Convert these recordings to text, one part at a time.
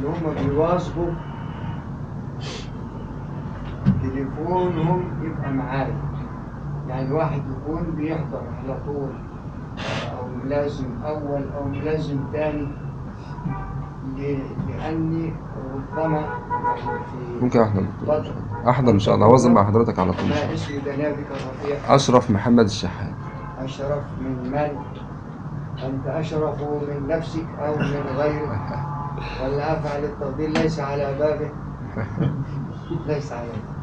اللي هم بيواظبوا تليفونهم يبقى معايا يعني الواحد يكون بيحضر على طول أو ملازم أول أو ملازم تاني ل- لأني ربما يعني في ممكن احضر فترة احضر ان شاء الله هوظف مع حضرتك على طول إن شاء ما الله. اسم جنابك الرفيع اشرف محمد الشحات أشرف من من أنت أشرف من نفسك أو من غيرك ولا أفعل التفضيل ليس على بابه ليس على بابه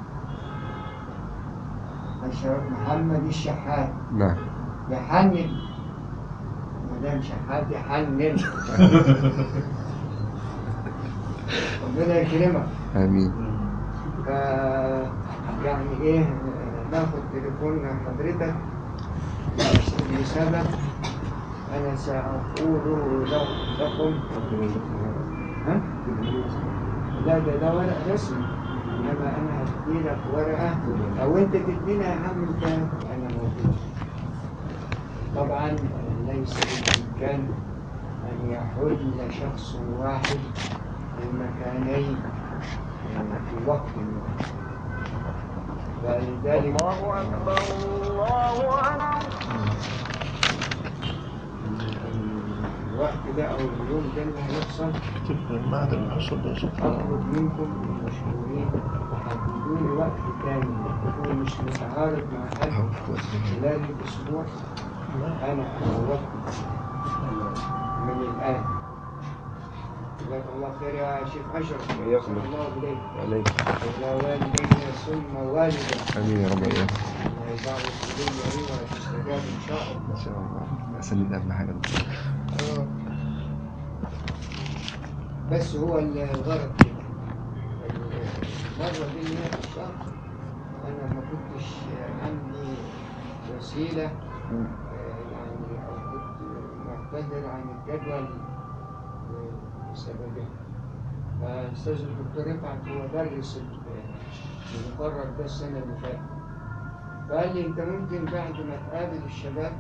أشرف محمد الشحات نعم يحنن مدام شحات يحنن ربنا يكرمك امين ف يعني ايه ناخد تليفون حضرتك لسبب انا ساقوله له- لكم ها؟ لا ده ده ورق رسمي انما انا هدي لك ورقه او انت تدينا يا عم انت انا موجود طبعا ليس بالامكان ان يحل شخص واحد المكانين في وقت واحد فلذلك الله أكبر الله أكبر الوقت ده او اليوم ده اللي هيحصل بعد الحصول ده سبحان الله اطلب منكم المشهورين تحددوا لي وقت تاني يكون مش متعارض مع حد خلال الاسبوع انا وقت من الان جزاك الله خير يا شيخ اشرف وإياكم. الله اليك عليك الى والدينا ثم والدك امين يا رب اياك بعد الكلية هي وتستجاب ان شاء الله ان شاء الله اسلم اهم حاجه بس هو الغرض كده المرة دي اللي هي في الشهر أنا ما كنتش عندي وسيلة آه، يعني أو كنت معتذر عن الجدول آه، بسببها فالأستاذ الدكتور رفعت هو درس ال- المقرر ده السنة اللي فاتت فقال لي أنت ممكن بعد ما تقابل الشباب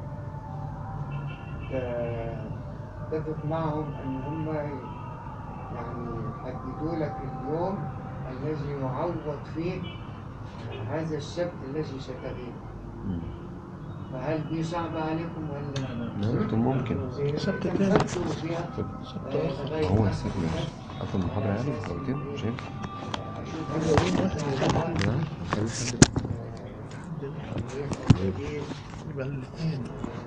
ت- تتفق معهم ان هم يعني يحددوا لك اليوم الذي يعوض فيه هذا السبت الذي ستغيب فهل دي صعبة عليكم ولا ممكن ممكن سبت كم تاني. سبت وفيها سبت آه، لغاية هو ما- السبت ماشي اصلا المحاضره يعني مرتين مش هينفع أشوف نعم يبقى الاثنين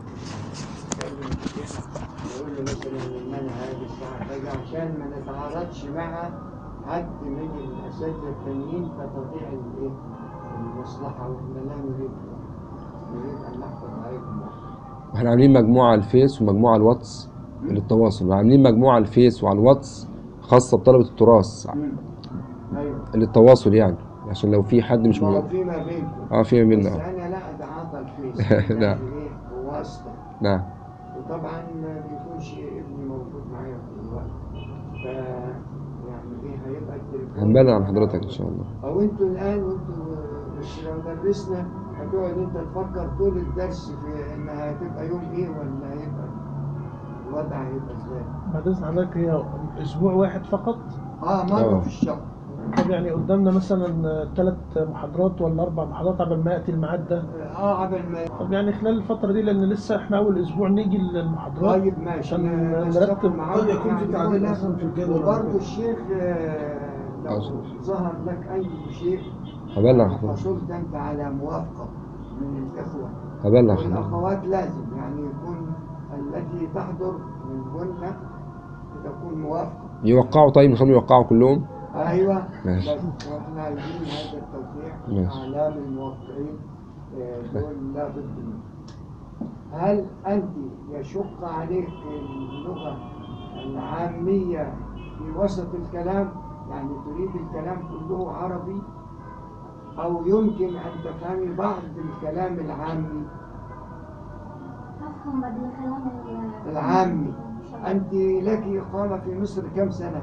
يقول له مثلا ان انا هاجي الساعه كذا عشان ما نتعارضش مع حد من الاساتذه التانيين فتضيع الايه المصلحه واحنا لا نريد نريد ان نحفظ عليكم وقت. احنا عاملين مجموعه على الفيس ومجموعه على الواتس للتواصل وعاملين مجموعه على الفيس وعلى الواتس خاصه بطلبه التراث مم. ايوه للتواصل يعني عشان لو في حد مش ما هو موجود فيما بينكم اه في بس منا انا لا اتعاطى الفيس لا. يعني ايه بواسطه نعم وطبعا ما بيكونش ابني موجود معايا في الوقت ف يعني ايه هيبقى التليفون هنبلغ عن حضرتك ان شاء الله او انتوا الان وانتوا مش لو درسنا هتقعد انت تفكر طول الدرس في انها هتبقى يوم ايه ولا هيبقى الوضع هيبقى ازاي بعد اذن حضرتك هي اسبوع واحد فقط اه مره آه. في الشهر طب يعني قدامنا مثلا ثلاث محاضرات ولا اربع محاضرات قبل ما ياتي الميعاد ده اه قبل ما طب يعني خلال الفتره دي لان لسه احنا اول اسبوع نيجي للمحاضرات طيب ماشي عشان ن- نرتب. نتفق معاهم قد يكون في يعني تعديل ولا- أصلاً في الجدول وبرضه الشيخ آه، لو أصلاً. ظهر لك اي شيء هبلغ حضرتك حصلت انت على موافقه من الاخوه هبلغ حضرتك والأخوات لازم يعني يكون التي تحضر منهن تكون موافقة يوقعوا طيب نخليهم يوقعوا كلهم أيوة ماشي. بس واحنا عايزين هذا التوقيع ماشي. أعلام الموقعين آه، دول لا بد منه هل أنت يشق عليك اللغة العامية في وسط الكلام يعني تريد الكلام كله عربي أو يمكن أن تفهمي بعض الكلام العامي أفهم بعد الكلام ال- العامي أنت لك إقامة في مصر كم سنة؟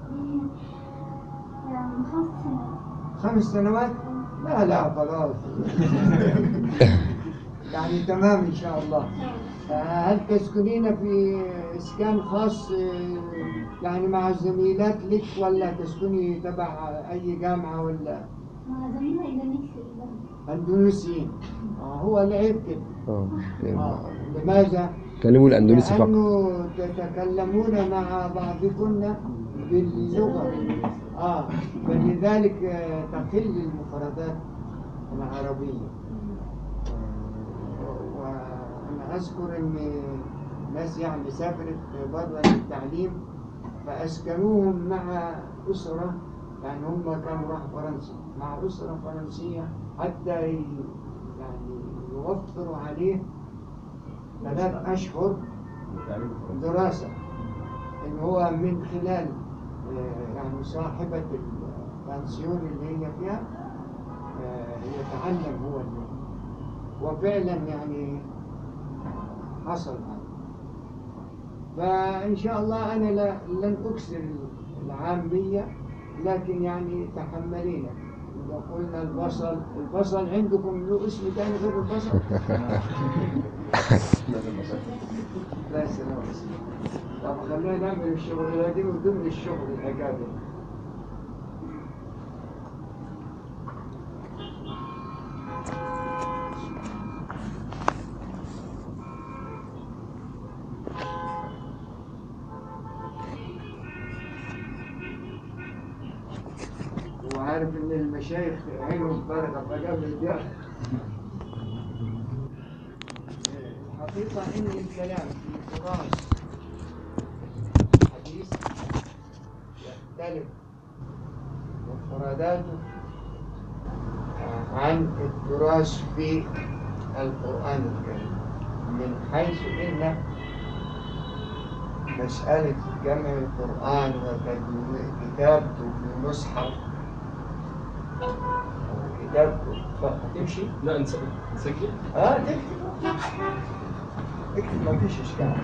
يعني خمس سنوات خمس سنوات؟ لا لا خلاص يعني تمام إن شاء الله آه، هل تسكنين في إسكان خاص آه، يعني مع زميلات لك ولا تسكني تبع أي جامعة ولا مع زميلة إندونيسي أندونيسيين؟ آه هو العيب كده اه آه لماذا؟ كلموا الاندونيسي فقط لأنه تتكلمون مع بعضكن باللغة آه فلذلك آه، تقل المفردات العربية آه، وأنا أذكر إن ناس يعني سافرت بره للتعليم فأسكنوهم مع أسرة يعني هم كانوا راحوا فرنسا مع أسرة فرنسية حتى ي- يعني يوفروا عليه ثلاث أشهر دراسة إن هو من خلال آه، يعني صاحبة البنسيون اللي هي فيها آه، يتعلم هو اللغة وفعلا يعني حصل هذا فإن شاء الله أنا لا- لن أكسر العامية لكن يعني تحملينا إذا قلنا البصل البصل عندكم له اسم ثاني غير البصل؟ لا سلام طب خلينا نعمل الشغل دي من ضمن الشغل الحكايه دي. وعارف ان المشايخ عينهم فارغه فقبل الدعاء الحقيقة إن الكلام في تراث الحديث يختلف مفرداته عن التراث في القرآن الكريم من حيث إن مسألة جمع القرآن وكتابته في مصحف أو كتابته هتمشي؟ لا نس- نسجل اه تكتب اكتب ما فيش اشكال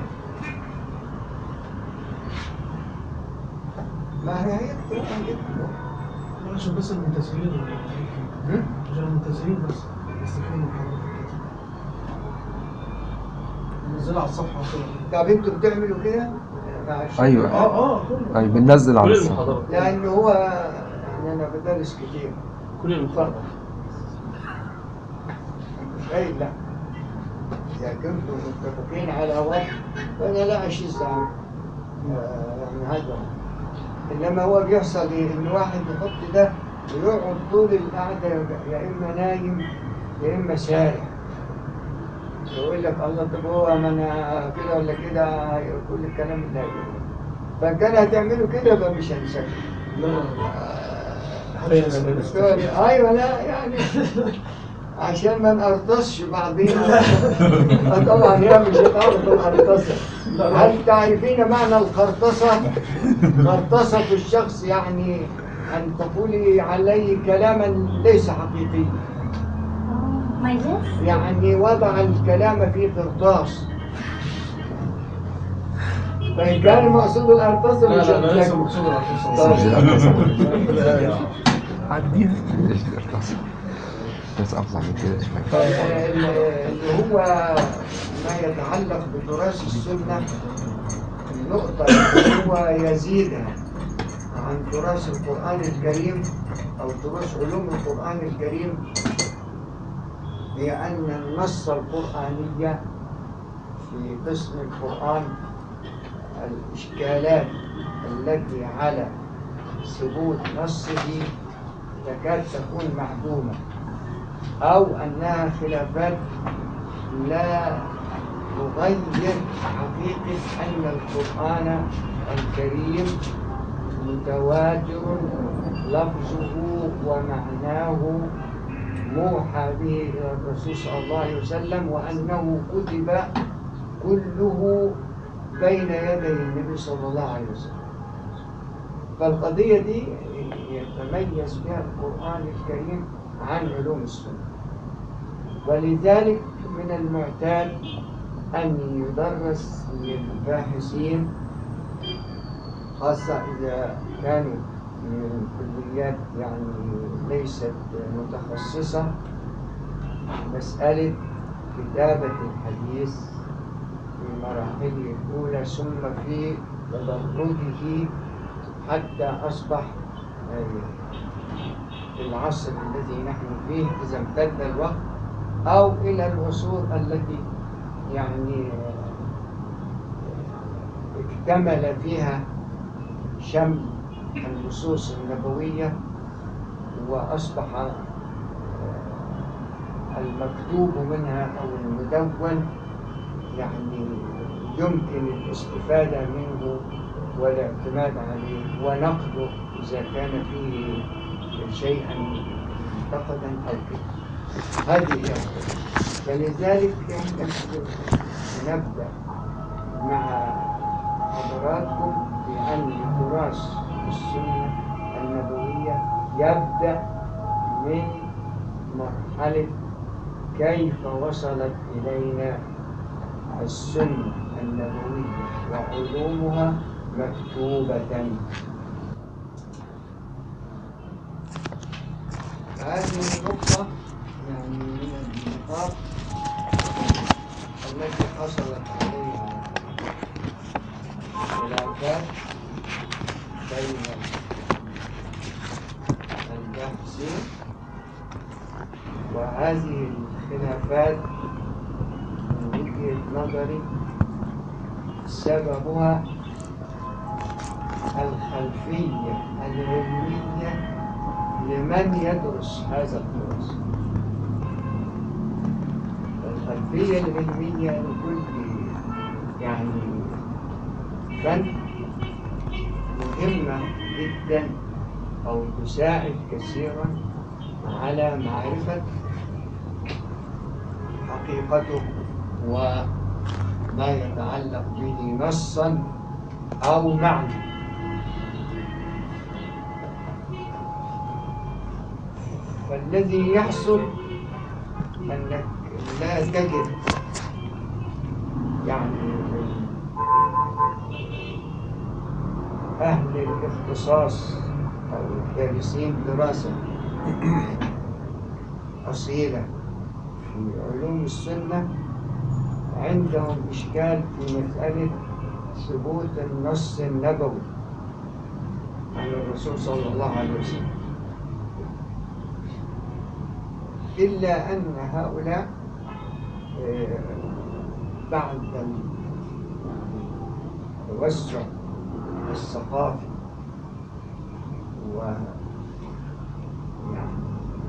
ما هي هي القرآن يكتب عشان بس المنتسبين هم؟ عشان المنتسبين بس يستفيدوا من حضرتك نزلها على الصفحة وكده طب انتوا بتعملوا كده؟ مع الشيخ؟ ايوه اه اه كله ايوه بننزل على كل الصفحة المحاضرات لأن هو يعني أنا بدرس كتير كل المحاضرات مش قايل لا إذا كنتم متفقين على وقت فأنا لا أشز عن آه، يعني هذا إنما هو بيحصل إيه؟ إن واحد يحط ده ويقعد طول القعدة يا إما نايم يا إما سارح يقول لك الله طب هو ما أنا كده ولا كده كل الكلام ده فإن كان هتعملوا كده يبقى مش هنسجل ايوه لا يعني عشان ما نقرطسش بعضينا آه طبعا هي مش هتعرف القرطسه هل تعرفين معنى القرطسه؟ قرطسه الشخص يعني ان تقولي عليه كلاما ليس حقيقيا ما يجوز يعني وضع الكلام في قرطاس فإن كان المقصود القرطسه لا مش لا لا ليس هتلاقي. مقصود عديها ليش القرطاس بس افضل من كده شوية اللي هو ما يتعلق بتراث السنة النقطة اللي هو يزيدها عن تراث القرآن الكريم أو تراث علوم القرآن الكريم هي أن النص القرآني في قسم القرآن الإشكالات التي على ثبوت نصه تكاد تكون معدومة أو أنها خلافات لا تغير حقيقة أن القرآن الكريم متواتر لفظه ومعناه موحى به إلى الرسول صلى الله عليه وسلم وأنه كتب كله بين يدي النبي صلى الله عليه وسلم فالقضية دي يتميز بها القرآن الكريم عن علوم السنة ولذلك من المعتاد أن يدرس للباحثين خاصة إذا كانوا من كليات يعني ليست متخصصة مسألة كتابة الحديث في مراحله الأولى ثم في تدرجه حتى أصبح آه، في العصر الذي نحن فيه إذا امتد الوقت أو إلى العصور التي يعني آه، اكتمل فيها شمل النصوص النبوية وأصبح آه، المكتوب منها أو المدون يعني يمكن الاستفادة منه والاعتماد عليه ونقده إذا كان فيه شيئا منتقدا أو كده هذه هي القصة. فلذلك احنا نبدأ مع حضراتكم بأن تراث السنة النبوية يبدأ من مرحلة كيف وصلت إلينا السنة النبوية وعلومها مكتوبة هذه النقطة يعني من النقاط التي حصلت عليها خلافات بين الباحثين وهذه الخلافات من وجهة نظري سببها الخلفية العلمية لمن يدرس هذا التراث الخلفية العلمية لكل يعني فن مهمة جدا أو تساعد كثيرا على معرفة حقيقته وما يتعلق به نصا أو معنى فالذي يحصل أنك لا تجد يعني أهل الاختصاص أو الدارسين دراسة أصيلة في علوم السنة عندهم إشكال في مسألة ثبوت النص النبوي عن الرسول صلى الله عليه وسلم إلا أن هؤلاء آه، بعد التوسع الثقافي و يعني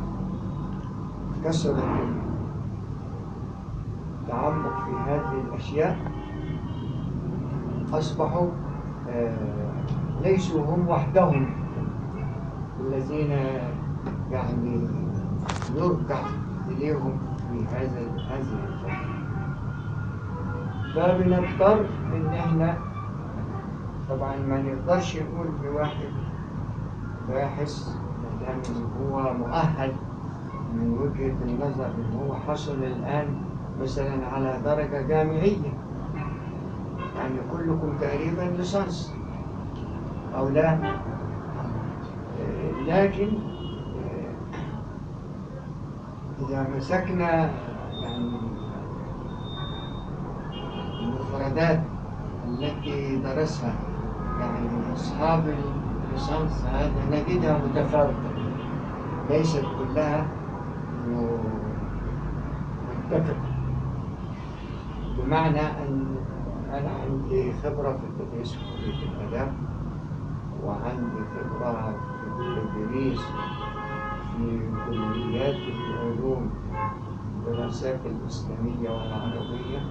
كثرة التعمق في هذه الأشياء أصبحوا آه، ليسوا هم وحدهم الذين يعني يرجع إليهم في هذا هذه الفترة فبنضطر إن إحنا طبعا ما نقدرش نقول بواحد باحث ما دام هو مؤهل من وجهة النظر إن هو حصل الآن مثلا على درجة جامعية يعني كلكم تقريبا ليسانس أو لا آه، لكن آه، إذا مسكنا يعني المفردات التي درسها يعني أصحاب الليسانس هذا نجدها متفاوتة ليست كلها م- متفقة بمعنى أن أنا عندي خبرة في التدريس في كلية الآداب وعندي خبرة في التدريس في كليات العلوم الدراسات الإسلامية والعربية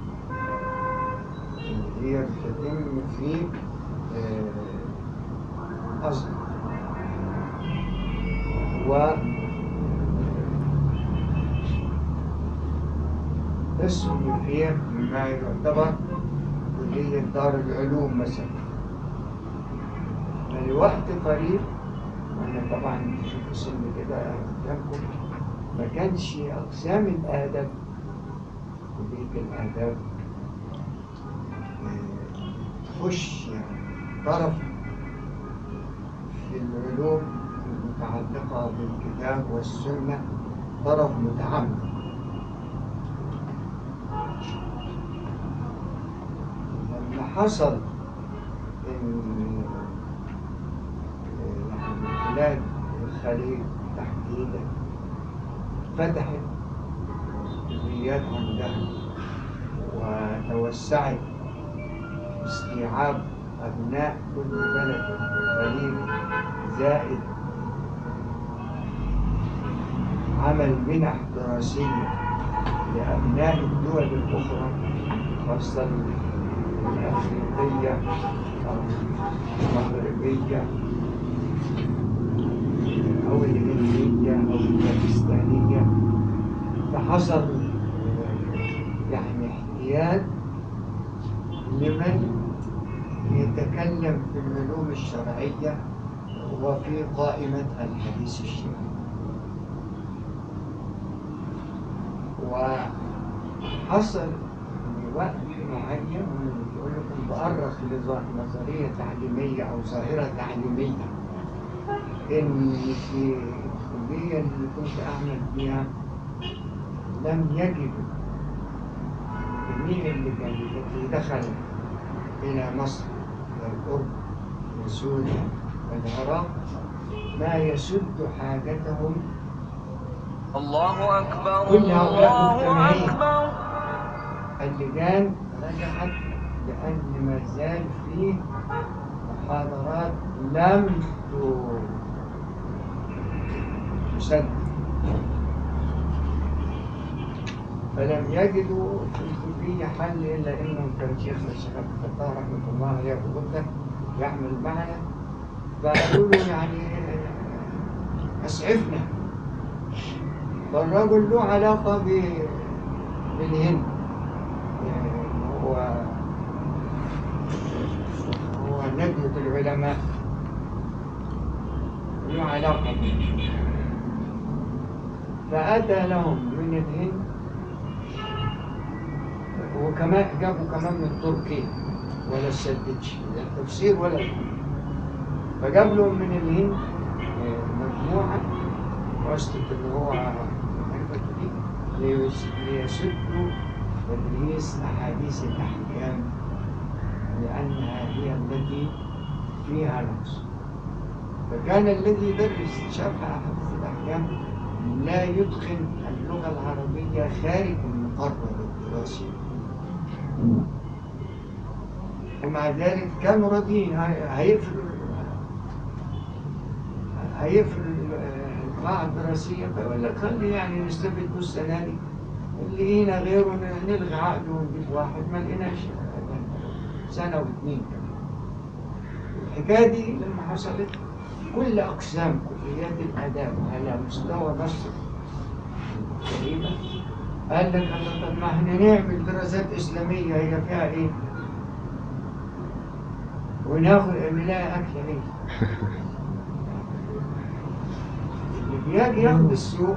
اللي هي بتتم في آه، أزهر و اسم فيه ما يعتبر كلية دار العلوم مثلا لوقت قريب أنا طبعا تشوف السن كده قدامكم ما كانش أقسام الآداب كلية الآداب آه، تخش يعني طرف في العلوم المتعلقة بالكتاب والسنة طرف متعمق لما حصل إن يعني بلاد الخليج تحديدا فتحت كليات عندها وتوسعت استيعاب أبناء كل بلد خليج زائد عمل منح دراسية لأبناء الدول الأخرى خاصة الأفريقية أو المغربية أو الهندية أو الباكستانية فحصل يعني احتياج لمن يتكلم في العلوم الشرعية وفي قائمة الحديث الشرعي وحصل في وقت معين يقول لكم بأرخ لنظرية تعليمية أو ظاهرة تعليمية إن في الكلية اللي كنت أعمل فيها لم يجدوا جميع اللي كان اللي دخل إلى مصر والأردن وسوريا والعراق ما يسد حاجتهم الله أكبر كل هؤلاء الله مجتمعين. أكبر اللجان رجعت لأن ما زال فيه محاضرات لم ت- تسد فلم يجدوا في الكلية حل إلا إنهم كان شيخنا الشيخ عبد الفتاح رحمة الله عليه أبو غدة يعمل معنا فقالوا له يعني أسعفنا فالرجل له علاقة ب- بالهند يعني هو هو ندوة العلماء له علاقة به فأتى لهم من الهند وكمان جابوا كمان من تركيا ولا سددش لا التفسير ولا الفقه. فجاب لهم من الهند آه، مجموعة واسطة اللي هو معرفة دي ليس- ليسدوا تدريس أحاديث الأحكام لأنها هي التي فيها نقص فكان الذي يدرس شرح أحاديث الأحكام لا يدخل اللغة العربية خارج المقرر الدراسي ومع ذلك كانوا راضيين هي- هيقفلوا هيقفلوا القاعة الدراسية فيقول لك خلي يعني نستفيد السنة دي اللي هنا غيره ن- نلغي عقده ونجيب واحد ما لقيناش سنة واثنين كمان الحكاية دي لما حصلت كل أقسام كليات الآداب على مستوى مصر تقريبا قال لك الله طب ما احنا نعمل دراسات إسلامية هي فيها إيه؟ وناخد نلاقي أكل عيش اللي بيجي ياخد السوق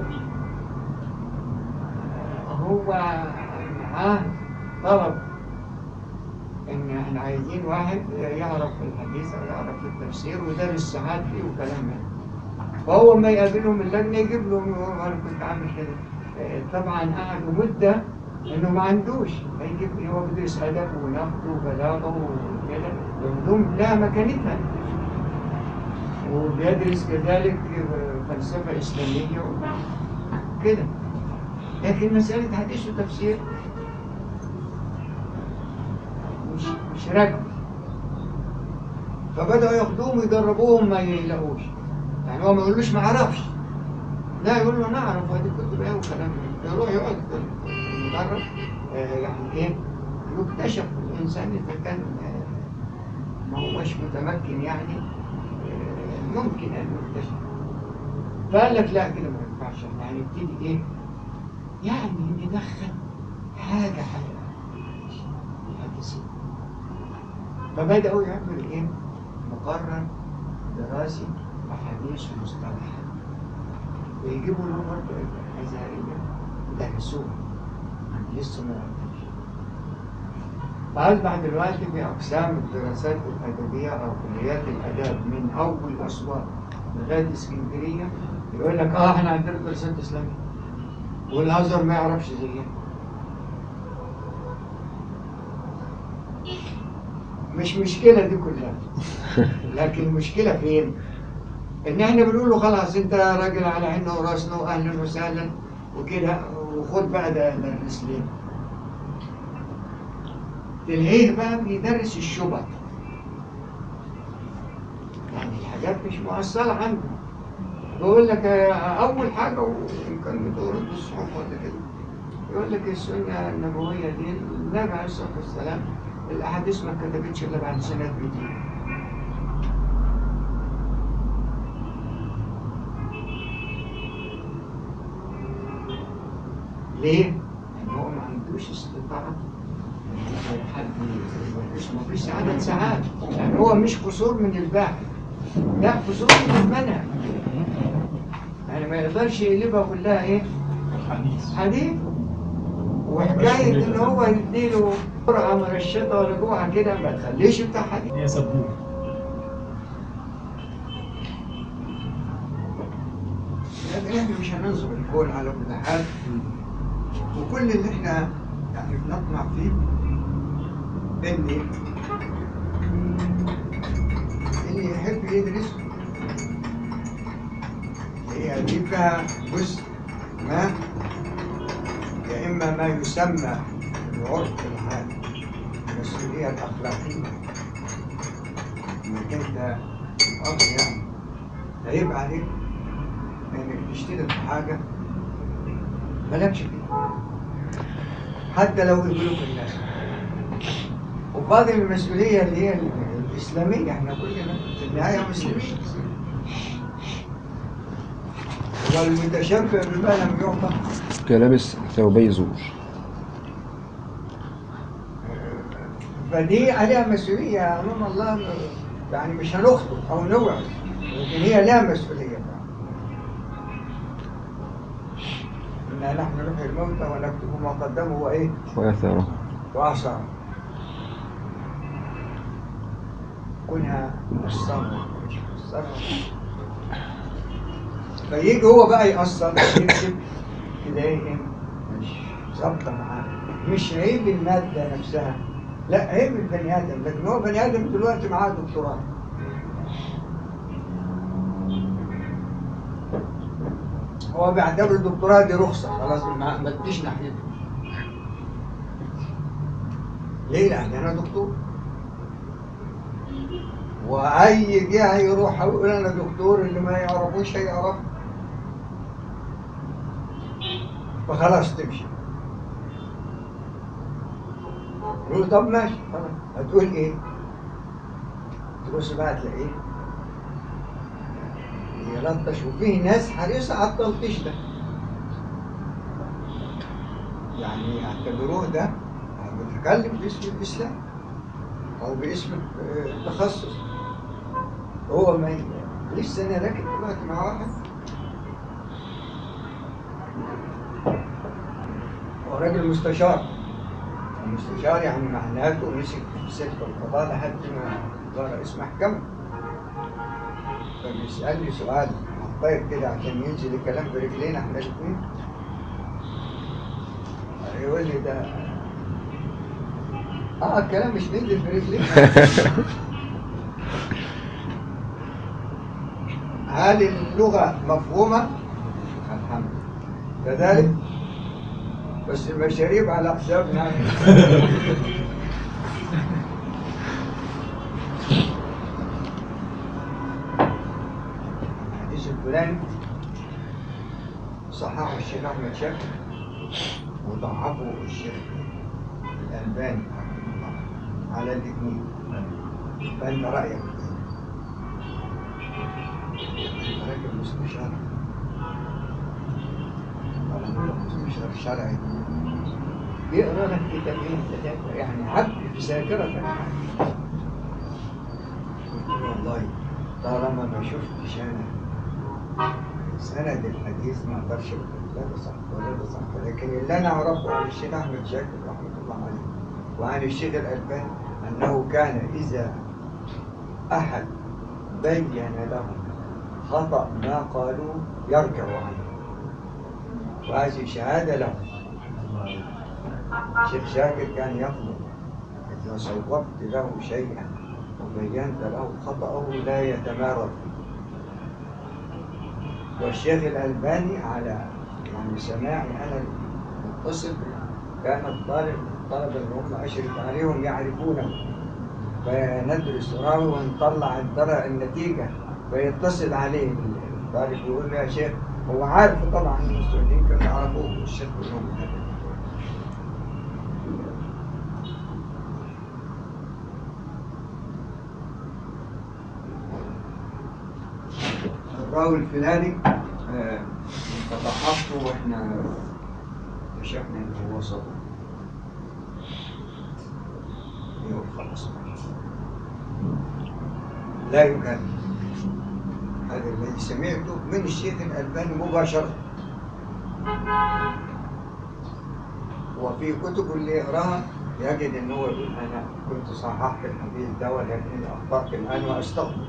هو معاه طلب ان احنا عايزين واحد يعرف في الحديث او يعرف في التفسير ويدرس ساعات فيه وكلام من ده. فهو ما يقابلهم اللجنه يجيب لهم انا كنت عامل كده آه، طبعا قعدوا مده انه ما عندوش هيجيب لي هو بيدرس ادب ونقد وبلاغه وكده العلوم لها مكانتها وبيدرس كذلك فلسفه اسلاميه وكده لكن مساله حديث وتفسير مش مش راكبه فبدأوا ياخدوهم ويجربوهم ما يلاقوش يعني هو ما يقولوش ما اعرفش لا يقول له نعرف هذه كتب ايه وكلام من ده. يروح يقعد في المدرج آه، يعني ايه يكتشف الانسان اذا كان آه، ما هوش متمكن يعني آه، يمكن ان يكتشف فقال لك لا كده ما ينفعش احنا هنبتدي ايه يعني ندخل حاجه حاجه حديثيه فبدأوا يعملوا إيه؟ مقرر دراسي أحاديث ومصطلحات ويجيبوا له برضه أزهرية يدرسوها يعني لسه ما يعرفوش فأصبح دلوقتي في أقسام الدراسات الأدبية أو كليات الآداب من أول أسوان لغاية اسكندرية يقول لك آه إحنا عندنا دراسات إسلامية والأزهر ما يعرفش زيها مش مشكلة دي كلها لكن المشكلة فين؟ إن إحنا بنقول له خلاص أنت راجل على عيننا وراسنا وأهلا وسهلا وكده وخد بقى ده درس لنا. تلاقيه بقى بيدرس الشبه. يعني الحاجات مش مؤصلة عنده. بيقول لك آه، أول حاجة ويمكن بتورد الصحف ولا كده. يقول لك السنة النبوية دي النبي عليه الصلاة والسلام الأحاديث ما كتبتش إلا بعد سنة 200 ليه؟ لأن هو ما عندوش استطاعة حد مفيش مفيش عدد ساعات يعني هو مش قصور من البحث لا قصور من المنهج يعني ما يقدرش يقلبها كلها ايه؟ حديث حديث وحكاية إن هو يديله جرعة مرشطة ولا جوعة كده ما تخليش بتاع حديث هي سبوه لكن احنا مش هننظر الكون على كل حال وكل اللي احنا يعني بنطمع فيه ان اللي يحب يدرس هي دي فيها جزء ما يا اما ما يسمى بالعرف العام المسؤوليه الاخلاقيه انك انت الاب يعني عيب عليك انك تشترك في حاجه مالكش فيها حتى لو يقولوا في الناس وبعض المسؤوليه اللي هي الاسلاميه احنا كلنا في النهايه مسلمين والمتشبع بما لم يعطى كلابس ثوبي زور فدي عليها مسؤوليه امام الله يعني مش هنخطب او نوعظ لكن هي لها مسؤوليه إنا نحن نحيي الموتى ونكتب ما قدموا وإيه وآثاره وآثاره كونها الصبر الصبر فيجي هو بقى يأثر يكتب تلاقيه مش ظابطة معاه مش عيب المادة نفسها لا عيب البني آدم لكن هو بني آدم دلوقتي معاه دكتوراه هو بيعتبر الدكتوراه دي رخصة خلاص ما ما تجيش ناحيته ليه؟ لأن أنا دكتور وأي جهة يروح يقول أنا دكتور اللي ما يعرفوش هيعرف فخلاص تمشي يقول طب ماشي خلاص هتقول إيه؟ تبص بقى تلاقيه يلطش وفيه ناس حريصة على التلطيش ده يعني يعتبروه ده متكلم باسم الإسلام أو باسم التخصص هو ما ي- لسه أنا راكب دلوقتي مع واحد هو راجل مستشار المستشار يعني معناته مسك في سلك القضاء لحد ما صار رئيس محكمة فبيسألني سؤال طيب كده عشان ينزل الكلام برجلينا احنا الاثنين يقول لي ده اه الكلام مش بينزل برجلينا هل اللغة مفهومة؟ الحمد لله كذلك بس المشاريب على حسابنا الحديث الفلاني صححه الشيخ احمد شاكر وضعفه الشيخ الالباني رحمه الله على الاثنين فانت رايك إيه؟ انت راجل مستشار طالما انت مستشار شرعي بيقرا لك كتابين ثلاثه يعني عبد في ذاكرتك قلت له والله طالما ما شفتش انا سند الحديث ما اقدرش اقول لا ده صح ولا ده صح لكن اللي انا اعرفه عن الشيخ احمد شاكر رحمه الله عليه وعن الشيخ الالباني انه كان اذا احد بين لهم خطا ما قالوه يرجع عنه وهذه شهاده له الشيخ شاكر كان يطلب إذا صوبت له شيئا وبينت له خطأه لا يتمارض والشيخ الألباني على يعني سماعي أنا متصل كان الطالب الطلبة اللي هم أشرف عليهم يعرفونه فندرس راوي ونطلع الدرجة النتيجة فيتصل عليه الطالب يقول له يا شيخ هو عارف طبعا إن السعوديين كانوا يعرفوه الشيخ كلهم الراوي الفلاني آه، تضحكته واحنا اكتشفنا انه هو صدق يقول خلاص لا يكلم هذا الذي سمعته من الشيخ الألباني مباشرة وفي كتب اللي يقراها يجد ان هو يقول انا كنت صححت الحديث ده ولكني اخطات الان واستغفر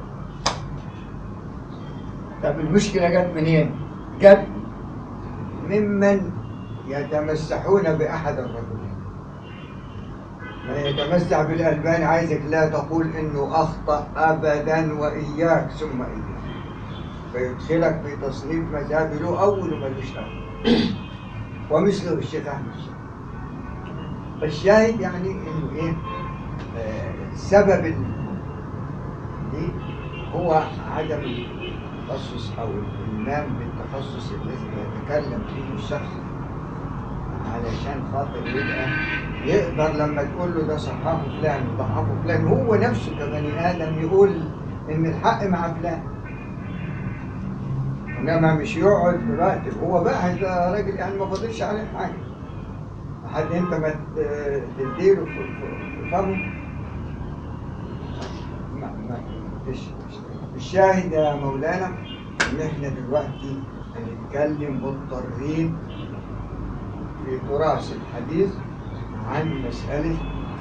طب المشكله جت منين؟ جت ممن يتمسحون باحد الرجلين من يتمسح بالألباني عايزك لا تقول إنه أخطأ أبدا وإياك ثم إياك فيدخلك في تصنيف مذهبي له أول ملوش أول ومثله الشيخ أحمد الشيخ الشاهد يعني إنه إيه آه، سبب ال- دي هو عدم التخصص أو الإلمام بالتخصص الذي يتكلم فيه الشخص علشان خاطر يبقى يقدر لما تقول له ده صححه فلان وضعفه فلان هو نفسه كبني ادم يقول ان الحق مع فلان انما مش يقعد دلوقتي هو بقى ده راجل يعني ما فاضلش عليه حاجه لحد انت ما ت- تديله في في- في فمه ما ما فيش الشاهد يا مولانا ان احنا دلوقتي هنتكلم مضطرين في تراث الحديث عن مسألة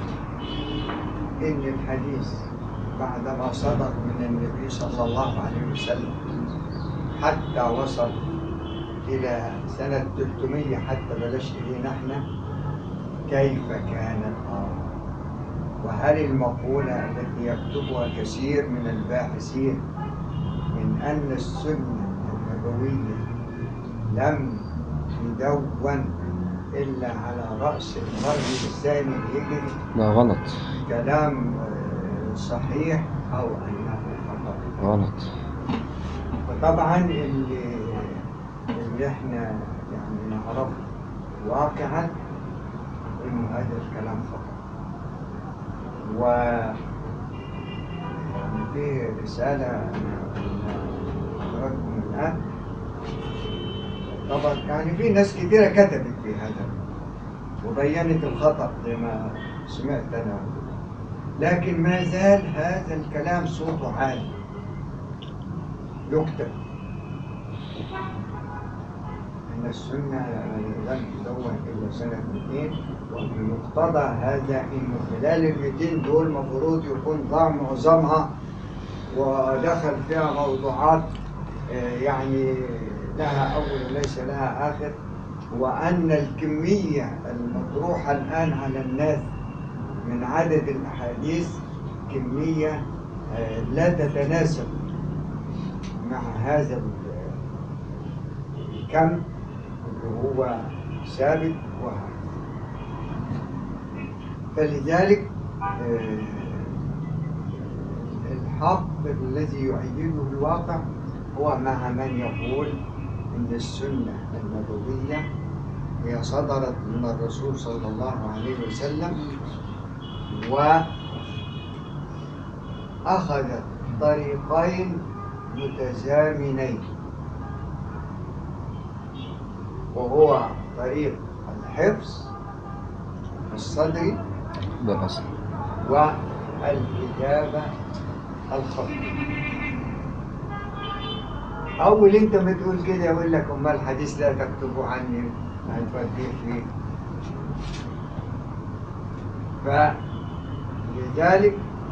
إن الحديث بعدما صدر من النبي صلى الله عليه وسلم حتى وصل إلى سنة 300 حتى بلاش إلينا إحنا كيف كان الأمر وهل المقولة التي يكتبها كثير من الباحثين من أن السنة النبوية لم يدون إلا على رأس القرن الثاني الهجري لا غلط كلام آه، صحيح أو أنه خطأ غلط وطبعا اللي, اللي احنا يعني نعرفه واقعا انه هذا الكلام خطأ و يعني في رسالة حضراتكم الآن طبعا يعني في ناس كثيرة كتبت في هذا وبينت الخطأ زي ما سمعت أنا لكن ما زال هذا الكلام صوته عالي يكتب أن السنة لم تدون إلا سنة 200 وبمقتضى هذا إنه خلال ال 200 دول مفروض يكون ضاع معظمها ودخل فيها موضوعات آه، يعني لها أول وليس لها آخر وأن الكمية المطروحة الآن على الناس من عدد الأحاديث كمية آه، لا تتناسب مع هذا ال- الكم اللي هو ثابت وهكذا فلذلك آه، الحق الذي يؤيده الواقع هو مع من يقول ان السنه النبويه هي صدرت من الرسول صلى الله عليه وسلم واخذت طريقين متزامنين وهو طريق الحفظ الصدري ده الأصل والكتابة الخطية أول أنت ما تقول كده يقول لك أمال الحديث لا تكتبوا عني هتوديه فين فلذلك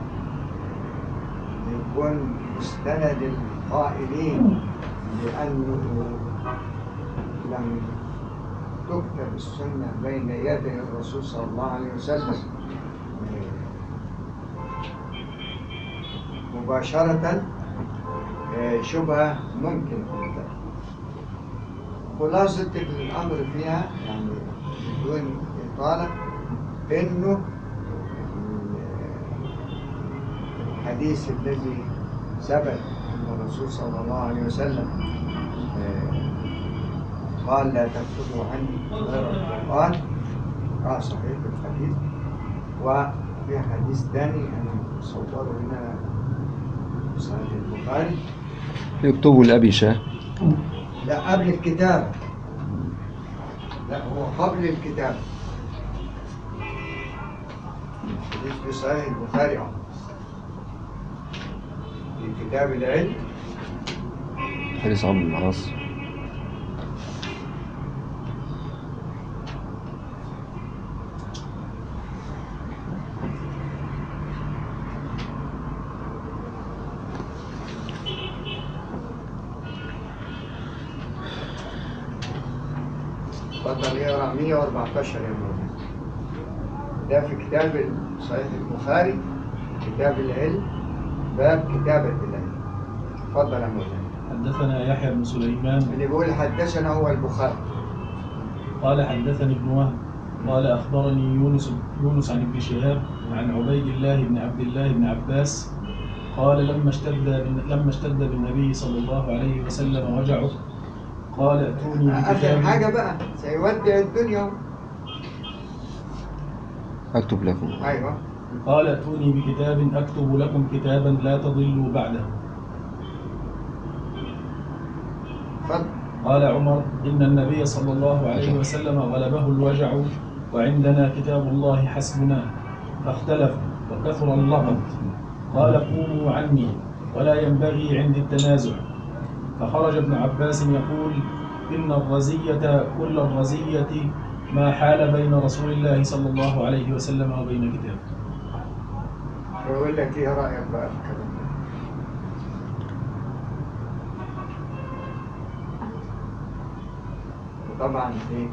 يكون مستند القائلين بأنه لم تكتب السنة بين يدي الرسول صلى الله عليه وسلم من مباشرة آه، شبهة ممكن تنتهي خلاصة الأمر فيها يعني بدون إطالة إنه الحديث الذي ثبت أن الرسول صلى الله عليه وسلم آه، قال لا تكتبوا عني غير القرآن آه صحيح الحديث وفي حديث ثاني أنا مصوره هنا في صحيح البخاري يكتبوا لأبي شاه لا قبل الكتاب لا هو قبل الكتاب حديث في صحيح البخاري أهو. في كتاب العلم حديث عمرو بن العاص بطل يقرا 114 يا مولانا ده في كتاب صحيح البخاري كتاب العلم باب كتابة العلم اتفضل يا مولانا حدثنا يحيى بن سليمان اللي بيقول حدثنا هو البخاري قال حدثني ابن وهب قال اخبرني يونس يونس عن ابن شهاب عن عبيد الله بن عبد الله بن عباس قال لما اشتد بن- لما اشتد بالنبي صلى الله عليه وسلم وجعه قال ائتوني آخر بكتاب حاجة بقى سيودع الدنيا أكتب لكم أيوه قال ائتوني بكتاب اكتب لكم كتابا لا تضلوا بعده اتفضل قال عمر إن النبي صلى الله عليه وسلم غلبه الوجع وعندنا كتاب الله حسبنا فاختلفوا وكثر اللغط قال قوموا عني ولا ينبغي عندي التنازع فخرج ابن عباس يقول إن الرزية كل الرزية ما حال بين رسول الله صلى الله عليه وسلم وبين كتابه بيقول لك إيه رأيك بقى في الكلام ده؟ وطبعا إيه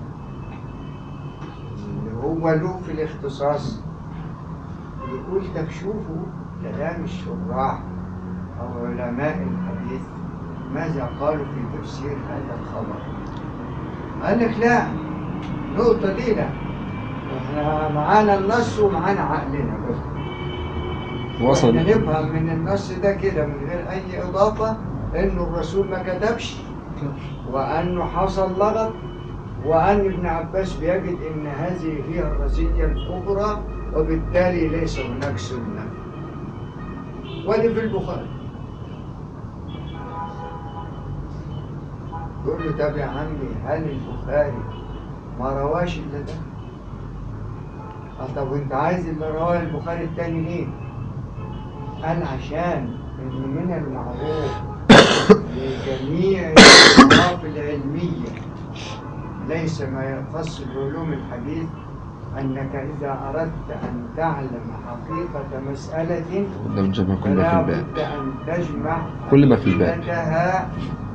اللي هو له في الاختصاص يقول طب شوفوا كلام الشراح أو علماء الحديث ماذا قالوا في تفسير هذا الخبر قال لك لا النقطة دي لا احنا معانا النص ومعانا عقلنا بس وصل احنا نفهم من النص ده كده من غير أي إضافة إنه الرسول ما كتبش وأنه حصل لغط وأن ابن عباس بيجد إن هذه هي الرزية الكبرى وبالتالي ليس هناك سنة ودي في البخاري يقول له طب يا عمي هل البخاري ما رواش إلا ده؟ قال طب وأنت عايز اللي رواه البخاري التاني ليه؟ قال عشان إن من المعروف لجميع الأطراف العلمية ليس ما يخص بعلوم الحديث أنك إذا أردت أن تعلم حقيقة مسألة ده من جمع كل ما فلا في الباب بد أن تجمع كل ما في الباب. أدلتها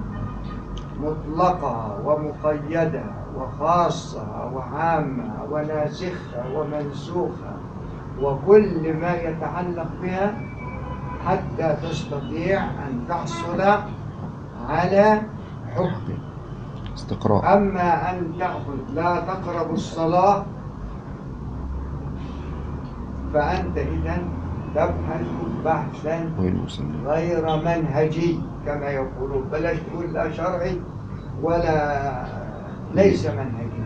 مطلقة ومقيدة وخاصة وعامة وناسخة ومنسوخة وكل ما يتعلق بها حتى تستطيع أن تحصل على حكم استقراء أما أن تأخذ لا تقرب الصلاة فأنت إذا تبحث بحثا وين المسلم غير منهجي كما يقولون بلاش تقول لا شرعي ولا ليس منهجي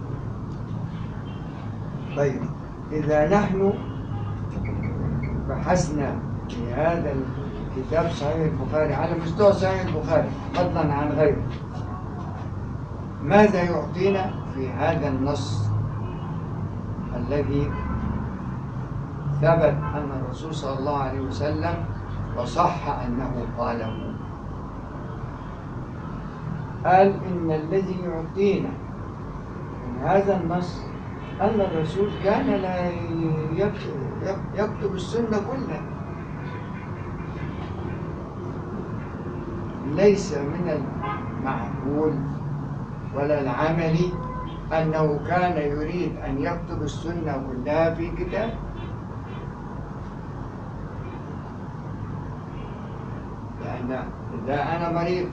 طيب إذا نحن بحثنا في هذا الكتاب صحيح البخاري على مستوى صحيح البخاري فضلا عن غيره ماذا يعطينا في هذا النص الذي ثبت أن الرسول صلى الله عليه وسلم وصح أنه قاله قال إن الذي يعطينا من هذا النص أن الرسول كان لا يكتب, يكتب السنة كلها ليس من المعقول ولا العملي أنه كان يريد أن يكتب السنة كلها في كتاب أن إذا أنا مريض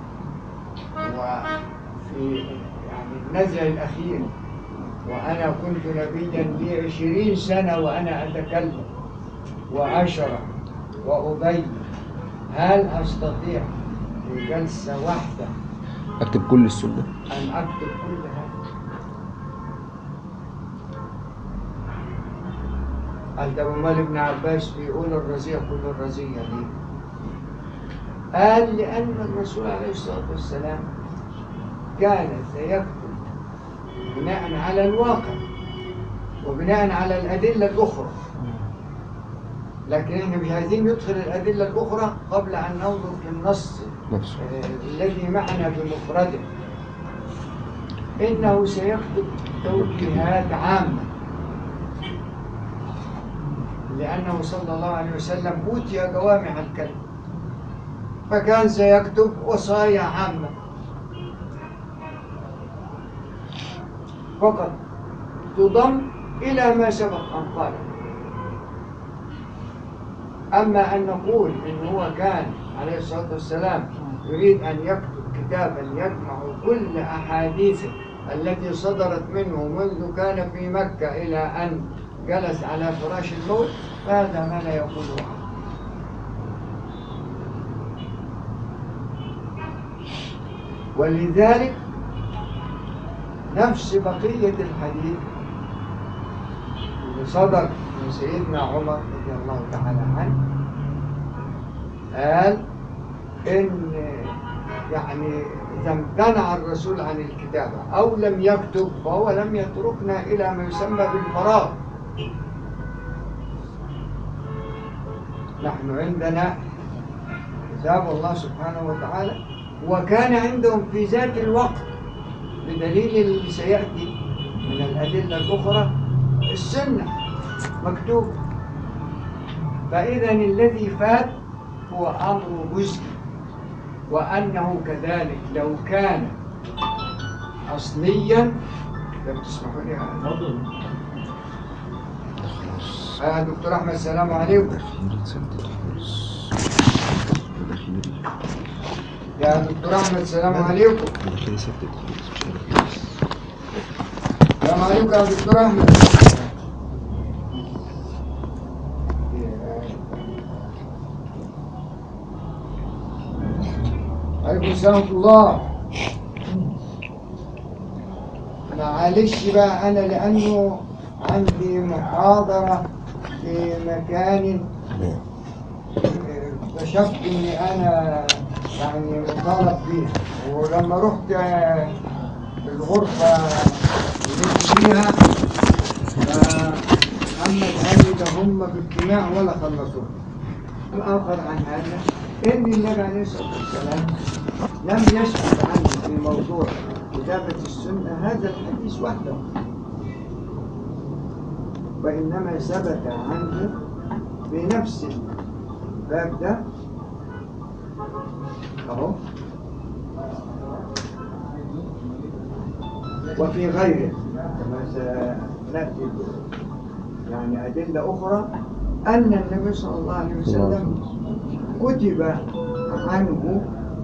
وفي يعني النزل الأخير وأنا كنت نبيا لي عشرين سنة وأنا أتكلم وأشرح وأبين هل أستطيع في جلسة واحدة اكتب كل السنه أن أكتب كل هذا قال ده أبو مالك بن عباس بيقول الرزية كل الرزية دي قال لأن الرسول عليه الصلاة والسلام كان سيكتب بناء على الواقع وبناء على الأدلة الأخرى لكن احنا مش عايزين ندخل الأدلة الأخرى قبل أن ننظر في النص نفسه الذي معنا بمفرده إنه سيكتب توجيهات عامة لأنه صلى الله عليه وسلم أوتي جوامع الكلم فكان سيكتب وصايا عامة فقط تضم إلى ما سبق أن قال أما أن نقول إن هو كان عليه الصلاة والسلام يريد أن يكتب كتابا يجمع كل أحاديثه التي صدرت منه منذ كان في مكة إلى أن جلس على فراش الموت فهذا ما لا يقوله عنه ولذلك نفس بقية الحديث اللي صدر من سيدنا عمر رضي الله تعالى عنه قال إن يعني إذا امتنع الرسول عن الكتابة أو لم يكتب فهو لم يتركنا إلى ما يسمى بالفراغ نحن عندنا كتاب الله سبحانه وتعالى وكان عندهم في ذات الوقت بدليل اللي سيأتي من الأدلة الأخرى السنة مكتوب فإذا الذي فات هو أمر جزئي وأنه كذلك لو كان أصليا لو تسمحوا لي هذا تفضل آه دكتور أحمد السلام عليكم يا دكتور أحمد السلام عليكم السلام عليكم يا دكتور أحمد عليكم السلام ورحمة الله معلش بقى أنا لأنه عندي محاضرة في مكان اكتشفت إني أنا يعني مطالب بيها ولما رحت الغرفة اللي كنت فيها محمد قال لي ده هم في اجتماع ولا خلصوه الآخر عن هذا إن النبي عليه الصلاة والسلام لم يسكت عنه في موضوع كتابة السنة هذا الحديث وحده وإنما ثبت عنه في نفس الباب ده أهو وفي غيره كما سنأتي ب- يعني أدلة أخرى أن النبي صلى الله عليه وسلم كتب عنه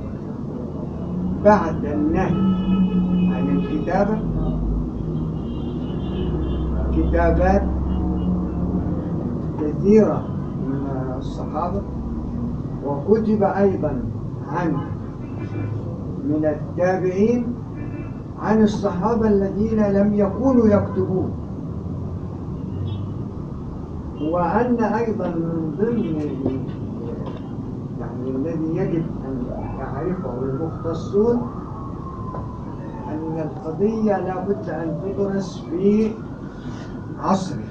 بعد النهي عن الكتابة كتابات كثيرة من الصحابة وكتب أيضا عنه من التابعين عن الصحابة الذين لم يكونوا يكتبون وأن أيضا من ضمن ال- يعني الذي يجب أن يعرفه المختصون أن القضية لابد أن تدرس في عصره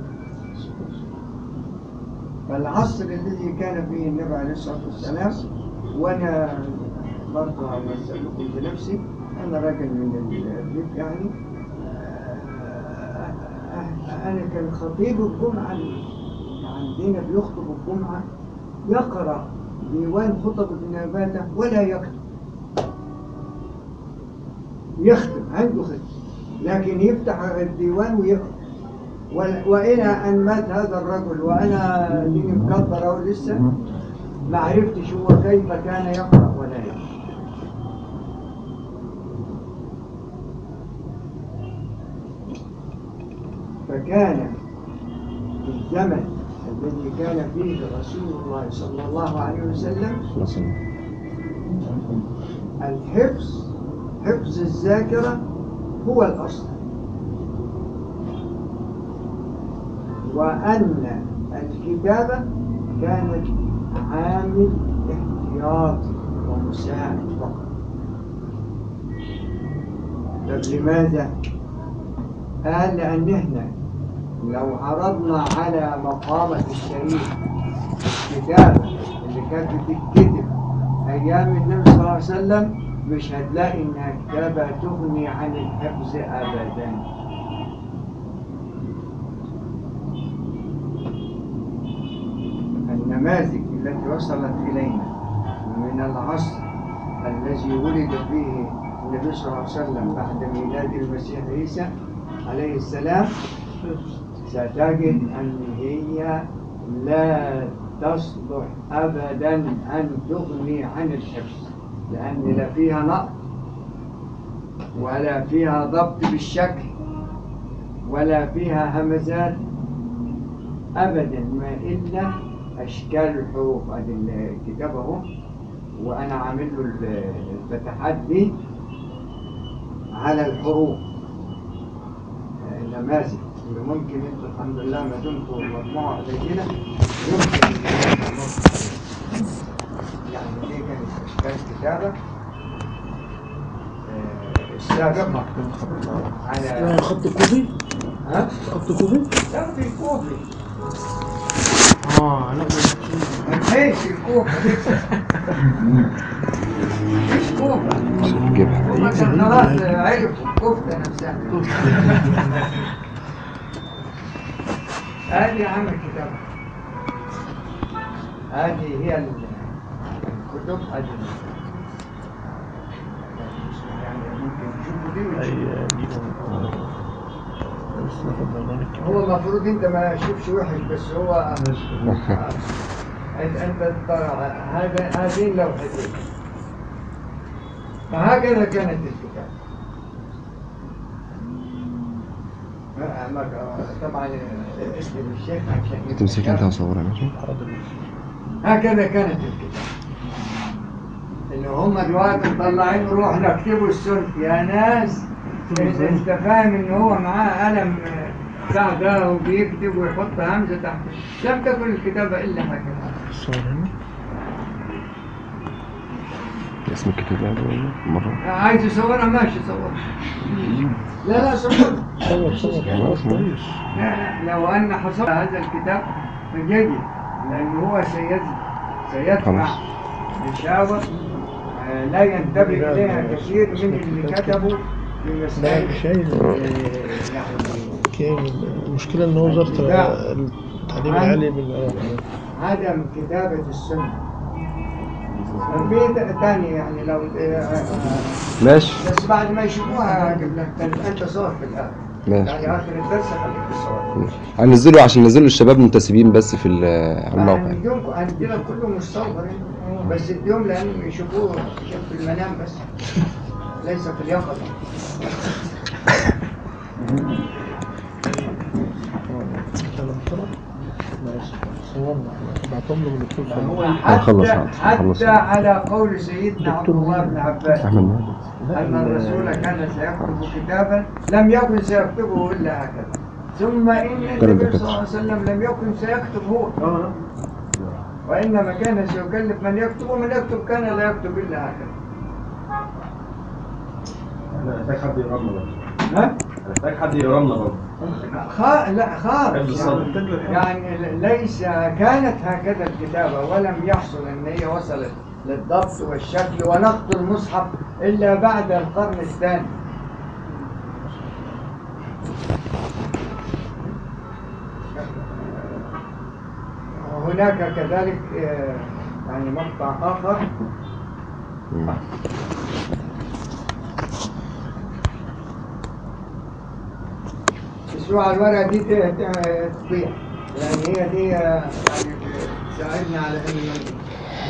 فالعصر الذي كان فيه النبي عليه الصلاة والسلام وأنا برضه أمثل لكم بنفسي أنا راجل من الريف يعني أنا كان خطيب الجمعة اللي عندنا بيخطب الجمعة يقرأ ديوان خطب ابن أباتة ولا يكتب يختم عنده ختم لكن يفتح الديوان ويقرأ و- وإلى أن مات هذا الرجل وأنا ديني مكبر أو لسه ما عرفتش هو كيف كان يقرأ ولا يقرأ فكان في الزمن الذي كان فيه رسول الله صلى الله عليه وسلم الحفظ حفظ الذاكرة هو الأصل وأن الكتابة كانت عامل احتياطي ومساعد فقط طب لماذا؟ قال لأن احنا لو عرضنا على مقامة الشريف الكتابة اللي كانت بتتكتب أيام النبي صلى الله عليه وسلم مش هتلاقي إنها كتابة تغني عن الحفظ أبدا النماذج التي وصلت إلينا من العصر الذي ولد فيه النبي صلى الله عليه وسلم بعد ميلاد المسيح عيسى عليه السلام ستجد أن هي لا تصلح أبدا أن تغني عن الحفظ لأن لا فيها نقد ولا فيها ضبط بالشكل ولا فيها همزات أبدا ما إلا أشكال الحروف هذه الكتاب أهو وأنا عامل له ال- الفتحات دي على الحروف نماذج اللي ممكن انتوا الحمد لله ما دمتوا مجموعة قليلة يمكن إن انتوا تنصوا عليها. يعني دي كانت أشكال كتابة آه، السابقة على خط كوبي ها؟ خط كوبي لا في كوفي اه لا مفيش الكوفة مفيش كوفة جيبها هما كان خلاص عرفوا الكفتة نفسها هذه يا عم الكتاب هذه هي ال- الكتب هذه يعني ممكن تشوفوا دي وتشوفوا. هو المفروض انت ما تشوفش وحش بس هو انت انت تطلع هذا هذه اللوحتين فهكذا كانت الكتاب ما- ما- طبعا اسم الشيخ عشان تمسك انت وصورها ماشي هكذا كانت الكتاب اللي هم دلوقتي مطلعين روح نكتبوا السلك يا ناس انت فاهم ان هو معاه قلم بتاع ده وبيكتب ويحط همزه تحت لم تكن الكتابه الا هكذا اسم الكتاب يعني ولا مرة عايز يصورها ماشي صورها لا لا صورها صور صور خلاص كويس لا لا لو ان حصل هذا الكتاب فجيد لانه هو سيد سيدفع خلاص. إشاوة آه، لا ينتبه إليها كثير من اللي كتبوا في لا مسائل شايل آه، يعني كامل المشكلة ان وزارة لا. التعليم العالي من عدم كتابة السنة في ثاني يعني لو آه، آه، ماشي بس بعد ما يشوفوها هجيب لك تاني. انت صور في الاخر ماشي يعني اخر الدرس خليك تصور هنزله عشان ننزله الشباب منتسبين بس في ال- على الموقع هنديهم هنديلك كله مصور بس اديهم لان يشوفوه يشوف في المنام بس ليس في اليقظة صورنا بعتهم له من الدكتور هو هنخلص حتى, بعد. هنخلص. حتى على قول سيدنا عبد الله بن عباس احمد مهدي أن الرسول كان سيكتب كتابا لم يكن سيكتبه إلا هكذا ثم إن النبي صلى الله عليه وسلم لم يكن سيكتب هو وإنما كان سيكلف من يكتب ومن يكتب كان لا يكتب إلا هكذا محتاج حد يقرا لنا ها؟ محتاج حد يقرا لنا برضه خا... لا خالص حفظ الصدر. يعني, يعني ليس كانت هكذا الكتابة ولم يحصل أن هي وصلت للضبط والشكل ونقط المصحف إلا بعد القرن الثاني هناك كذلك آه، يعني مقطع آخر اسمعوا الورقة دي ت- ت- تطيح يعني هي دي آه، يعني تساعدنا على ان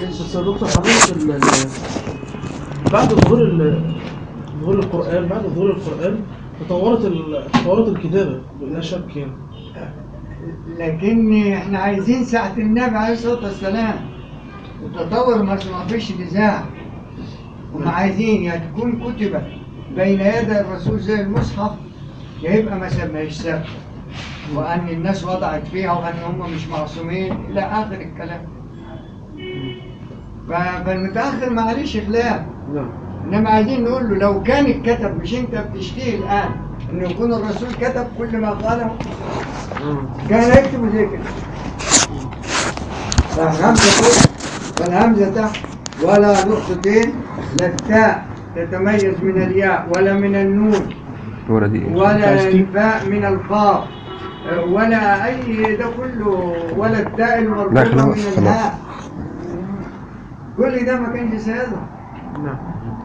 بس يا دكتور حضرتك ال- ال- بعد ظهور ال- ظهور القرآن بعد ظهور القرآن تطورت ال- تطورت الكتابة بلا شك يعني لكن احنا عايزين ساعة النبي عليه الصلاة والسلام التطور ما ما فيش نزاع هم عايزين يا تكون كتبت بين يدي الرسول زي المصحف يا يبقى ما سماش ثابتة وأن الناس وضعت فيها وأن هم مش معصومين إلى آخر الكلام ف- فالمتأخر معلش خلاف نعم انما عايزين نقول له لو كان اتكتب مش انت بتشتهي الان انه يكون الرسول كتب كل ما قاله كان يكتب زي كده فالهمزه فوق والهمزه تحت ولا نقطتين لا التاء تتميز من الياء ولا من النون ولا دي إيه؟ ولا الفاء من القاف ولا اي ده كله ولا التاء لا، المربوطه خلاص، من خلاص. الهاء كل ده ما كانش سيظهر نعم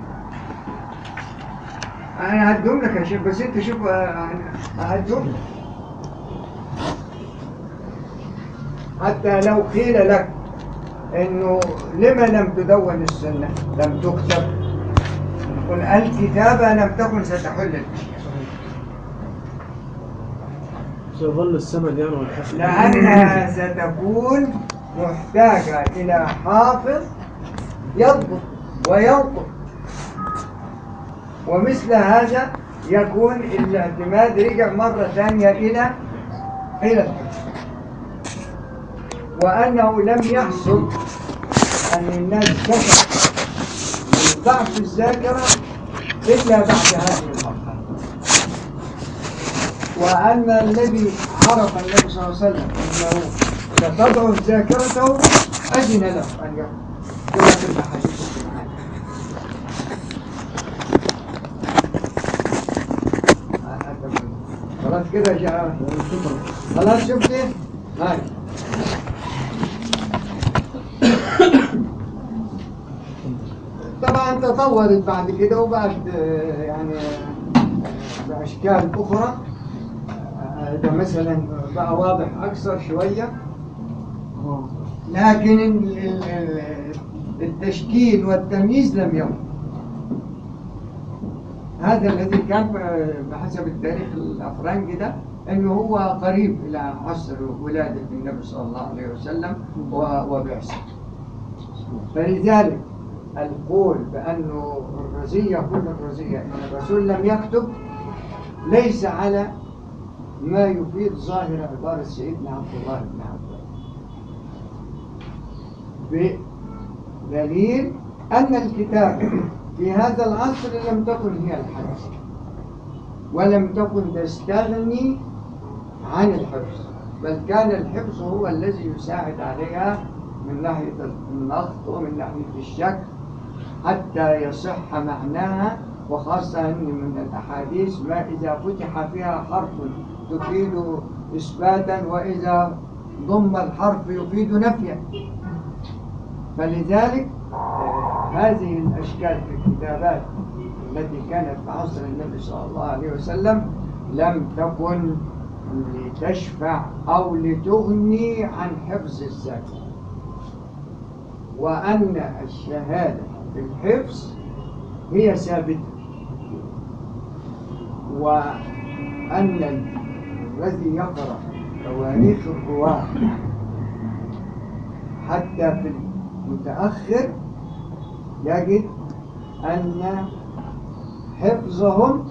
انا هديهم لك يا شيخ بس انت شوف آه، هديهم لك حتى لو قيل لك انه لما لم تدون السنه لم تكتب نقول الكتابه لم تكن ستحل الاشياء سيظل السمد يعني والحسن لانها ستكون محتاجه الى حافظ يضبط وينقل ومثل هذا يكون الاعتماد رجع مرة ثانية إلى إلى الحفظ وأنه لم يحصل أن الناس كفت من ضعف الذاكرة إلا بعد هذه المرحلة وأن الذي عرف النبي صلى الله عليه وسلم أنه ستضعف ذاكرته أذن له أن يقول كما في الأحاديث الصحيحة خلاص كده يا شباب خلاص شفت هاي طبعا تطورت بعد كده وبقت آه، يعني آه، باشكال اخرى آه، ده مثلا بقى واضح اكثر شويه لكن ال- ال- ال- التشكيل والتمييز لم يكن هذا الذي كان بحسب التاريخ الافرنجي ده انه هو قريب الى عصر ولاده النبي صلى الله عليه وسلم و- وبعثته فلذلك القول بانه الرزيه كل الرزيه ان الرسول لم يكتب ليس على ما يفيد ظاهر عباره سيدنا عبد الله بن عباس بدليل أن الكتابة في هذا العصر لم تكن هي الحدث ولم تكن تستغني عن الحفظ بل كان الحفظ هو الذي يساعد عليها من ناحية النقط ومن ناحية الشك حتى يصح معناها وخاصة أن من الأحاديث ما إذا فتح فيها حرف تفيد إثباتا وإذا ضم الحرف يفيد نفيا فلذلك آه، هذه الأشكال في الكتابات التي كانت في عصر النبي صلى الله عليه وسلم لم تكن لتشفع أو لتغني عن حفظ الذاكرة وأن الشهادة في الحفظ هي ثابتة وأن الذي يقرأ تواريخ الرواة حتى في المتأخر يجد أن حفظهم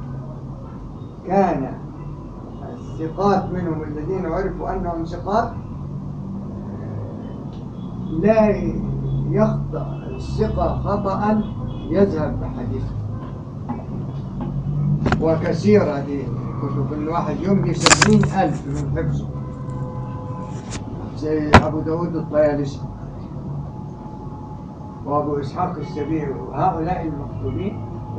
كان الثقات منهم الذين عرفوا أنهم ثقات لا يخطأ الثقة خطأ يذهب بحديثه وكثيرة دي كتب إن واحد يملي سبعين ألف من حفظه زي أبو داود الطيالسي وأبو إسحاق السبيعي وهؤلاء المكتوبين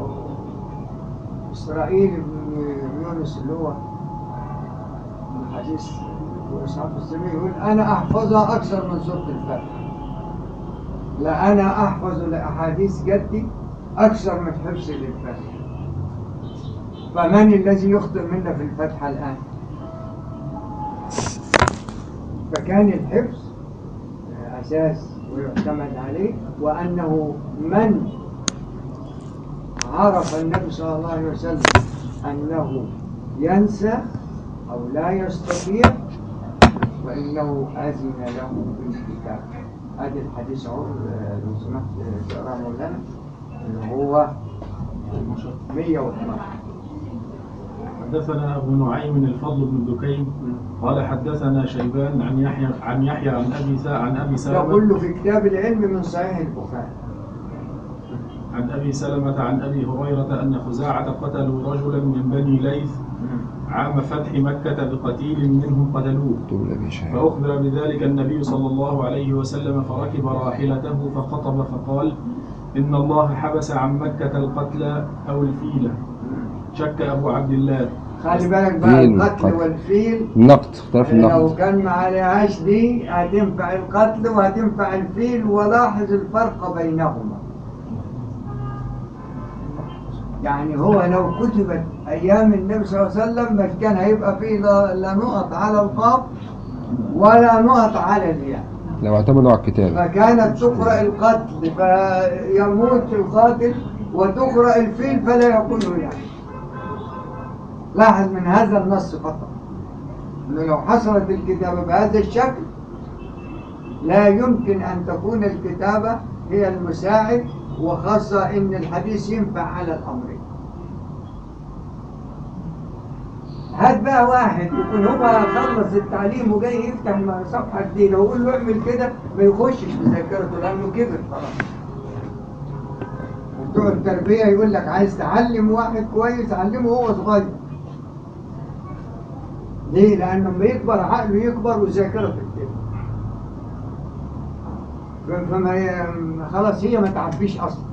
إسرائيل بن يونس اللي هو من حديث أبو إسحاق السبيعي يقول أنا أحفظها أكثر من سورة الفاتحة لا أنا أحفظ لأحاديث جدي أكثر من حفظي للفاتحة فمن الذي يخطئ منا في الفاتحة الآن؟ فكان الحفظ أساس ويعتمد عليه وأنه من عرف النبي صلى الله عليه وسلم أنه ينسى أو لا يستطيع فإنه أذن له بالكتاب هذا الحديث اهو آه، لو سمحت آه، تقرأ مولانا اللي هو 112 حدثنا أبو نعيم الفضل بن دكين قال حدثنا شيبان عن يحيى عن يحيى عن أبي سا عن أبي ده سلمة كله في كتاب العلم من صحيح البخاري عن أبي سلمة عن أبي هريرة أن خزاعة قتلوا رجلا من بني ليث عام فتح مكة بقتيل منهم قتلوه تقول أبي شهاب فأخبر بذلك النبي صلى الله عليه وسلم فركب راحلته فخطب فقال إن الله حبس عن مكة القتلى أو الفيلة شك أبو عبد الله خلي بالك بقى فيل القتل والقتل. والفيل النقد اختلاف لو النقد كان ما عليهاش دي هتنفع القتل وهتنفع الفيل ولاحظ الفرق بينهما يعني هو لو كتبت ايام النبي صلى الله عليه وسلم مش كان هيبقى فيه لا لا نقط على القاف ولا نقط على الياء لو اعتمدوا على الكتاب فكانت تقرأ القتل فيموت القاتل وتقرأ الفيل فلا يكون يعني لاحظ من هذا النص فقط انه لو حصلت الكتابة بهذا الشكل لا يمكن أن تكون الكتابة هي المساعد وخاصة إن الحديث ينفع على الأمرين هات بقى واحد يكون هو خلص التعليم وجاي يفتح م- صفحة جديدة ويقول له اعمل كده ما يخشش في ذاكرته لأنه كبر خلاص بتوع التربية يقول لك عايز تعلم واحد كويس علمه وهو صغير ليه؟ لأنه لما يكبر عقله يكبر وذاكرته تكبر ف- فما ي- خلاص هي ما تعبيش أصلا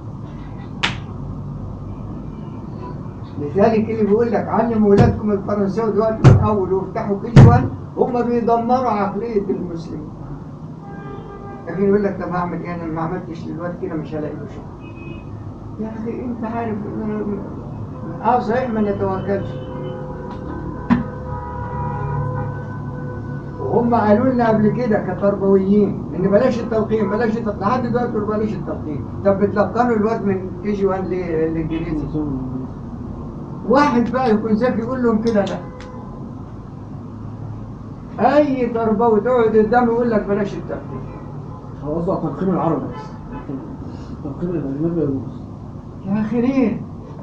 لذلك اللي بيقول لك علموا ولادكم الفرنساوي دلوقتي من اول وافتحوا كيجوان هم بيدمروا عقليه المسلمين. لكن يقول لك طب هعمل ايه انا ما عملتش للواد كده مش هلاقي له شغل. يا اخي انت عارف إن- اه صحيح ما نتوكلش. وهم قالوا لنا قبل كده كتربويين ان بلاش التلقين بلاش التلقين لحد دلوقتي بيقولوا بلاش التلقين طب بتلقنوا الواد من كي جي 1 للانجليزي واحد بقى يكون ذكي يقول لهم كده لا اي تربوي تقعد قدامه يقول لك بلاش التلقين هو قصده على التلقين العربي بس التلقين الأجنبي يجوز يا اخي ليه؟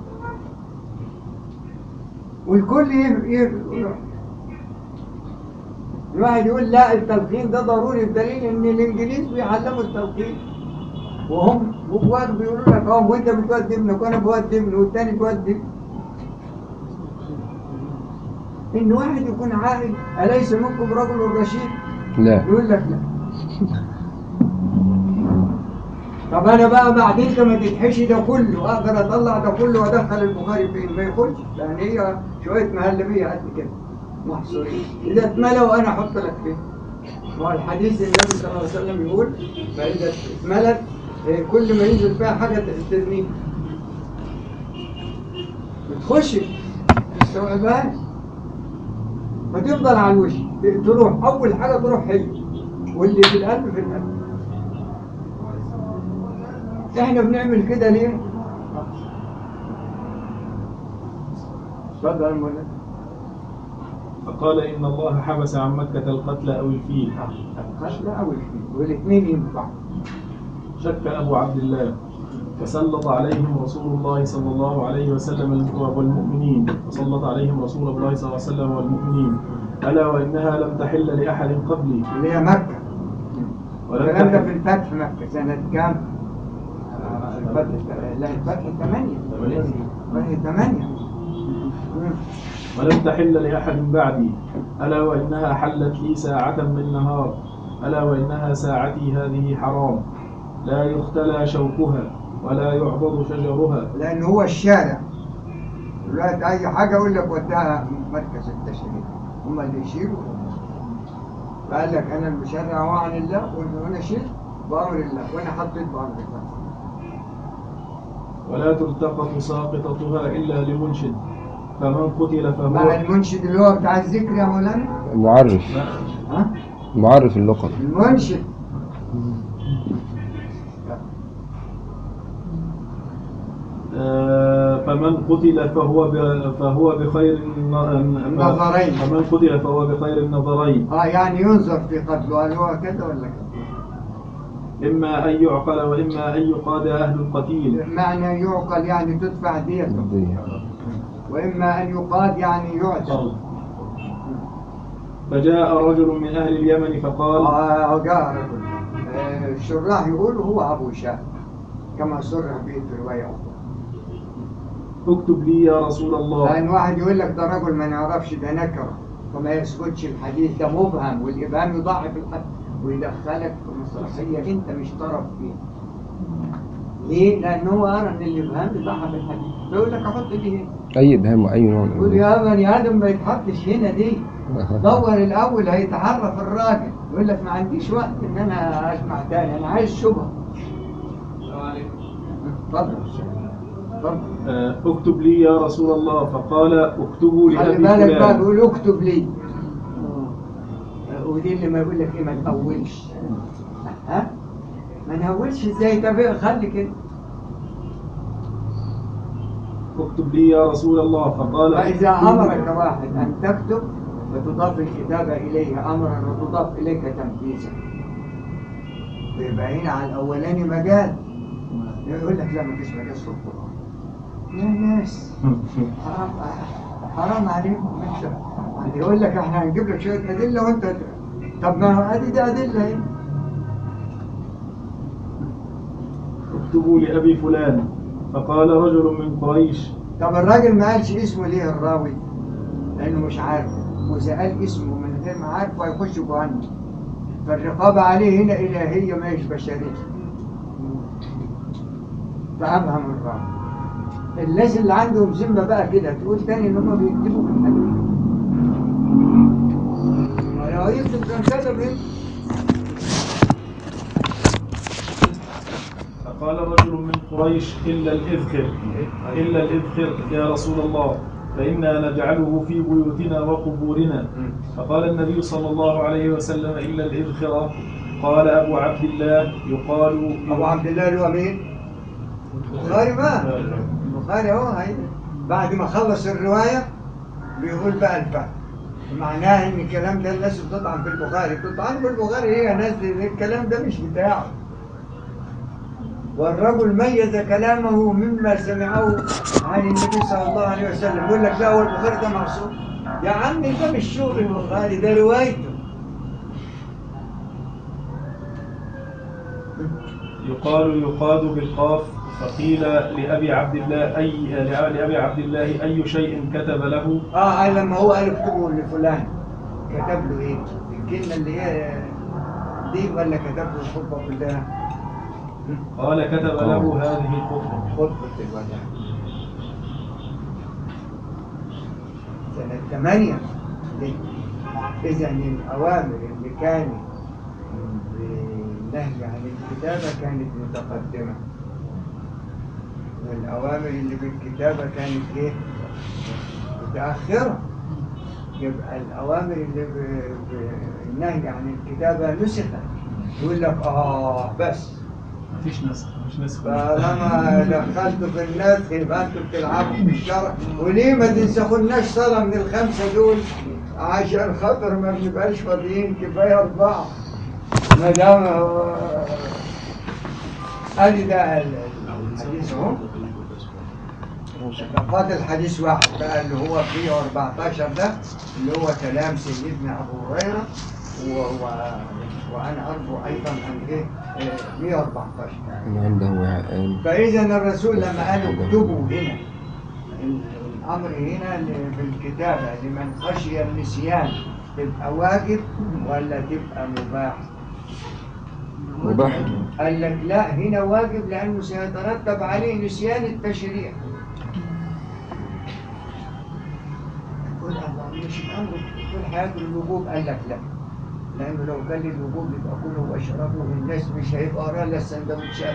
والكل ي- ي- الواحد يقول لا التلقين ده ضروري بدليل ان الانجليز بيعلموا التلقين وهم جواك بيقولوا لك اهو وانت بتودي ابنك وانا بودي ابني والتاني بيودي ان واحد يكون عاقل اليس منكم رجل رشيد لا يقول لك لا طب انا بقى بعدين لما تتحشي ده كله اقدر اطلع ده كله وادخل البخاري فين ما يخش لان هي شويه مهلبيه قد كده محصورين اذا اتملوا انا احط لك فين هو الحديث النبي صلى الله عليه وسلم يقول فاذا اتملت إيه، كل ما ينزل فيها حاجه ترميها بتخش تستوعبهاش فتفضل على الوش تروح اول حاجه تروح هي واللي في القلب في القلب احنا بنعمل كده ليه اتفضل يا مولانا فقال إن الله حبس عن مكة القتل أو الفيل القتل او الفيل والاثنين ينفعوا شك أبو عبد الله فسلط عليهم رسول الله صلى الله عليه وسلم والمؤمنين فسلط عليهم رسول الله صلى الله عليه وسلم والمؤمنين ألا وإنها لم تحل لأحد قبلي اللي هي مكه ولم الكلام ده في تحل الفتح مكه سنه كام؟ آه، الفتح لا الفتح 8 الفتح 8 ولم تحل لأحد بعدي ألا وإنها حلت لي ساعة من نهار ألا وإنها ساعتي هذه حرام لا يختلى شوكها ولا يعضد شجرها لان هو الشارع دلوقتي اي حاجه اقول لك وديها مركز التشريع هم اللي يشيلوا فقال لك انا المشرع هو عن الله وإن- وانا شلت بامر الله وانا حطيت بامر الله ولا تلتقط ساقطتها إلا لمنشد فمن قتل مع فهو المنشد اللي هو بتاع الذكر يا مولانا معرف ها معرف اللقب المنشد فمن قتل فهو ب- فهو بخير الن- النظرين. فمن قتل فهو بخير النظرين اه يعني ينظر في قتله هل هو كذا ولا كذا إما أن يعقل وإما أن يقاد أهل القتيل معنى يعقل يعني تدفع ديته دي. واما ان يقاد يعني يعتق فجاء رجل من أهل اليمن فقال آه جاء رجل آه، الشراح يقولوا هو ابو شاه كما صرح به في روايه اخرى اكتب لي يا رسول الله لان واحد يقول لك ده رجل ما نعرفش ده نكره فما يثبتش الحديث ده مبهم والابهام يضاعف الحد ويدخلك في مسرحيه انت مش طرف فيها ليه؟ لأنه هو أرى إن الإبهام يضاعف الحديث فيقول لك أحط دي هنا اي ابهام واي نوع من يقول الإبهام. يا بني آدم ما يتحطش هنا دي دور الأول هيتعرف الراجل يقول لك ما عنديش وقت إن أنا أسمع تاني أنا عايز شبهة اتفضل اتفضل آه، اكتب لي يا رسول الله فقال اكتبوا خلي لأبي بالك بقى فلان بيقول اكتب لي ودي اللي ما يقول لك ايه ما تأولش ها ما نهولش ازاي طب خلي كده اكتب لي يا رسول الله فقال فإذا اكتبوا- أمرك واحد أن تكتب فتضاف الكتابة إليه أمرا وتضاف إليك تنفيذا ويبقى هنا على الأولاني مجال يقول لك لا مفيش مجال في القرآن يا ناس حرام حرام عليكم انت يقول لك احنا هنجيب لك شويه ادله وانت طب ما ادي دي ادله اهي اكتبوا لأبي فلان فقال رجل من قريش طب الراجل ما قالش اسمه ليه الراوي لانه مش عارف واذا قال اسمه من غير ما عارفه هيخش جهنم فالرقابه عليه هنا الهيه ما هيش بشريه فافهم الراوي الناس اللي عندهم ذمه بقى كده تقول تاني ان هم بيكتبوا في الحديث ما لو يكتب كان كتب هنا فقال رجل من قريش إلا الإذخر إلا الإذخر يا رسول الله فإنا نجعله في بيوتنا وقبورنا فقال النبي صلى الله عليه وسلم إلا الإذخر قال أبو عبد الله يقال ابو عبد الله اللي هو مين؟ البخاري بقى البخاري اهو هي بعد ما خلص الروايه بيقول بقى الفهم معناها ان الكلام ده الناس بتطعن في البخاري بتطعن في البخاري هي ناس الكلام ده مش بتاعه والرجل ميز كلامه مما سمعه عن النبي صلى الله عليه وسلم يقول لك لا هو البخاري ده معصوم يا عمي ده مش شغل البخاري ده روايته يقال يقاد بالقاف فقيل لأبي عبد الله أي لأبي عبد الله أي شيء كتب له اه آه، لما هو قال اكتبوا لفلان كتب له ايه؟ الكلمه اللي هي دي ولا كتب له الخطبه كلها؟ قال كتب له هذه الخطبة خطبه الوداع سنه 8 اذا الاوامر اللي كانت بالنهي عن الكتابه كانت متقدمه والأوامر اللي بالكتابة كانت إيه؟ متأخرة يبقى الأوامر اللي ب- بالنهي عن الكتابة نسخت يقول لك آه بس مفيش نسخ مفيش نسخ طالما دخلتوا في النسخ يبقى انتوا بتلعبوا في الشرع وليه ما تنسخوناش صلاة من الخمسة دول عشان خاطر ما بنبقاش فاضيين كفاية أربعة ما دام هو- ادي ده ال- الحديث اهو فاضل الحديث واحد بقى اللي هو 114 ده اللي هو كلام سيدنا ابو هريره و... و... وانا ارجو ايضا ان ايه آه، 114 اللي عنده وعاء فاذا الرسول لما قال اكتبوا هنا ال- الامر هنا ل- بالكتابه لمن خشي النسيان تبقى واجب ولا تبقى مباح؟ مباح قال لك لا هنا واجب لأنه سيترتب عليه نسيان التشريع يقول الله مش الأمر طول حياته الوجوب قال لك لا لأنه لو كان الوجوب يبقى كله واشربوا الناس مش هيبقى وراه إلا السندوتشات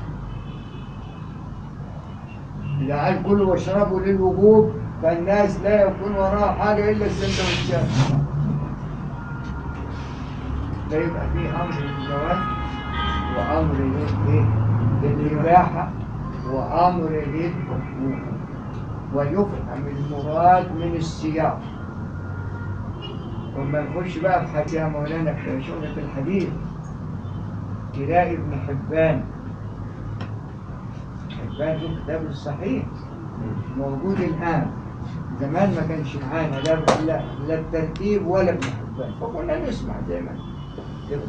إذا قال كلوا واشربوا للوجوب فالناس لا يكون وراها حاجة إلا السندوتشات ده يبقى فيه أمر بالجواز وأمر لل- إيه؟ للإباحة وأمر لل ويفهم المراد من السياق ثم نخش بقى في حاجة يا مولانا في شغلة الحديث تلاقي ابن حبان حبان له كتاب الصحيح موجود الآن زمان ما كانش معانا لا لا, لا الترتيب ولا ابن حبان فكنا نسمع زي ما كده.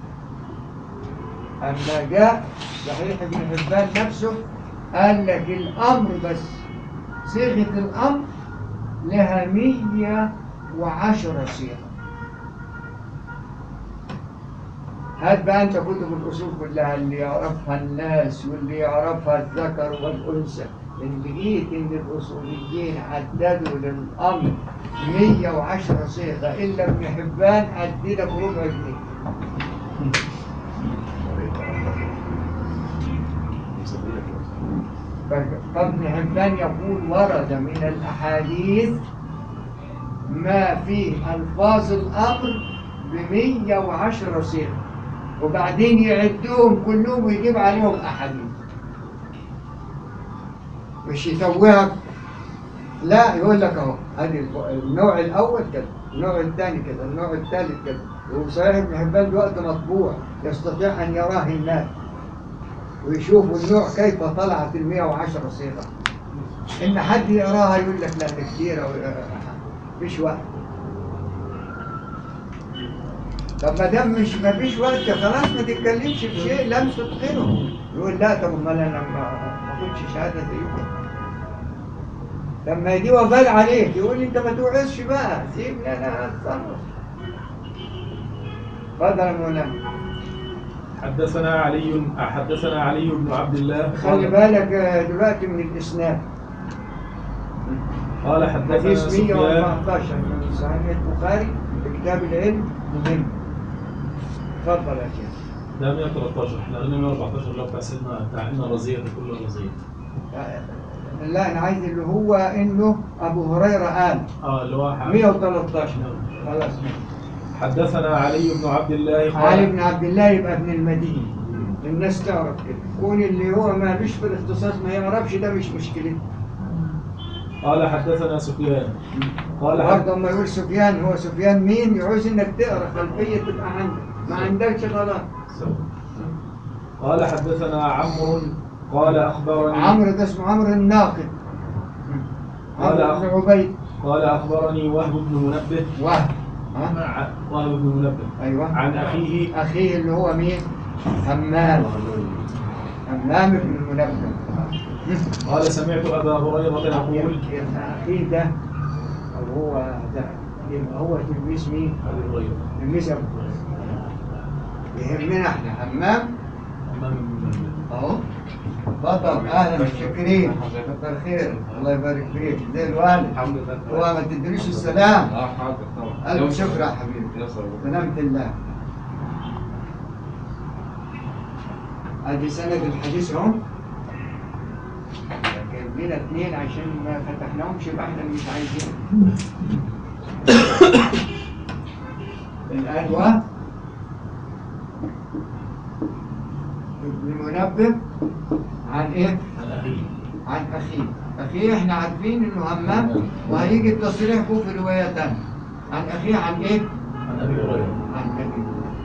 أما جاء صحيح ابن حبان نفسه قال لك الأمر بس صيغة الأمر لها مية وعشرة صيغة هات بقى أنت كتب الأصول كلها اللي يعرفها الناس واللي يعرفها الذكر والأنثى إن لقيت إن الأصوليين عددوا للأمر 110 صيغة إلا ابن حبان أدي لك ربع جنيه فابن حبان يقول ورد من الأحاديث ما فيه ألفاظ الأمر بمية وعشرة صيغة وبعدين يعدوهم كلهم ويجيب عليهم أحاديث مش يتوهك لا يقول لك اهو ادي النوع الاول كده النوع الثاني كده النوع الثالث كده وصحيح ابن حبان دلوقتي مطبوع يستطيع ان يراه الناس ويشوفوا النوع كيف طلعت ال 110 صيغه ان حد يقراها يقول لك لا ده كتير مفيش وقت طب ما دام مش ما فيش وقت خلاص ما تتكلمش في شيء لم تتقنه يقول لا طب امال انا ما ما اخدش شهاده زيكم لما يجي وبال عليك يقول لي انت ما توعظش بقى سيبني انا اتصرف اتفضل يا مولانا حدثنا علي حدثنا علي بن عبد الله خلي قال, بالك آه، دلوقتي من الاسناد قال حدثنا حديث سفيان 114 من صحيح البخاري في كتاب العلم مهم اتفضل يا شيخ ده 113 احنا قلنا 114 اللي هو بتاع سيدنا بتاع ان الرزيه كل الرزيه لا انا عايز اللي هو انه ابو هريره قال اه اللي هو ح- 113 خلاص حدثنا علي بن عبد الله قال علي بن عبد الله يبقى ابن المدينه الناس تعرف كده كون اللي هو ما فيش في الاختصاص ما يعرفش ده مش مشكلته قال حدثنا سفيان قال حد... برضه لما يقول سفيان هو سفيان مين يعوز انك تقرا خلفيه تبقى عندك ما عندكش غلط قال حدثنا عمرو قال اخبرني عمرو ده اسمه عمرو الناقد قال عمرو بن عبيد قال اخبرني وهب بن منبه وهب ها؟ ع- وهب بن منبه ايوه عن اخيه اخيه اللي هو مين همام همام بن المنبه قال سمعت ابا هريره يقول يبقى اخيه ده او هو ده يبقى هو تلميذ مين؟ ابي هريره تلميذ ابو هريرة. يهمنا احنا همام امام بن منبه اهو اتفضل اهلا متشكرين كتر خير الله يبارك فيك زي الوالد الحمد لله هو ما تدريش السلام اه حاضر طبعا الف شكر يا حبيبي يسر سلامة الله ادي سند الحديث اهو جايب لنا اثنين عشان ما فتحناهمش يبقى احنا اللي مش عايزين الأدوى ابن منبه عن ايه؟ عن اخيه عن أخيه أخيه إحنا عارفين إنه همام وهيجي التصريح فيه في رواية تانية عن أخيه عن إيه؟ عن ابي هريره عن أبيه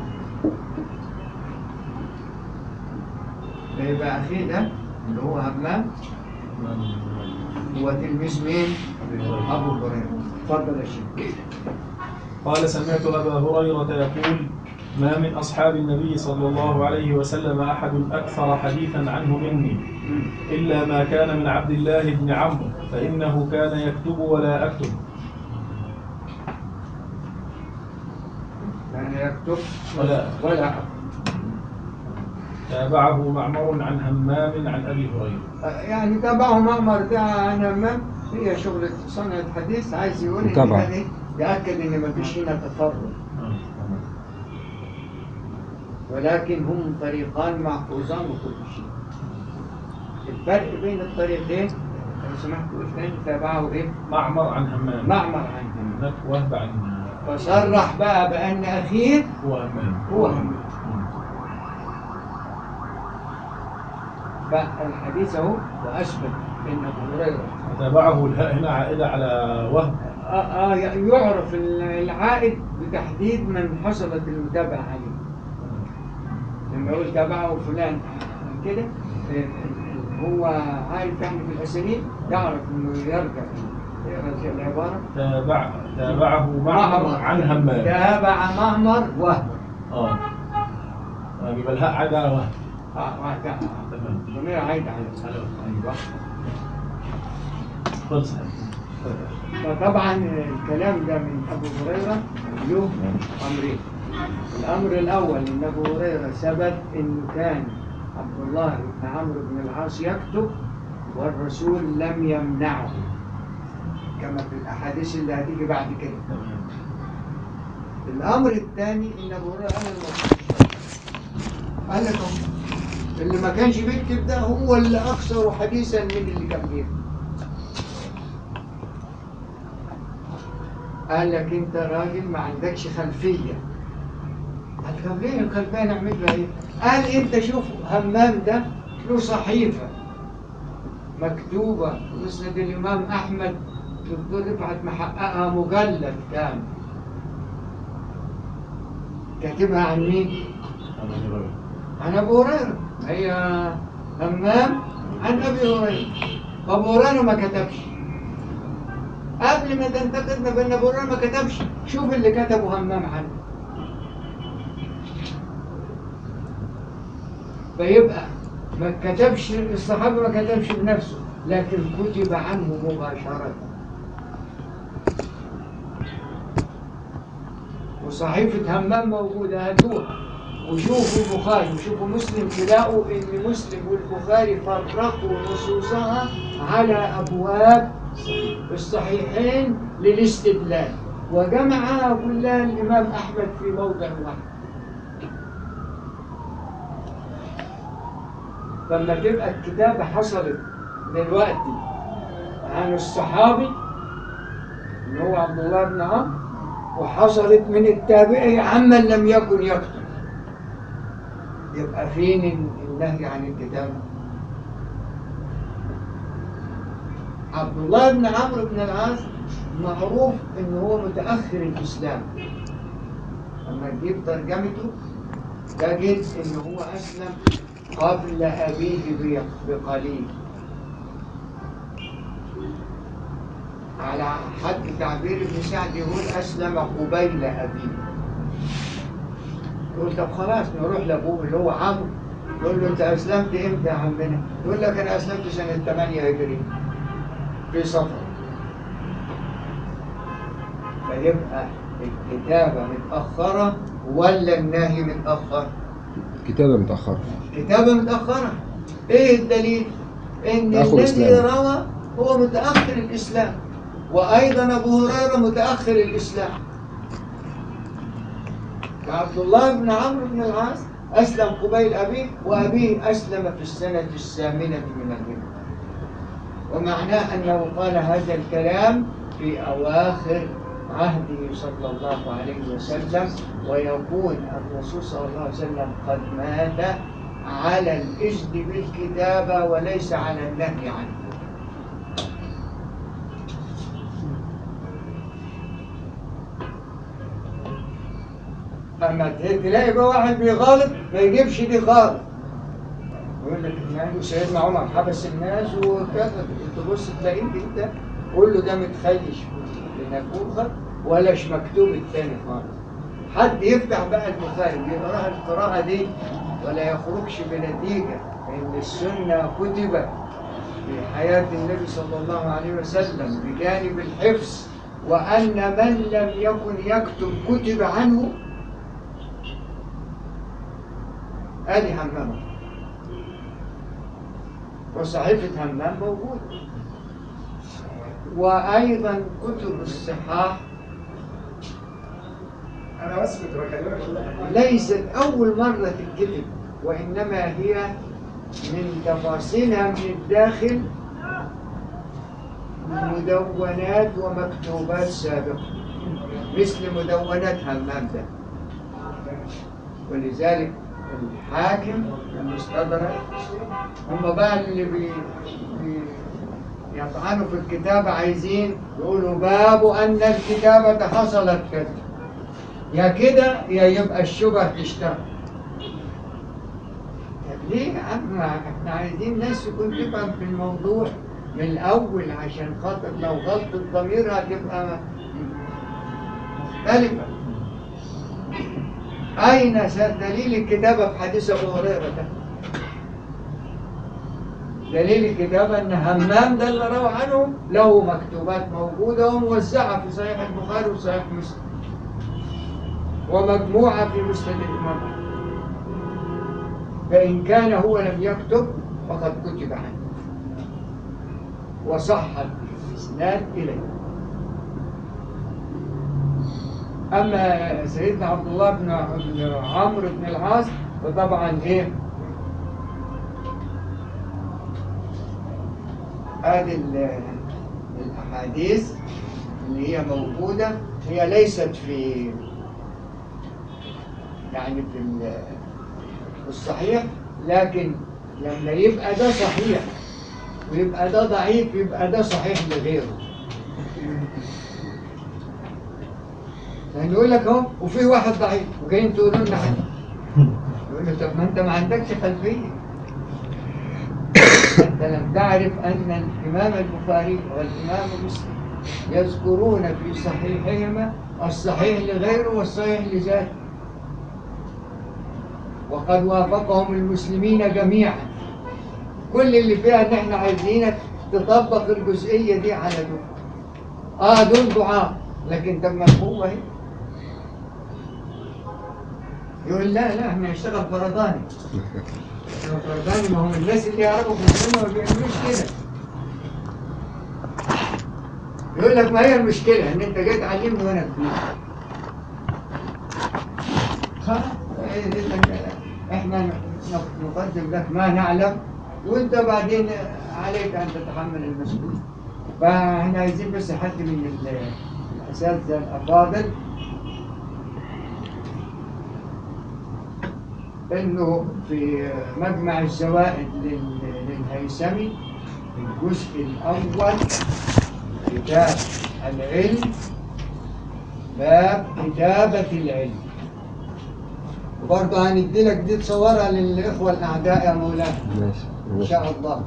يبقى أخيه ده اللي هو همام امام بن منبه هو تلميذ مين؟ ابي هريره أبو هريرة اتفضل يا شيخ قال سمعت أبا هريرة يقول ما من أصحاب النبي صلى الله عليه وسلم أحد أكثر حديثا عنه مني إلا ما كان من عبد الله بن عمرو فإنه كان يكتب ولا أكتب كان يكتب ولا ولا تابعه معمر عن همام عن أبي هريرة يعني تابعه مأمر ده عن همام هي شغلة صنعة حديث عايز يقول إن متابعة. كان إيه؟ يأكد إن مفيش هنا تفرد ولكن هم طريقان محفوظان وكل شيء الفرق بين الطريقين لو سمحت قول تاني تابعه ايه؟ معمر عن همام معمر عنهم هناك وهب عن فصرح بقى بأن أخيه هو همام هو همام فالحديث اهو واثبت ان ابو هريره تابعه الهاء هنا عائدة على وهم آه آه يعرف العائد بتحديد من حصلت المتابعه عليه لما يقول تابعه فلان كده آه، هو عارف يعني في الاسانيد يعرف انه يرجع يرجع العباره تابع تابعه معمر عن همام تابع معمر وهب اه آه، يبقى الهاء عائدة على وهم اه وهب. تمام ضمير عايد على ايوه خلص فطبعا الكلام ده من ابو هريره له امرين الامر الاول ان ابو هريره ثبت انه كان عبد الله بن عمرو بن العاص يكتب والرسول لم يمنعه كما في الاحاديث اللي هتيجي بعد كده تمام الامر الثاني ان ابو هريره قال الموضوع قال لك أهو، اللي ما كانش بيكتب ده هو اللي اكثر حديثا من اللي كان بيكتب قال لك انت راجل ما عندكش خلفيه قال طب ليه الخلفيه نعمل لها ايه؟ قال انت شوف همام ده له صحيفه مكتوبه مسند الامام احمد الدكتور رفعت محققها مجلد كامل كاتبها عن مين؟ أبو هريرة. عن ابو هريره هي همام عن ابي هريره ابو هريره ما كتبش قبل ما تنتقد ما بين ابو هريره ما كتبش شوف اللي كتبه همام عنه فيبقى ما كتبش الصحابه ما كتبش بنفسه لكن كتب عنه مباشره وصحيفة همام موجودة هاتوها وشوفوا البخاري وشوفوا مسلم تلاقوا ان مسلم والبخاري فرقوا نصوصها على ابواب الصحيحين للاستدلال وجمعها كلها الامام احمد في موضع واحد لما تبقى الكتابة حصلت دلوقتي عن الصحابي اللي هو عبد الله بن عمرو وحصلت من التابعي عمن لم يكن يكتب يبقى فين النهي عن الكتابة عبد الله بن عمرو بن العاص معروف ان هو متأخر الإسلام لما تجيب ترجمته تجد ان هو أسلم قبل أبيه بقليل على حد تعبير ابن سعد يقول أسلم قبيل أبيه يقول طب خلاص نروح لأبوه اللي هو عمرو يقول له أنت أسلمت إمتى يا عمنا؟ يقول لك أنا أسلمت سنة 8 هجري في صفر فيبقى الكتابة متأخرة ولا النهي متأخر؟ كتابة متأخرة كتابة متأخرة إيه الدليل؟ إن تأخر الذي الإسلام. روى هو متأخر الإسلام وأيضا أبو هريرة متأخر الإسلام عبد الله بن عمرو بن العاص أسلم قبيل أبيه وأبيه أسلم في السنة الثامنة من الهجرة ومعناه أنه قال هذا الكلام في أواخر عهده صلى الله عليه وسلم ويكون الرسول صلى الله عليه وسلم قد مات على الإذن بالكتابة وليس على النهي عنه اما تلاقي بقى واحد بيغالط ما يجيبش دي خالص يقول لك يعني سيدنا عمر حبس الناس وكذا تبص تلاقيه انت قول له ده متخيش لنفوخه ولاش مكتوب الثاني خالص حد يفتح بقى البخاري يقراها القراءة دي ولا يخرجش بنتيجة إن السنة كتبت في حياة النبي صلى الله عليه وسلم بجانب الحفظ وأن من لم يكن يكتب كتب عنه ادي همام وصحيفة همام موجودة وأيضا كتب الصحاح انا بس كنت بكلمك ليست أول مرة تتكتب وإنما هي من تفاصيلها من الداخل مدونات ومكتوبات سابقة مثل مدونات همام ده ولذلك الحاكم المستدرك هم بقى اللي بي بي يطعنوا في الكتابة عايزين يقولوا باب أن الكتابة حصلت كده يا كده يا يبقى الشبه تشتغل طب ليه يا عم احنا عايزين ناس يكون تفهم في الموضوع من الأول عشان خاطر لو غلطت ضميرها تبقى مختلفة أين س- دليل الكتابة في حديث أبو هريرة ده؟ دليل الكتابة أن همام ده اللي روى عنه له مكتوبات موجودة وموزعة في صحيح البخاري وصحيح مسلم ومجموعة في مسند الإمام أحمد. فإن كان هو لم يكتب فقد كتب عنه وصح الإسناد إليه أما سيدنا عبد الله بن بن عمرو بن العاص فطبعا إيه هذه ال- الأحاديث اللي هي موجودة هي ليست في يعني في ال- في الصحيح لكن لما يبقى ده صحيح ويبقى ده ضعيف يبقى ده صحيح لغيره يعني يقول لك اهو وفي واحد ضعيف وجايين تقولوا لنا عنه يقول له طب ما انت ما عندكش خلفيه انت لم تعرف ان الامام البخاري والامام مسلم يذكرون في صحيحهما الصحيح لغيره والصحيح لذاته وقد وافقهم المسلمين جميعا كل اللي فيها ان احنا عايزينك تطبق الجزئيه دي على دول اه دول ضعاف لكن طب ما هو اهي يقول لا لا احنا نشتغل فرداني احنا فرداني ما هم الناس اللي يعرفوا في السنه ما بيعملوش كده يقول لك ما هي المشكله ان انت جاي تعلمني وانا كبير خلاص إيه دي اللي- احنا نقدم لك ما نعلم وانت بعدين عليك ان تتحمل المسؤوليه فاحنا عايزين بس حد من ال- الاساتذه الافاضل انه في مجمع الزوائد لل- للهيثمي الجزء الاول كتاب العلم باب كتابة العلم وبرضه هندي لك دي تصورها للإخوة الأعداء يا مولانا ماشي إن شاء الله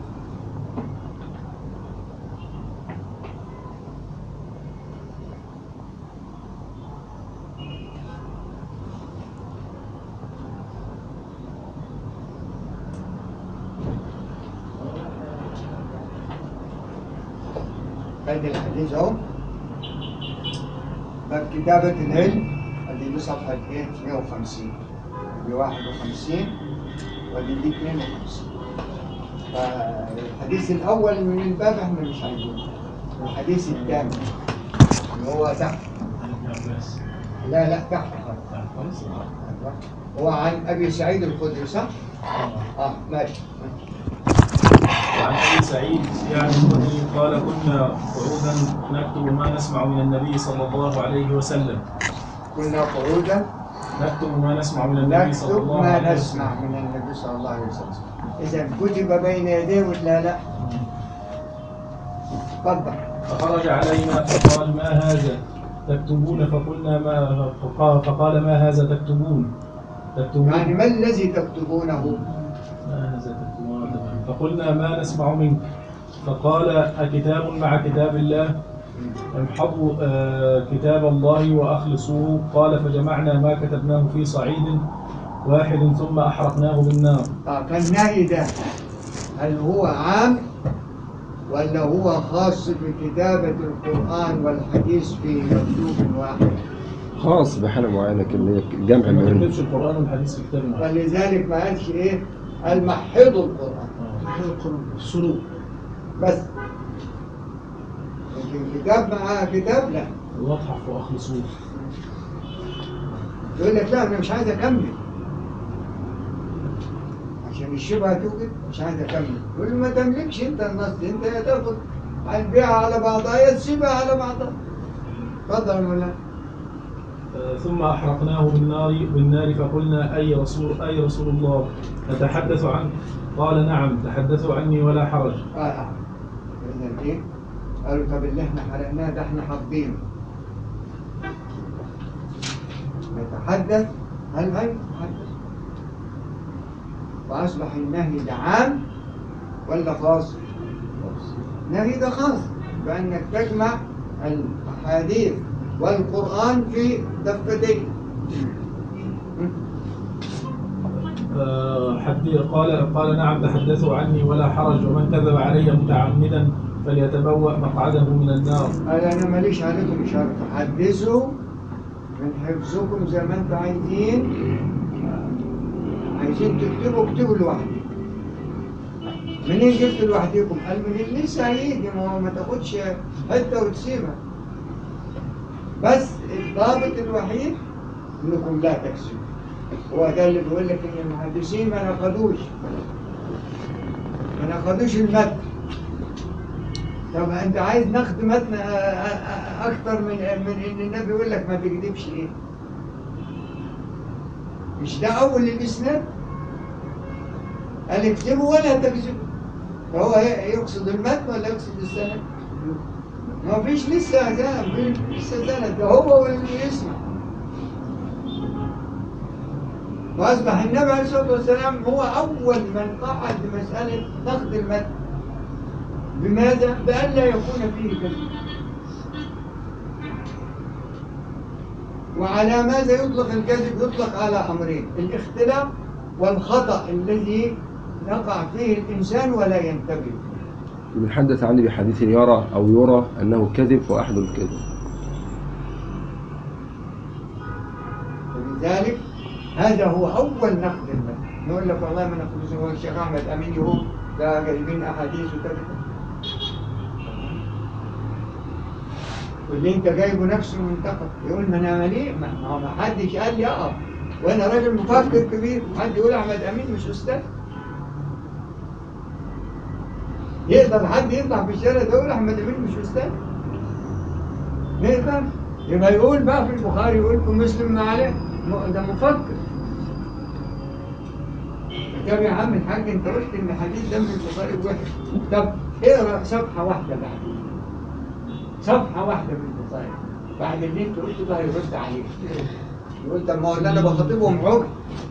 هذه الحديث اهو باب كتابة العلم هذه دي صفحة ايه 150 دي 51 ودي دي 52 فالحديث الأول من الباب احنا مش عايزينه الحديث الثاني اللي هو تحت لا لا تحت خالص. أيوة. هو عن أبي سعيد الخدري صح؟ اه ماشي وعن ابي سعيد يعني الخدري قال كنا قعودا نكتب ما نسمع من النبي صلى الله عليه وسلم كنا قعودا نكتب ما نسمع من النبي صلى نكتب الله ما عليه نسمع وسلم من النبي صلى الله عليه وسلم إذا كتب بين يديه ولا لا؟ تفضل فخرج علينا فقال ما هذا تكتبون فقلنا ما فقال, فقال ما هذا تكتبون تكتبون يعني ما الذي تكتبونه؟ ما هذا تكتبون تمام. فقلنا ما نسمع منك فقال أكتاب مع كتاب الله امحضوا آه، كتاب الله وأخلصوه قال فجمعنا ما كتبناه في صعيد واحد ثم أحرقناه بالنار آه فالنهي ده هل هو عام ولا هو خاص بكتابة القرآن والحديث في مكتوب واحد؟ خاص بحالة معينة كده اللي هي جمع ما بين تكتبش القرآن والحديث في كتاب واحد ولذلك ما قالش إيه؟ المحضوا القرآن هذا القرآن السلوك بس لكن كتاب مع كتاب لا واضحة وأخلصوه يقول لك لا انا مش عايز اكمل عشان الشبهه توجد مش عايز اكمل يقول له ما تملكش انت النص انت يا تاخد البيعه على بعضها يا تسيبها على بعضها اتفضل يا مولانا آه، ثم أحرقناه بالنار بالنار فقلنا أي رسول أي رسول الله نتحدث عنه قال نعم تحدثوا عني ولا حرج آه آه. إذا إيه؟ قالوا طب اللي احنا حرقناه ده احنا حافظينه. نتحدث هل هل نتحدث؟ وأصبح النهي ده عام ولا خاص؟ نهي ده خاص بأنك تجمع الأحاديث والقرآن في دفتين. آه، حد قال قال نعم تحدثوا عني ولا حرج ومن كذب علي متعمدا فليتبوأ مقعده من النار قال أنا ماليش عليكم شرط حدثوا من حفظكم زي ما أنتم عايزين عايزين تكتبوا اكتبوا لوحدكم منين جبت لوحدكم؟ قال من اللي لسه هيجي ما هو ما تاخدش حته وتسيبها بس الضابط الوحيد انكم لا تكسبوا هو ده اللي بيقول لك ان المحدثين ما نقدوش ما نقدوش المتن طب انت عايز ناخد متن أ- أ- أ- اكتر من من ان النبي يقول لك ما تكذبش ليه؟ مش ده اول الاسلام؟ قال اكتبوا ولا تكذبوا فهو ي- يقصد المتن ولا يقصد السند؟ ما فيش لسه سند لسه سند ده هو واللي يسمع واصبح النبي عليه الصلاه والسلام هو اول من قعد بمساله نقد المتن بماذا؟ بألا يكون فيه كذب وعلى ماذا يطلق الكذب؟ يطلق على أمرين الاختلاف والخطأ الذي يقع فيه الإنسان ولا ينتبه من حدث عني بحديث يرى أو يرى أنه كذب فأحد الكذب ولذلك هذا هو أول نقد المتن نقول لك والله ما نقول هو الشيخ أحمد أمين هو ده جايبين أحاديث وكذا واللي انت جايبه نفسه منتقد يقول ما انا مليء ما ما هو ما حدش قال لي اقف وانا راجل مفكر كبير حد يقول احمد امين مش استاذ يقدر حد يطلع في الشارع ده يقول احمد امين مش استاذ يقدر يبقى يقول بقى في البخاري يقول في مسلم ما عليه م- ده مفكر طب يا عم الحاج انت قلت ان الحديث ده من البخاري وحش طب اقرا صفحه واحده بعد صفحه واحده من البخاري بعد اللي انت قلته ده هيرد عليك يقول طب ما هو اللي انا بخاطبهم عمر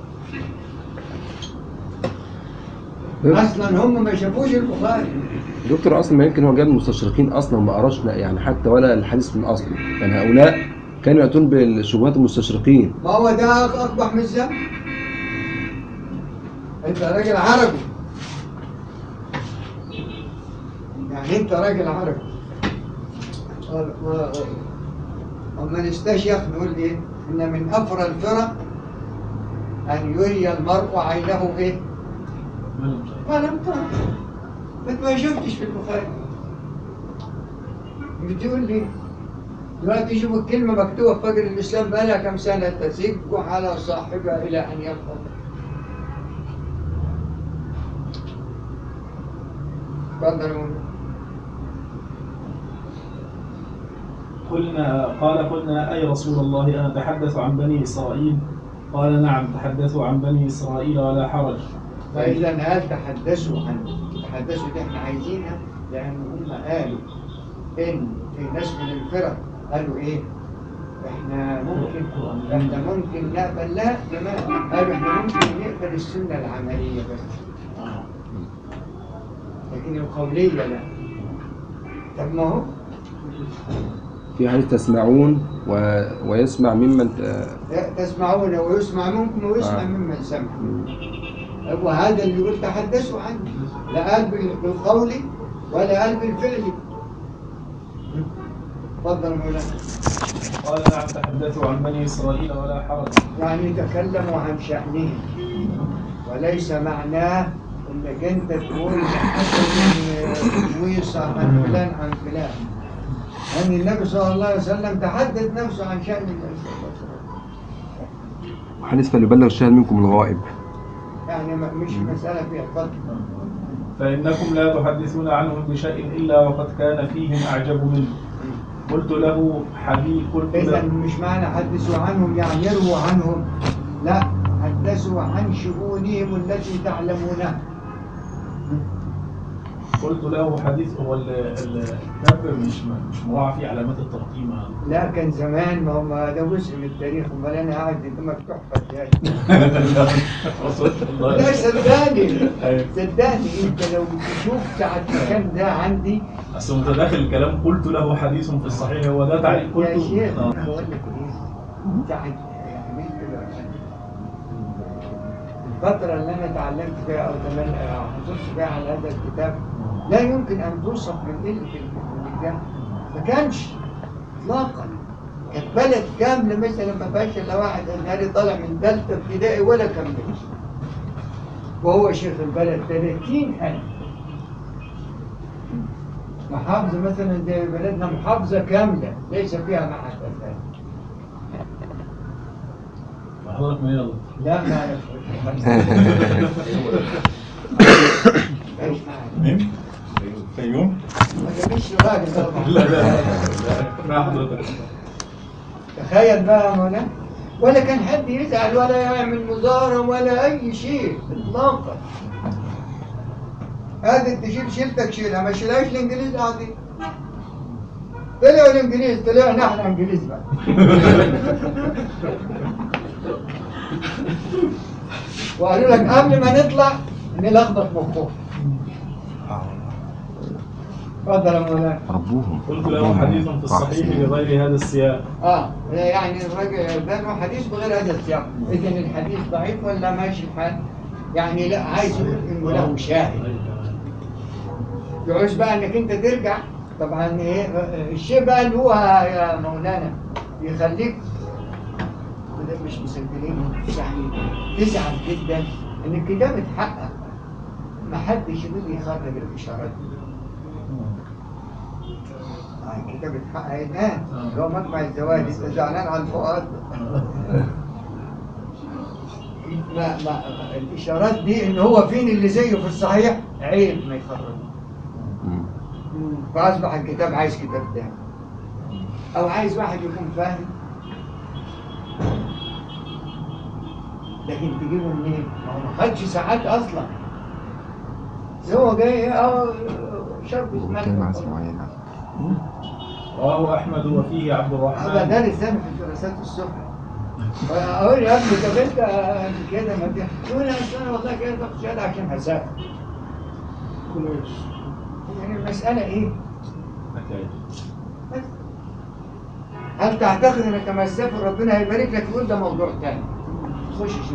اصلا هم ما شافوش البخاري دكتور اصلا ما يمكن هو جاب المستشرقين اصلا ما قراش يعني حتى ولا الحديث من اصله يعني هؤلاء كانوا ياتون بالشبهات المستشرقين ما هو ده اقبح من الذنب انت راجل عربي يعني انت راجل عربي قال- ما- اما نستشيخ نقول ايه ان من افرى الفرق ان يري المرء عينه ايه ما لم ترى انت ما شفتش في البخاري بتقول لي دلوقتي شوف الكلمة مكتوبة في فجر الإسلام بقى لها كم سنة تزج على صاحبها إلى أن يلقى تفضل يا مولانا. قلنا قال قلنا أي رسول الله أنا أتحدث عن بني إسرائيل قال نعم تحدثوا عن بني إسرائيل ولا حرج فإذا قال تحدثوا عن تحدثوا دي احنا عايزينها لأن هم قالوا إن في ناس من الفرق قالوا إيه؟ احنا ممكن احنا ممكن نقبل لا كمان قالوا احنا ممكن نقبل السنة العملية بس لكن القولية لا طب ما هو في حديث تسمعون و... ويسمع ممن ت... تسمعون ويسمع منكم ويسمع آه. ممن سمع وهذا اللي يقول تحدثوا عنه لا قال بال- بالقول ولا قال بالفعل تفضل مولانا قال نعم تحدثوا عن بني إسرائيل ولا حرج يعني تكلموا عن شأنهم وليس معناه انك انت تقول حسن ويصى عن فلان عن فلان لأن النبي صلى الله عليه وسلم تحدث نفسه عن شأن النبي صلى الله عليه وسلم حديث فليبلغ الشاهد منكم الغائب يعني ما- مش مسألة فيها فضل فإنكم لا تحدثون عنهم بشيء إلا وقد كان فيهم أعجب منه قلت له حديث قلت إذا له مش معنى حدثوا عنهم يعني يرووا عنهم لا حدثوا عن شؤونهم التي تعلمونها قلت له حديث هو ال- ال- الكتاب مش مش مراعى فيه علامات الترقيم لا كان زمان ما هم ده جزء من التاريخ امال انا قاعد قدامك تحفه ازاي لا صدقني أيوة. صدقني انت لو تشوف ساعة ما كان ده عندي اصل متداخل الكلام قلت له حديث في الصحيح هو ده تعليق يا قلت شيخ آه. بقول لك ايه ساعة يا حبيبي الفترة اللي أنا اتعلمت فيها أو تمن- أو حصلت فيها على هذا الكتاب لا يمكن أن توصف من قلة الكتاب ما كانش إطلاقا كانت بلد كاملة مثلا ما فيهاش إلا واحد أزهري طالع من ثالثة ابتدائي ولا كملش وهو شيخ البلد 30000 محافظة مثلا زي بلدنا محافظة كاملة ليس فيها معهد أزهري حضرتك منين يا دكتور؟ لا ما أعرف ايش معهد منين؟ فيوم؟ ما جابش راجل طبعا لا لا لا لا حضرتك تخيل بقى يا مولانا ولا كان حد يزعل ولا يعمل مظاهرة ولا أي شيء إطلاقا هذه تشيل شيلتك شيلها ما شيلهاش الإنجليز قاعدين طلعوا الإنجليز طلعنا إحنا إنجليز بقى وقالوا لك قبل ما نطلع نلخبط مخهم اتفضل يا مولانا ربوهم قلت له حديث في الصحيح بغير هذا السياق اه يعني الراجل ده له حديث بغير هذا السياق اذا الحديث ضعيف ولا ماشي الحال يعني لا عايز يقول انه له شاهد يعوز بقى انك انت ترجع طبعا ايه الشيء بقى اللي هو يا مولانا يخليك وده مش مسجلين يعني تزعل جدا ان الكتاب اتحقق ما حدش يقول يخرج الاشارات دي آه، الكتاب اتحقق الان اللي هو مجمع الزواج انت زعلان على الفؤاد ما ما الاشارات دي ان هو فين اللي زيه في الصحيح عيب ما يخرج فاصبح الكتاب عايز كتاب تاني او عايز واحد يكون فاهم لكن تجيبه منين؟ ما هو ما خدش ساعات اصلا هو جاي اه شرب كلمة عن معينة رواه احمد وفيه عبد هذا الرحمن دارس انا في الدراسات الصبح اقول يا ابني طب انت كده ما تقول انا والله كده باخد شهاده عشان هسافر كويس يعني المساله ايه؟ بس. هل تعتقد انك لما تسافر ربنا هيبارك لك تقول ده موضوع تاني خش شوف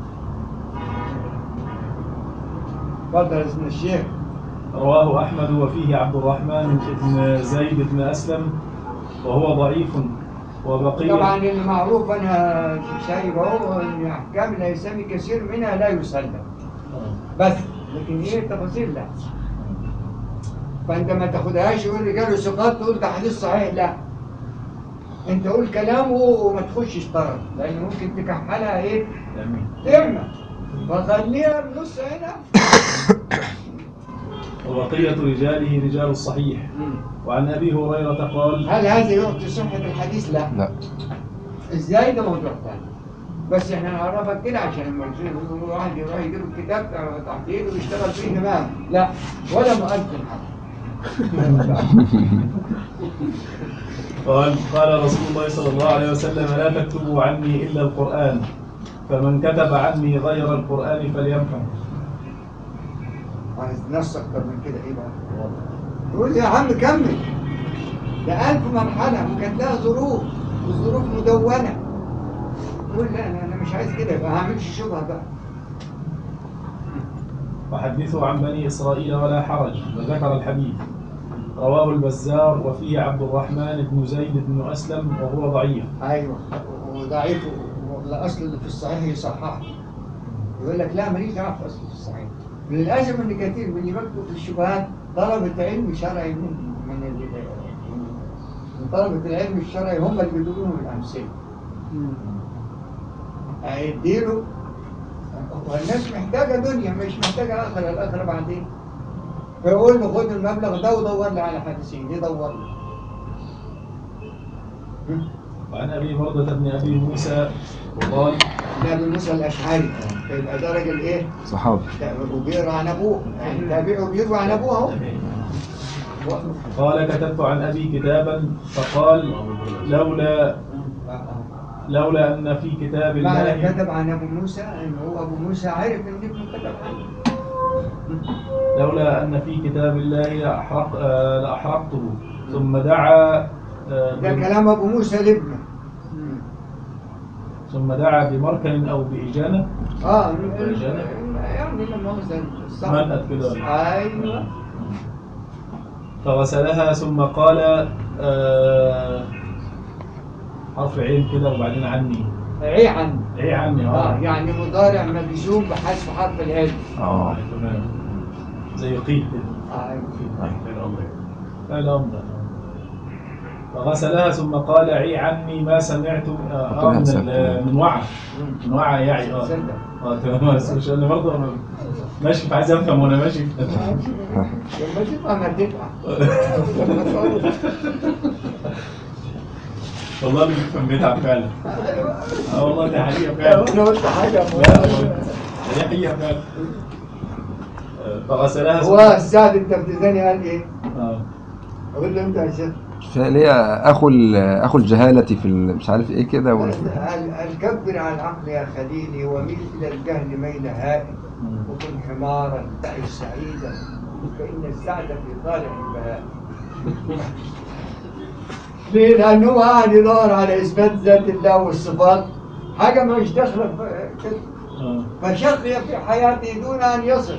اتفضل يا سيدنا الشيخ رواه أحمد وفيه عبد الرحمن بن زيد بن أسلم وهو ضعيف وبقية طبعا المعروف انا شايف اهو ان احكام الهيثمي كثير منها لا يسلم بس لكن ايه تفاصيل لا فانت ما تاخدهاش يقول رجال ثقات تقول ده حديث صحيح لا انت قول كلامه وما تخشش طرف لان ممكن تكحلها ايه آمين. تعمى فخليها بنص هنا وبقية رجاله رجال الصحيح وعن أبي هريرة قال هل هذا يعطي صحة الحديث؟ لا لا ازاي ده موضوع ثاني بس احنا نعرفك كده عشان المرسول يقول واحد يروح يجيب الكتاب تحت ايده ويشتغل فيه امام لا ولا مؤذن حتى قال قال رسول الله صلى الله عليه وسلم لا تكتبوا عني إلا القرآن فمن كتب عني غير القرآن فليمحه عايز نص اكتر من كده ايه بقى؟ يقول يا عم كمل ده ألف مرحلة وكانت لها ظروف والظروف مدونة يقول لا انا أنا مش عايز كده يبقى ما هعملش شبهة بقى وحدثوا عن بني إسرائيل ولا حرج وذكر الحديث رواه البزار وفيه عبد الرحمن بن زيد بن أسلم وهو ضعيف ايوه وضعيف الاصل اللي في الصحيح يصحح يقول لك لا ماليش دعوه في اصل في الصحيح للاسف ان كثير من اللي بيكتبوا في الشبهات طلبه علم شرعي من من ال- من طلبه العلم الشرعي هم اللي بيجيبوا لهم الامثله هيديله والناس محتاجه دنيا مش محتاجه اخره الاخره بعدين فيقول له خد المبلغ ده ودور لي على حديثين يدور له وعن أبي بردة بن أبي موسى قال ده ابن موسى الاشعري يبقى ده راجل ايه؟ صحابي وبيقرا عن ابوه يعني تابعه بيروي عن ابوه اهو قال كتبت عن أبي كتابا فقال لولا لولا أن في كتاب معنى الله كتب عن ابو موسى ان هو ابو موسى عارف ان ابنه كتب عنه لولا أن في كتاب الله لأحرق آه، لأحرقته ثم دعا آه، ده كلام ابو موسى لابنه ثم دعا بمركن أو بإجانة اه يعني لما مثلا الصعب منأت كده ايوه فغسلها ثم قال آه، حرف عين كده وبعدين عني عي عنه عي عني اه اه يعني مضارع مجزوم بحذف حرف الهاء اه تمام زي قيل كده آه. فعل أمر فغسلها ثم قال عي عني ما سمعت آه آه، من, ال- من وعى من وعى يعي اه صدق. اه تمام بس مش انا برضه أنا ماشي فعايز افهم وانا ماشي لما تبقى ما تبقى والله اللي بيفهم بيتعب فعلا اه والله دي حقيقه فعلا انا قلت حاجه لا، دي حقيقه فعلا آه، فغسلها ثم- هو السعد التفتزاني قال ايه؟ اه اقول له انت يا شيخ اللي هي اخو ال- اخو الجهالة في ال- مش عارف ايه كده ولا ال- الكبر على العقل يا خليلي وميل الى الجهل ميل هائل وكن حمارا تعش سعيدا فان السعد في طالع البهاء ليه؟ لانه هو قاعد يدور على اثبات ذات الله والصفات حاجه مش داخله في كده اه فشقي في حياته دون ان يصل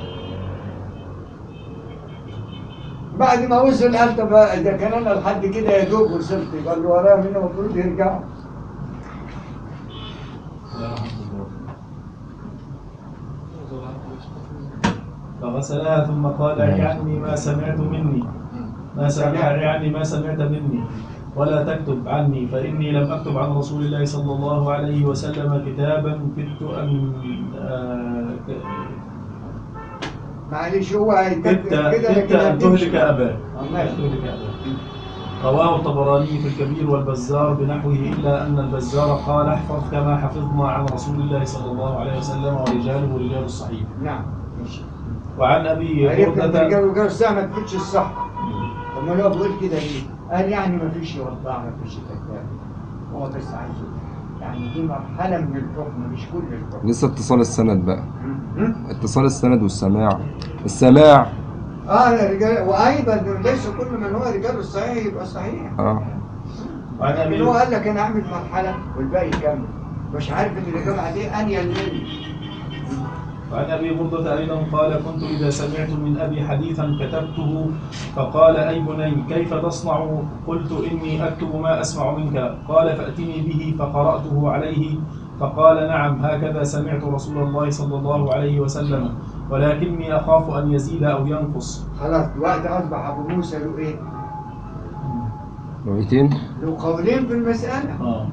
بعد ما وصل قال طب اذا كان انا لحد كده يا دوب وصلت يبقى اللي ورايا منه المفروض يرجعوا فغسلها ثم قال يعني ما سمعت مني ما سمعت يعني ما سمعت مني ولا تكتب عني فإني لم أكتب عن رسول الله صلى الله عليه وسلم كتابا كدت أن آه، ك- معلش هو هيكتب كدت كده كدت لكن أن هتمشي. تهلك أباك آه، ماشي. تهلك أباك رواه الطبراني في الكبير والبزار بنحوه إلا أن البزار قال احفظ كما حفظنا عن رسول الله صلى الله عليه وسلم ورجاله رجال الصحيح نعم ماشي وعن أبي عرفت ان بردة الرجال والرجال الساعه ما تفوتش الصح طب ما هو بيقول كده ليه؟ قال يعني ما فيش وضاع ما فيش كذاب هو بس عايز يقول. يعني دي مرحله من الحكم مش كل الحكم لسه اتصال السند بقى م? اتصال السند والسماع السماع اه الرجال وايضا ليس كل من هو رجال الصحيح يبقى صحيح اه وعن لكن أبي هو قال لك انا اعمل مرحله والباقي يكمل مش عارف ان اللي جاب عليه انيل مني وعن ابي برده ايضا قال كنت اذا سمعت من ابي حديثا كتبته فقال اي بني كيف تصنع قلت اني اكتب ما اسمع منك قال فاتني به فقراته عليه فقال نعم هكذا سمعت رسول الله صلى الله عليه وسلم ولكني اخاف ان يزيد او ينقص خلاص دلوقتي اصبح ابو موسى له ايه؟ روايتين له قولين في المساله اه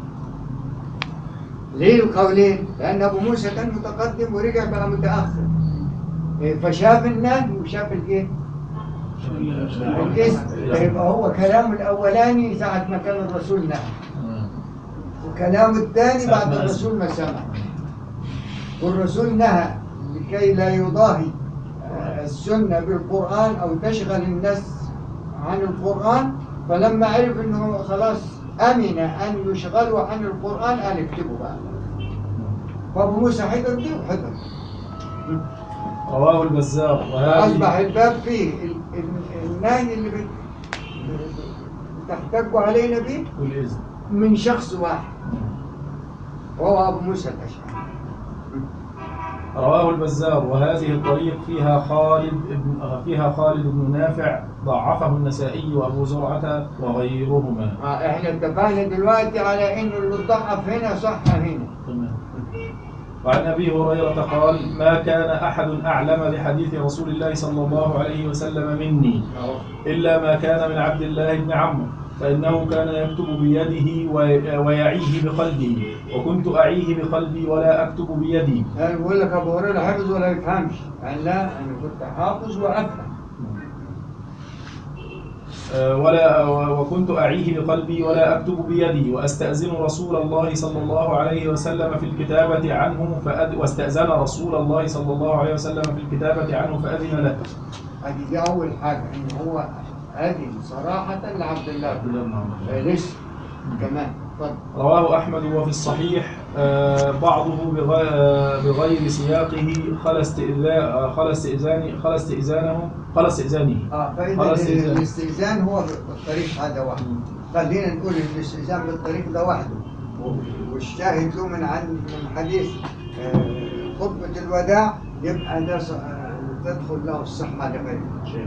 ليه القولين؟ لأن أبو موسى كان متقدم ورجع بقى متأخر. إيه، فشاف النهي وشاف الإيه؟ الاسم يبقى هو كلام الأولاني ساعة ما كان الرسول نهى. وكلام الثاني ساعة بعد ما الرسول ما سمع. والرسول نهى لكي لا يضاهي آه، السنة بالقرآن أو تشغل الناس عن القرآن فلما عرف انه خلاص امن ان يشغلوا عن القران قال اكتبوا بقى فابو موسى حضر دي وحضر رواه البزار اصبح وهذه الباب فيه ال- ال- النهي اللي بت- بتحتجوا علينا به والاذن من شخص واحد وهو ابو موسى الاشعري رواه البزار وهذه الطريق فيها خالد بن فيها خالد بن نافع ضعفه النسائي وابو زرعه وغيرهما آه، احنا اتفقنا دلوقتي على انه اللي ضعف هنا صح هنا تمام. وعن ابي هريره قال ما كان احد اعلم بحديث رسول الله صلى الله عليه وسلم مني الا ما كان من عبد الله بن عمرو فانه كان يكتب بيده وي- ويعيه بقلبه وكنت اعيه بقلبي ولا اكتب بيدي يعني بقول لك ابو هريره حفظ ولا يفهمش قال لا انا كنت حافظ وافهم آه، ولا و- وكنت أعيه بقلبي ولا أكتب بيدي وأستأذن رسول الله صلى الله عليه وسلم في الكتابة عنه فأد واستأذن رسول الله صلى الله عليه وسلم في الكتابة عنه فأذن له ادي دي اول حاجه ان هو اذن صراحه لعبد الله عبد الله بن عمر. آه، لسه كمان اتفضل رواه أحمد وفي الصحيح آه، بعضه بغ- آه، بغير سياقه خلا استئذان خلا استئذان خلا استئذانه خلا استئذانه اه فاذا خلاص إذا- الاستئذان هو بالطريق هذا واحد خلينا نقول ان الاستئذان بالطريق ده وحده والشاهد له من عن من حديث آه، خطبه الوداع يبقى ده ص- آه، تدخل له الصحه لغيره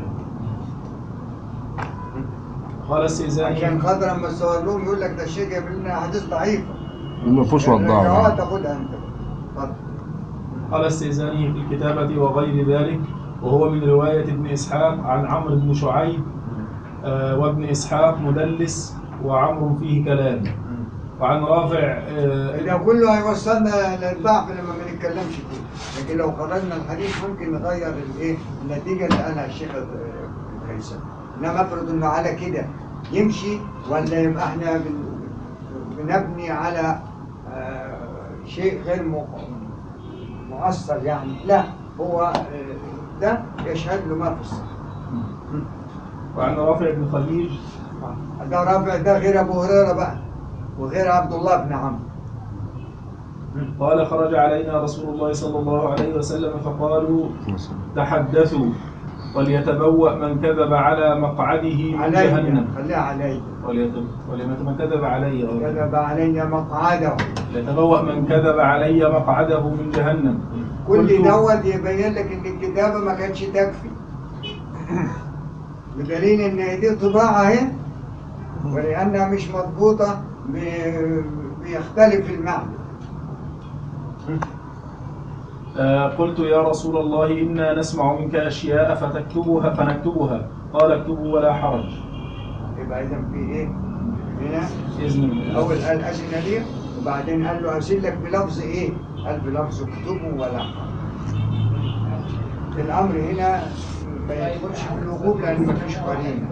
خلا عشان استئذانه خاطر لما تصور لهم يقول لك ده الشيء جايب لنا احاديث ضعيفه ما فيهوش اه وضاع تاخدها انت اتفضل قال استئذانه في الكتابة وغير ذلك وهو من رواية ابن إسحاق عن عمرو بن شعيب آه، وابن إسحاق مدلس وعمرو فيه كلام وعن رافع آه، ده كله هيوصلنا للضعف لما ما نتكلمش فيه لكن لو خرجنا الحديث ممكن نغير الايه النتيجه اللي قالها الشيخ الخيسان انما افرض انه على كده يمشي ولا يبقى احنا بن- بنبني على آه، شيء غير م- مؤثر يعني لا هو آه، ده يشهد له ما في الصحه وعن رافع بن خديج ده رافع ده غير ابو هريره بقى وغير عبد الله بن عمرو قال خرج علينا رسول الله صلى الله عليه وسلم فقالوا تحدثوا وليتبوأ من كذب على مقعده من علي جهنم خليها علي وليتب- وليت- من كذب علي أو- كذب علي مقعده ليتبوأ من كذب علي مقعده من جهنم كل قلت- دوت يبين لك ان الكتابه ما كانتش تكفي بدليل ان دي طباعه اهي ولانها مش مضبوطه بي- بيختلف المعنى آه، قلت يا رسول الله إنا نسمع منك أشياء فتكتبها فنكتبها قال اكتبوا ولا حرج يبقى اذا في ايه؟ هنا إذن الله. اول قال اذن لي وبعدين قال له ارسل لك بلفظ ايه؟ قال بلفظ اكتبه ولا حرج الامر هنا ما يدخلش في الوجوب لان ما فيش قرينه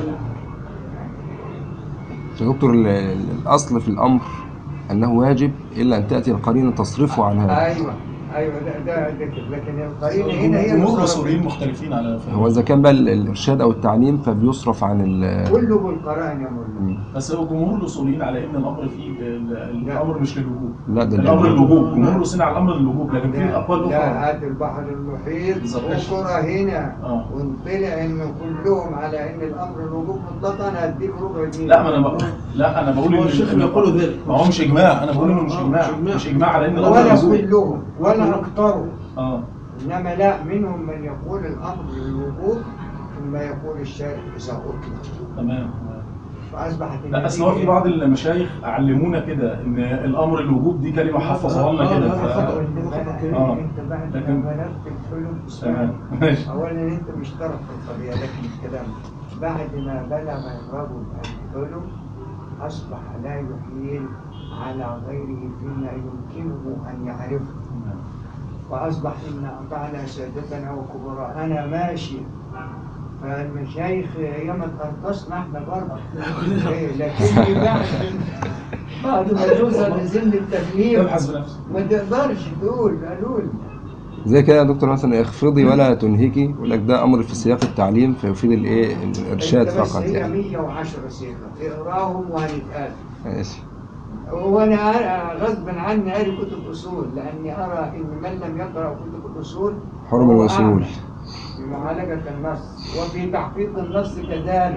يا دكتور ال- ال- الأصل في الأمر أنه واجب إلا أن تأتي القرينة تصرفه عن هذا ايوه ايوه ده ده ده كده. لكن القرينه هنا هي جمهور المصرف الأصوليين مختلفين على فهم هو إذا كان بقى ال- الإرشاد أو التعليم فبيصرف عن ال كله بالقرائن يا مولانا مم. بس هو جمهور الأصوليين على إن الأمر فيه ال- الأمر مش للوجوب لا ده الأمر ال- للوجوب جمهور الأصوليين على الأمر للوجوب لكن في لا أقوال لا أخرى هات البحر المحيط بالظبط. وقرا هنا آه. ونطلع انه كلهم على ان الامر الوجوب مطلقا هديك ربع جنيه لا ما انا بقول لا انا بقول هو إن- الشيخ إن- بيقول ذلك. ما هو مش اجماع انا بقول انه مش آه، اجماع مش إجماع. مش اجماع على ان الامر ولا للوجوب كلهم ولا اكثرهم اه انما لا منهم من يقول الامر للوجوب ثم يقول الشارع اذا اطلق تمام فاصبحت لا اصل هو في النتيجة- بعض المشايخ علمونا كده ان الامر الوجوب دي كلمه حفظوها لنا آه، كده لا، ف- خطأ. انت بقى آه. انت بقى لكن- لما نكتب حلم تمام ماشي اولا انت مش طرف في القضيه لكن الكلام بعد ما بلغ الرجل الحلم اصبح لا يحيل على غيره فيما يمكنه ان يعرفه فاصبح ان اطعنا سادتنا وكبراءنا ماشي فالمشايخ ياما ترقصنا احنا برضه إيه، لكن بعد بعد ما توصل لسن التكليف تبحث بنفسك ما تقدرش تقول قالوا لي زي كده يا دكتور مثلا اخفضي ولا تنهكي يقول لك ده أمر في سياق التعليم فيفيد الإيه الإرشاد أنت بس فقط هي يعني 110 صيغه اقراهم وهنتقابل ماشي وانا أرى- غصبا عني قاري كتب اصول لاني ارى ان من لم يقرا كتب الاصول حرم فهو الوصول أعمى في معالجه النص وفي تحقيق النص كذلك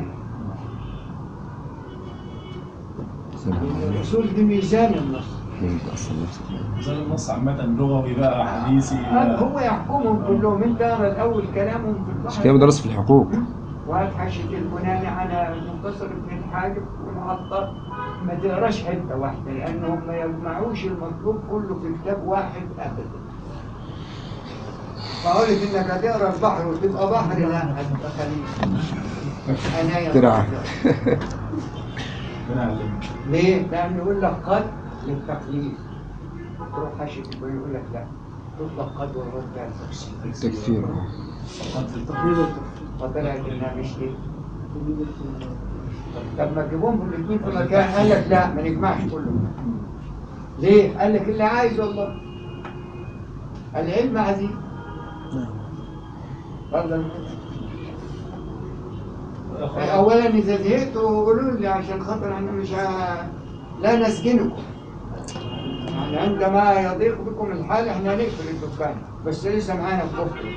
سلام. لأن الاصول دي ميزان النص انت اصلا نفسك زي النص عامه لغوي بقى حديثي هذا هو يحكمهم كلهم انت اقرا الاول كلامهم في مش البحر كده بدرس في الحقوق وهات حاشية البناني على مختصر ابن الحاجب والعطار ما تقراش حتة واحدة لأنهم ما يجمعوش المطلوب كله في كتاب واحد أبدا فقلت إنك هتقرا البحر وتبقى بحر لا هتبقى خليج عناية ترعى. ربنا يعلمك ليه؟ لأنه يقول لك قد للتقليد تروح حاشية البناني يقول لك لا تطلق قد والرد على التفسير تكفير التقليد والتقليد فطلعت إنها مش دي طب ما تجيبهم في الاثنين في مكان قال لك لا ما نجمعش كلهم ليه؟ قال لك اللي عايز والله العلم عزيز تفضل اولا اذا زهقتوا قولوا لي عشان خاطر احنا مش ه... لا نسجنكم يعني عندما يضيق بكم الحال احنا هنقفل الدكان بس لسه معانا الكفر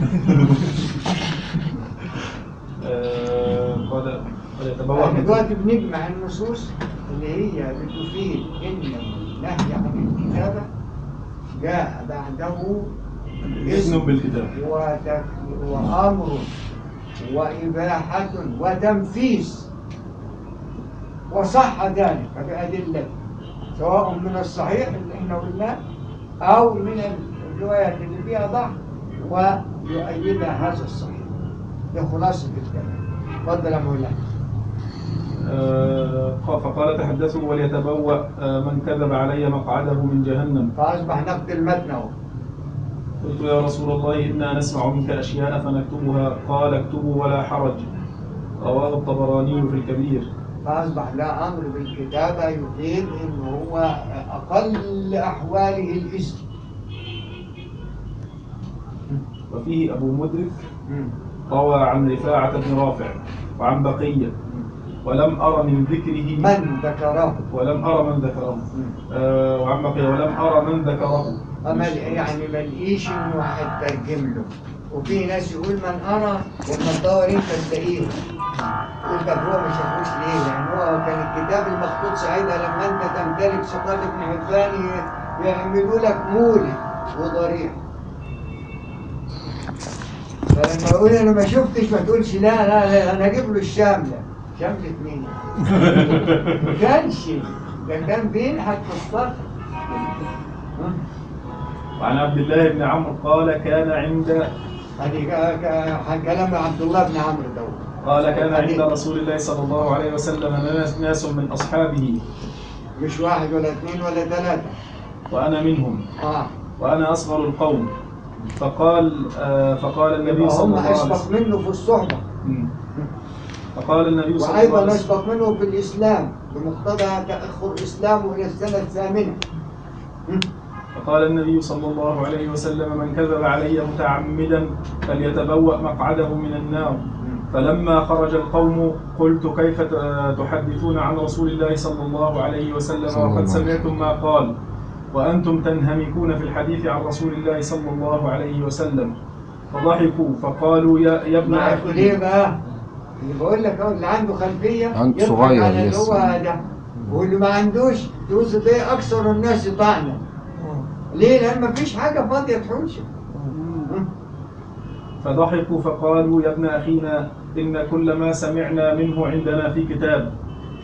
آه، قال قال يتبوأ احنا من دلوقتي بنجمع النصوص اللي هي بتفيد ان النهي عن الكتابه جاء بعده إذن بالكتاب وتك- وامر واباحه وتنفيذ وصح ذلك بادله سواء من الصحيح اللي احنا قلناه او من الروايات اللي فيها ضعف ويؤيدها هذا الصحيح ده خلاصه الكلام اتفضل يا مولانا آه، فقال تحدثوا وليتبوأ آه، من كذب علي مقعده من جهنم فاصبح نقد المتن اهو قلت يا رسول الله إنا نسمع منك أشياء فنكتبها قال اكتبوا ولا حرج رواه الطبراني في الكبير فأصبح لا أمر بالكتابة يفيد إن هو أقل أحواله الإثم وفيه أبو مدرك روى عن رفاعة بن رافع وعن بقية ولم أر من ذكره من ذكره ولم أر من ذكره آه، وعن بقية ولم أر من ذكره أما يعني ما لقيش إنه واحد ترجم له وفي ناس يقول من أرى وما تدور أنت تلاقيه يقول طب هو ما شافوش ليه؟ يعني هو كان الكتاب المخطوط ساعتها لما أنت تمتلك ثقات ابن حبان ي- يعملوا لك مولد وضريح فلما يقول انا ما شفتش ما تقولش لا لا لا انا اجيب له الشامله شامله مين؟ ما كانش ده كان بينحت في الصخر وعن عبد الله بن عمرو قال كان عند هذه ك- ك- كلام عبد الله بن عمرو دوت قال كان عند رسول الله صلى الله عليه وسلم ناس, ناس من أصحابه مش واحد ولا اثنين ولا ثلاثه وأنا منهم اه وأنا أصغر القوم فقال آه فقال النبي يبقى صلى هم الله عليه اسبق وسلم منه في الصحبه مم. فقال النبي صلى الله عليه وايضا وسلم اسبق منه في الاسلام بمقتضى تاخر اسلامه الى السنه الثامنه فقال النبي صلى الله عليه وسلم من كذب علي متعمدا فليتبوأ مقعده من النار فلما خرج القوم قلت كيف ت- تحدثون عن رسول الله صلى الله عليه وسلم صلى الله وقد عليه سمعتم ما قال وأنتم تنهمكون في الحديث عن رسول الله صلى الله عليه وسلم فضحكوا فقالوا يا, يا ابن معرفوا أخي ليه بقى؟ اللي بقول لك اهو اللي عنده خلفيه عنده يضحك صغير على اللي لسه. هو ده واللي ما عندوش تقول ده اكثر الناس طعنا ليه؟ لان مفيش حاجه فاضيه تحوشه فضحكوا فقالوا يا ابن أخينا إن كل ما سمعنا منه عندنا في كتاب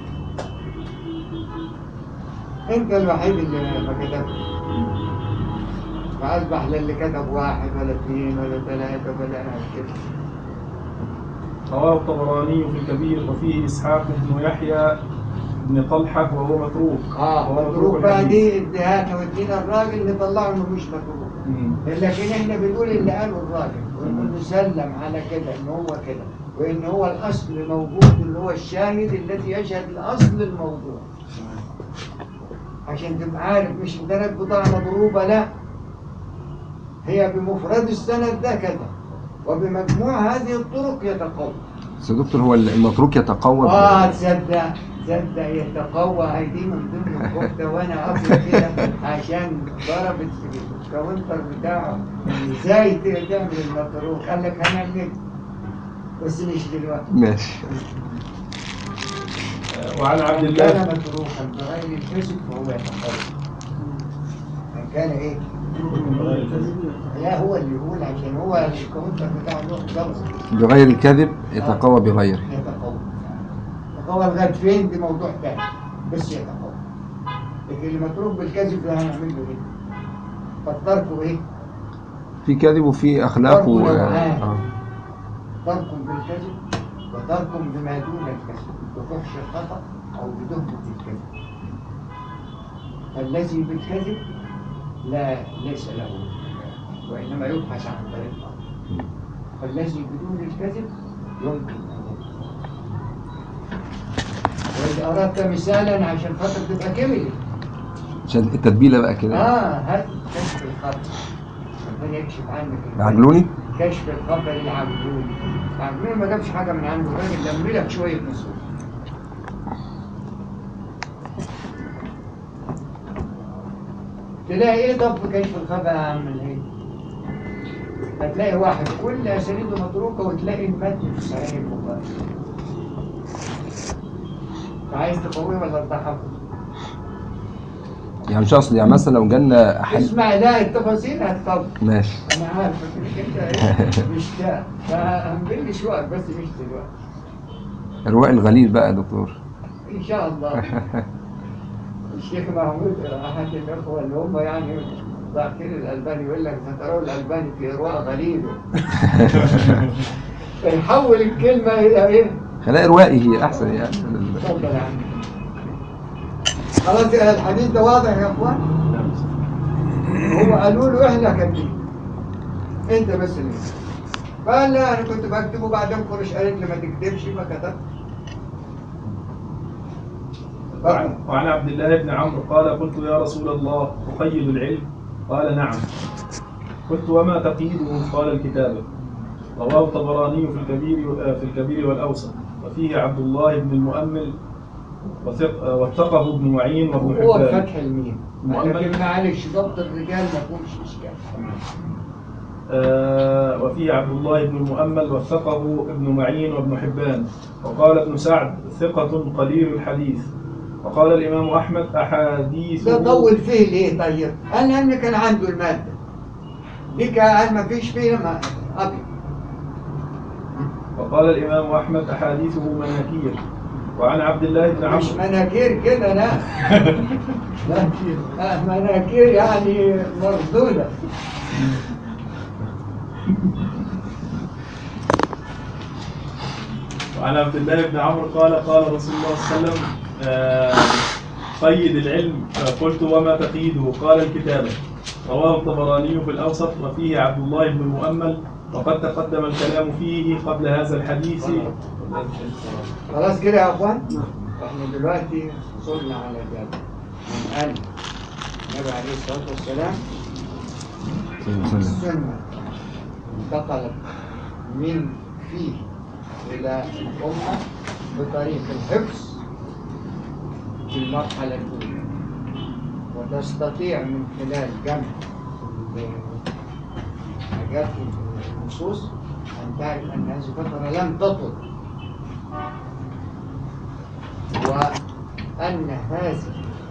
انت الوحيد اللي ما كتبتش فاصبح لا اللي كتب واحد ولا اثنين ولا ثلاثه ولا كده رواه الطبراني في الكبير وفيه إسحاق بن يحيى بن طلحة وهو متروك اه وهو متروك بقى الحديث. دي اديها ودينا الراجل نطلعه انه مش متروك مم. لكن احنا بنقول اللي قاله الراجل وانه نسلم على كده ان هو كده وان هو الاصل موجود اللي هو الشاهد الذي يشهد لاصل الموضوع عشان تبقى عارف مش مجرد بضاعة مضروبة لا هي بمفرد السند ده كده وبمجموع هذه الطرق يتقوى بس يا دكتور هو المتروك يتقوى اه ب- تصدق تصدق يتقوى هيدي من ضمن الكفته وانا اقول كده عشان ضربت في الكاونتر بتاعه ازاي ت- تعمل المطروق قال لك هنعمل بس مش دلوقتي ماشي آه، وعن عبد من كان الله متروكا بغير الكذب فهو يتقوى من كان ايه؟ لا هو اللي يقول عشان هو الكاونتر بتاعه له ضبط بغير الكذب يتقوى بغيره يتقوى يتقوى لغايه فين دي موضوع تاني بس يتقوى لكن اللي متروك بالكذب ده هنعمل له ايه؟ فالترك ايه؟ في كذب وفي اخلاق و... برضه نوعان. آه. ترك بالكذب وترك بما دون الكذب بفحش الخطا او بتهمه الكذب فالذي بالكذب لا ليس له وانما يبحث عن طريق اخر فالذي بدون الكذب يمكن ان يكون إذا أردت مثالا عشان خاطر تبقى كملت عشان التتبيله بقى كده آه هات كشف الخط ربنا يكشف عنك عجلوني كشف الخبر العجلوني العجلوني ما جابش حاجة من عنده الراجل لم لك شوية نصوص تلاقي ايه طب في كشف الخبر يا عم الهيد هتلاقي واحد كل اسانيده متروكه وتلاقي المتن في صحيح البخاري عايز تقويه ولا تضحكه؟ يعني مش اصل يعني مثلا لو جالنا احد اسمع لا التفاصيل هتطبق ماشي انا عارف انك انت ايه مشتاق فهنبل لي شوية بس مش دلوقتي الرواق الغليل بقى يا دكتور ان شاء الله الشيخ محمود احد الاخوه اللي هم يعني ذاكرين الالباني يقول لك سترون الالباني في رواء غليل فيحول الكلمه الى ايه؟ خلاء روائي هي احسن يعني تفضل يا عم خلاص الحديث ده واضح يا اخوان هو قالوا له احنا كاتبين انت بس اللي قال لا انا كنت بكتبه بعدين قرش قالت لي ما تكتبش ما كتبت وعن وعن عبد الله بن عمرو قال قلت يا رسول الله أقيد العلم قال نعم قلت وما تقييده قال الكتابة رواه الطبراني في الكبير في الكبير والأوسط وفيه عبد الله بن المؤمل وثق وثقه ابن معين وابن هو حبان فتح الميم مؤمن. لكن معلش ضبط الرجال ما فيهوش اشكال آه، وفيه عبد الله بن المؤمل وثقه ابن معين وابن حبان وقال ابن سعد ثقة قليل الحديث وقال الإمام أحمد أحاديثه ده طول فيه ليه طيب؟ قال لأن كان عنده المادة دي قال ما فيش فيه ما أبيض وقال الإمام أحمد أحاديثه مناكير وعن عبد الله بن مش عمرو مناكير كده لا لا آه، مناكير يعني مردودة وعن عبد الله بن عمرو قال قال رسول الله صلى الله عليه وسلم آه، قيد العلم قلت وما تقيده قال الكتابة رواه الطبراني في الأوسط وفيه عبد الله بن المؤمل وقد تقدم الكلام فيه قبل هذا الحديث خلاص كده يا أخوان احنا دلوقتي وصلنا على الجبل من قال النبي عليه الصلاة والسلام السنة انتقلت من فيه إلى الأمة بطريق الحفظ في المرحلة الأولى وتستطيع من خلال جمع حاجات النصوص أن تعرف أن هذه الفترة لم تطل وأن هذه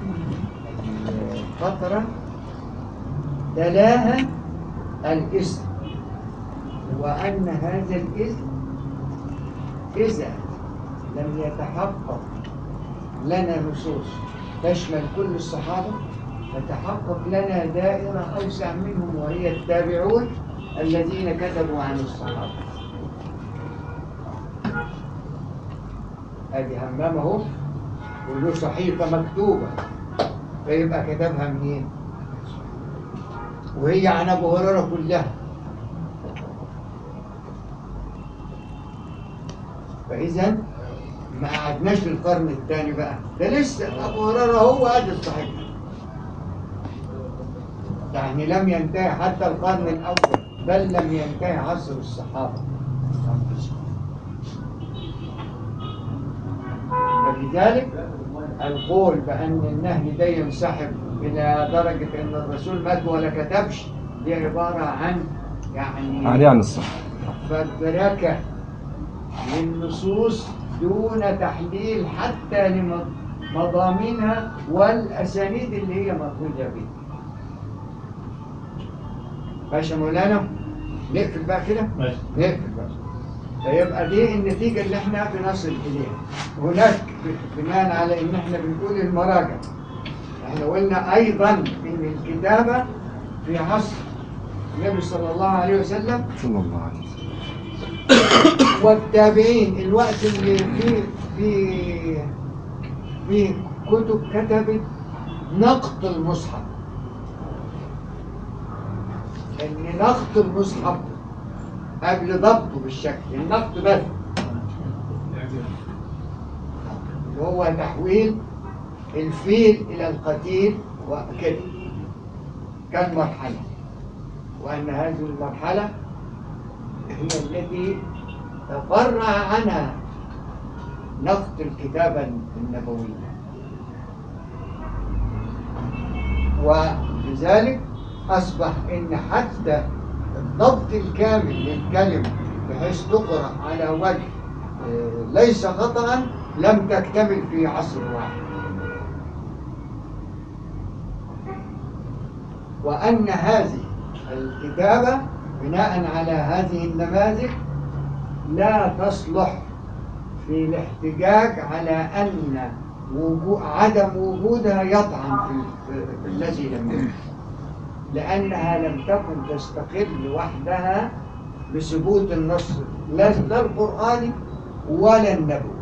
الفترة تلاها الإذن وأن هذا الإذن إذا لم يتحقق لنا نصوص تشمل كل الصحابة فتحقق لنا دائرة أوسع منهم وهي التابعون الذين كتبوا عن الصحابة ادي همام اهو وله صحيفه مكتوبه فيبقى كتبها منين؟ وهي عن ابو هريره كلها فاذا ما قعدناش في القرن الثاني بقى ده لسه ابو هريره هو ادي الصحيفه يعني لم ينتهي حتى القرن الاول بل لم ينتهي عصر الصحابه فلذلك القول بأن النهي ده ينسحب إلى درجة أن الرسول مات ولا كتبش دي عبارة عن يعني عليه عن الصح فدركة للنصوص دون تحليل حتى لمضامينها والأسانيد اللي هي مخرجة بها ماشي يا مولانا نقفل بقى كده ماشي نقفل بقى فيبقى دي النتيجة اللي احنا بنصل إليها هناك بناء على إن احنا بنقول المراجع احنا قلنا أيضا إن الكتابة في عصر النبي صلى الله عليه وسلم صلى الله عليه وسلم والتابعين الوقت اللي فيه في في كتب كتبت نقط المصحف ان نقط المصحف قبل ضبطه بالشكل النقط بس اللي هو تحويل الفيل إلى القتيل وكده كان مرحلة وأن هذه المرحلة هي التي تفرع عنها نقد الكتابة النبوية ولذلك أصبح إن حتى الضبط الكامل للكلمة بحيث تقرأ على وجه آه، ليس خطأ لم تكتمل في عصر واحد وأن هذه الكتابة بناء على هذه النماذج لا تصلح في الاحتجاج على أن وجو- عدم وجودها يطعن في, في, في الذي لم يكن لأنها لم تكن تستقل وحدها بثبوت النص لا لا القرآني ولا النبوي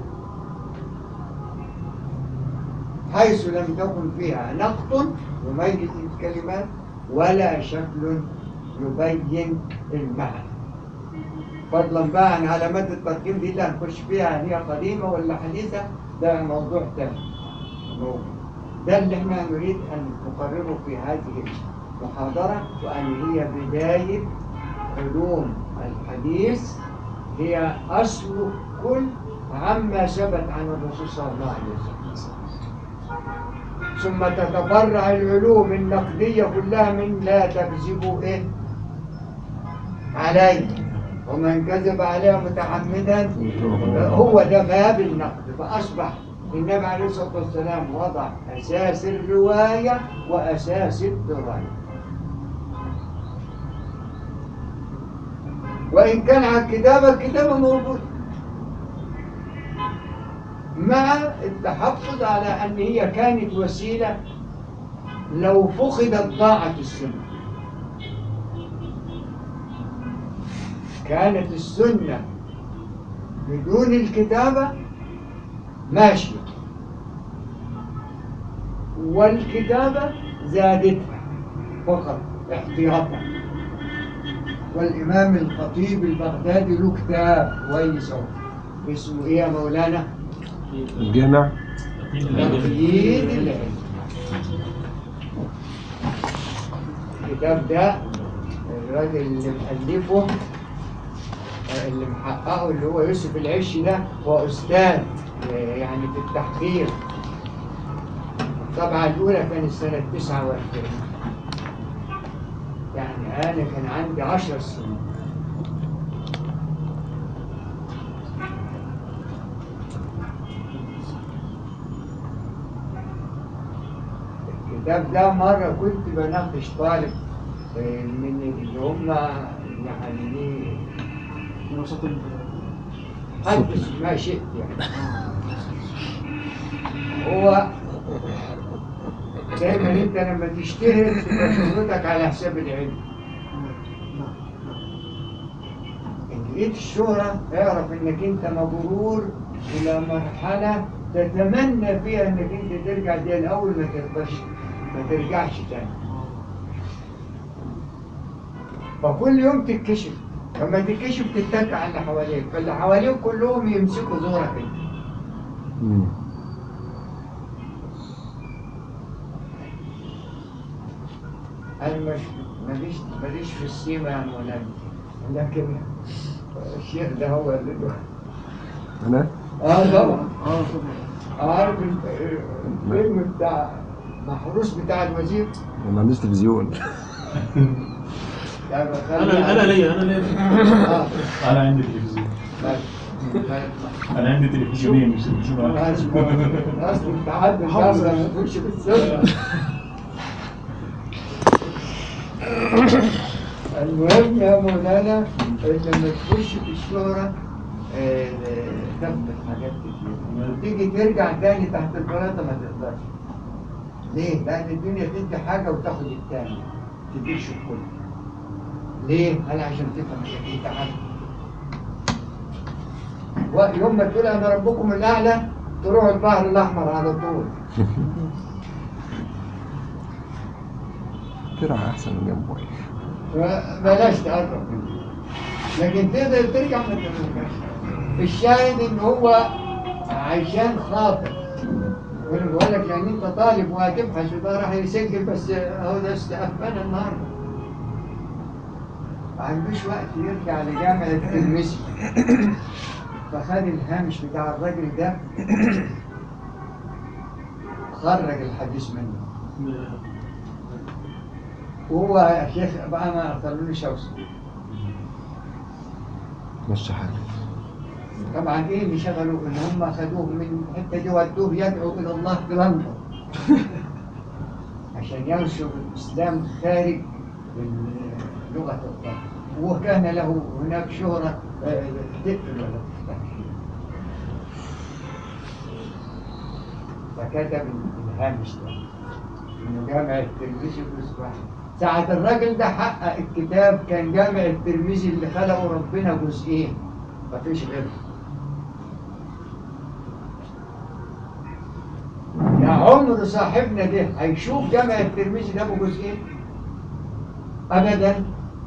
حيث لم تكن فيها نقط يميز الكلمات ولا شكل يبين المعنى فضلا بقى عن علامات الترقيم دي اللي هنخش فيها هل هي قديمة ولا حديثة ده موضوع تاني موضوع. ده اللي احنا نريد أن نقرره في هذه المحاضرة وأن هي بداية علوم الحديث هي أصل كل عما ثبت عن الرسول صلى الله عليه وسلم ثم تتفرع العلوم النقدية كلها من لا تكذبوا إيه عليه ومن كذب عليه متعمدا هو ده باب النقد فأصبح النبي عليه الصلاة والسلام وضع أساس الرواية وأساس الدراية وإن كان على الكتابة الكتابة موجودة مع التحفظ على أن هي كانت وسيلة لو فقدت ضاعت السنة كانت السنة بدون الكتابة ماشية والكتابة زادتها فقط احتياطا والإمام الخطيب البغدادي له كتاب كويس أهو. اسمه إيه يا مولانا؟ الجامع تقييد العلم الكتاب ده الراجل اللي مؤلفه اللي محققه اللي هو يوسف العشي ده هو أستاذ يعني في التحقيق الطبعة الأولى كانت سنة 49 يعني أنا كان عندي 10 سنين الكتاب ده مرة كنت بناقش طالب آه، من اللي هم يعني من وسط ال- حدث ما شئت يعني هو دايما انت لما تشتهر تبقى شهرتك على حساب العلم ان لقيت الشهرة اعرف انك انت مغرور الى مرحلة تتمنى فيها انك انت ترجع زي الاول ما تقدرش ما ترجعش تاني فكل يوم تتكشف لما تتكشف تتك على اللي حواليك فاللي حواليك كلهم يمسكوا زورك انت مم. انا مش ماليش ماليش في السيما يا مولانا لكن الشيخ ده هو اللي له انا اه طبعا اه طبعا عارف ال- الفيلم بتاع محروس بتاع الوزير ما عنديش تلفزيون ده بخلي- انا انا ليا انا ليا اه انا عندي تلفزيون بس. بس. انا عندي تلفزيونين مش تلفزيون واحد اصل التعدد ده ما يخش في السر المهم يا مولانا لما تخش في الشهرة آه، تفقد حاجات كتير وتيجي ترجع تاني تحت البلاطة ما تقدرش ليه؟ لأن الدنيا تدي حاجة وتاخد التاني تديش الكل ليه؟ هل عشان تفهم انك انت عبد ويوم ما تقول انا ربكم الاعلى تروح البحر الاحمر على طول ترعى احسن من جنبه بلاش تقرب لكن تقدر ترجع ما ترجعش الشاهد ان هو عشان خاطر وانا بقول لك لان انت طالب وهتبحث وده راح يسجل بس هو ده استقبال النهارده ما عندوش وقت يرجع لجامعة الترمذي فخد الهامش بتاع الراجل ده خرج الحديث منه وهو يا شيخ بقى ما قالولوش اوصل مشي حالك طبعا ايه اللي شغلوا ان هم خدوه من الحته دي ودوه يدعو الى الله في لندن عشان ينشر الاسلام خارج لغه الله وكان له هناك شهره آه، تقتل ولا تفتح فكتب الهامش ده انه جامع الترمذي جزء واحد ساعة الراجل ده حقق الكتاب كان جامع الترمذي اللي خلقه ربنا جزئين مفيش غيره يا عمر صاحبنا ده هيشوف جامع الترمذي ده ابو جزئين ابدا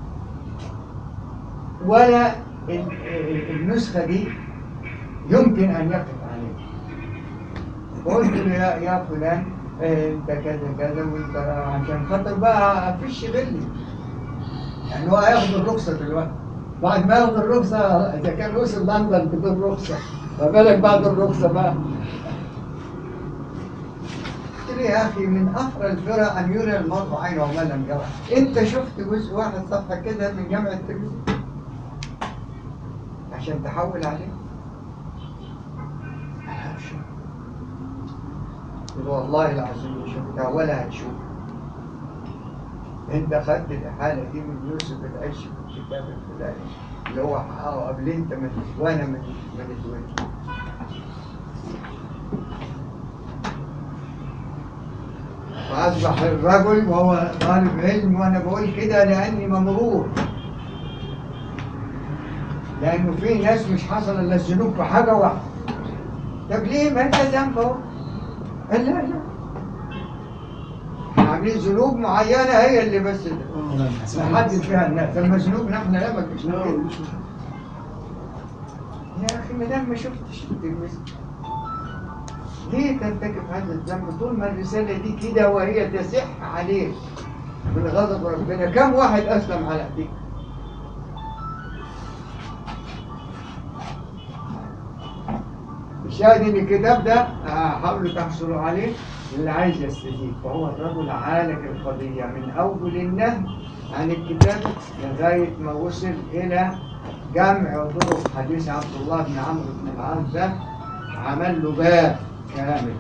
ولا ال- ال- النسخه دي يمكن ان يقف عليه قلت له يا يا فلان آه، انت كذا كذا وانت عشان خاطر بقى مفيش غلي يعني هو هياخد الرخصه دلوقتي بعد ما ياخد الرخصه اذا كان وصل لندن بدون رخصه ما بالك بعد الرخصه بقى قلت له يا اخي من افرى الفرق ان يرى المرء عينه وما لم يرى انت شفت جزء واحد صفحه كده من جامع الترمذي عشان تحول عليه لا، شوف. قلت له والله العظيم ما شفتها ولا هتشوف انت خدت الاحاله دي من يوسف العش في الكتاب الفلاني اللي هو حققه قبل انت ما تت- وانا ما تت- ما تتولد فأصبح الرجل وهو طالب علم وأنا بقول كده لأني ممرور لأنه في ناس مش حصل إلا الذنوب في حاجة واحدة طب ليه ما أنت ذنب أهو قال لا لا إحنا عاملين ذنوب معينة هي اللي بس نحدد فيها الناس أما ذنوبنا إحنا لا ما فيش كده يا أخي ما دام ما شفتش التلميذ ليه ترتكب هذا الذنب طول ما الرسالة دي كده وهي تسح عليك من غضب ربنا كم واحد أسلم على ايديك الشاهد ان الكتاب ده آه، حاولوا تحصلوا عليه اللي عايز يستفيد فهو الرجل عالج القضية من أول النهي عن الكتابة لغاية ما وصل إلى جمع طرق حديث عبد الله بن عمرو بن العاص ده عمل له باب كامل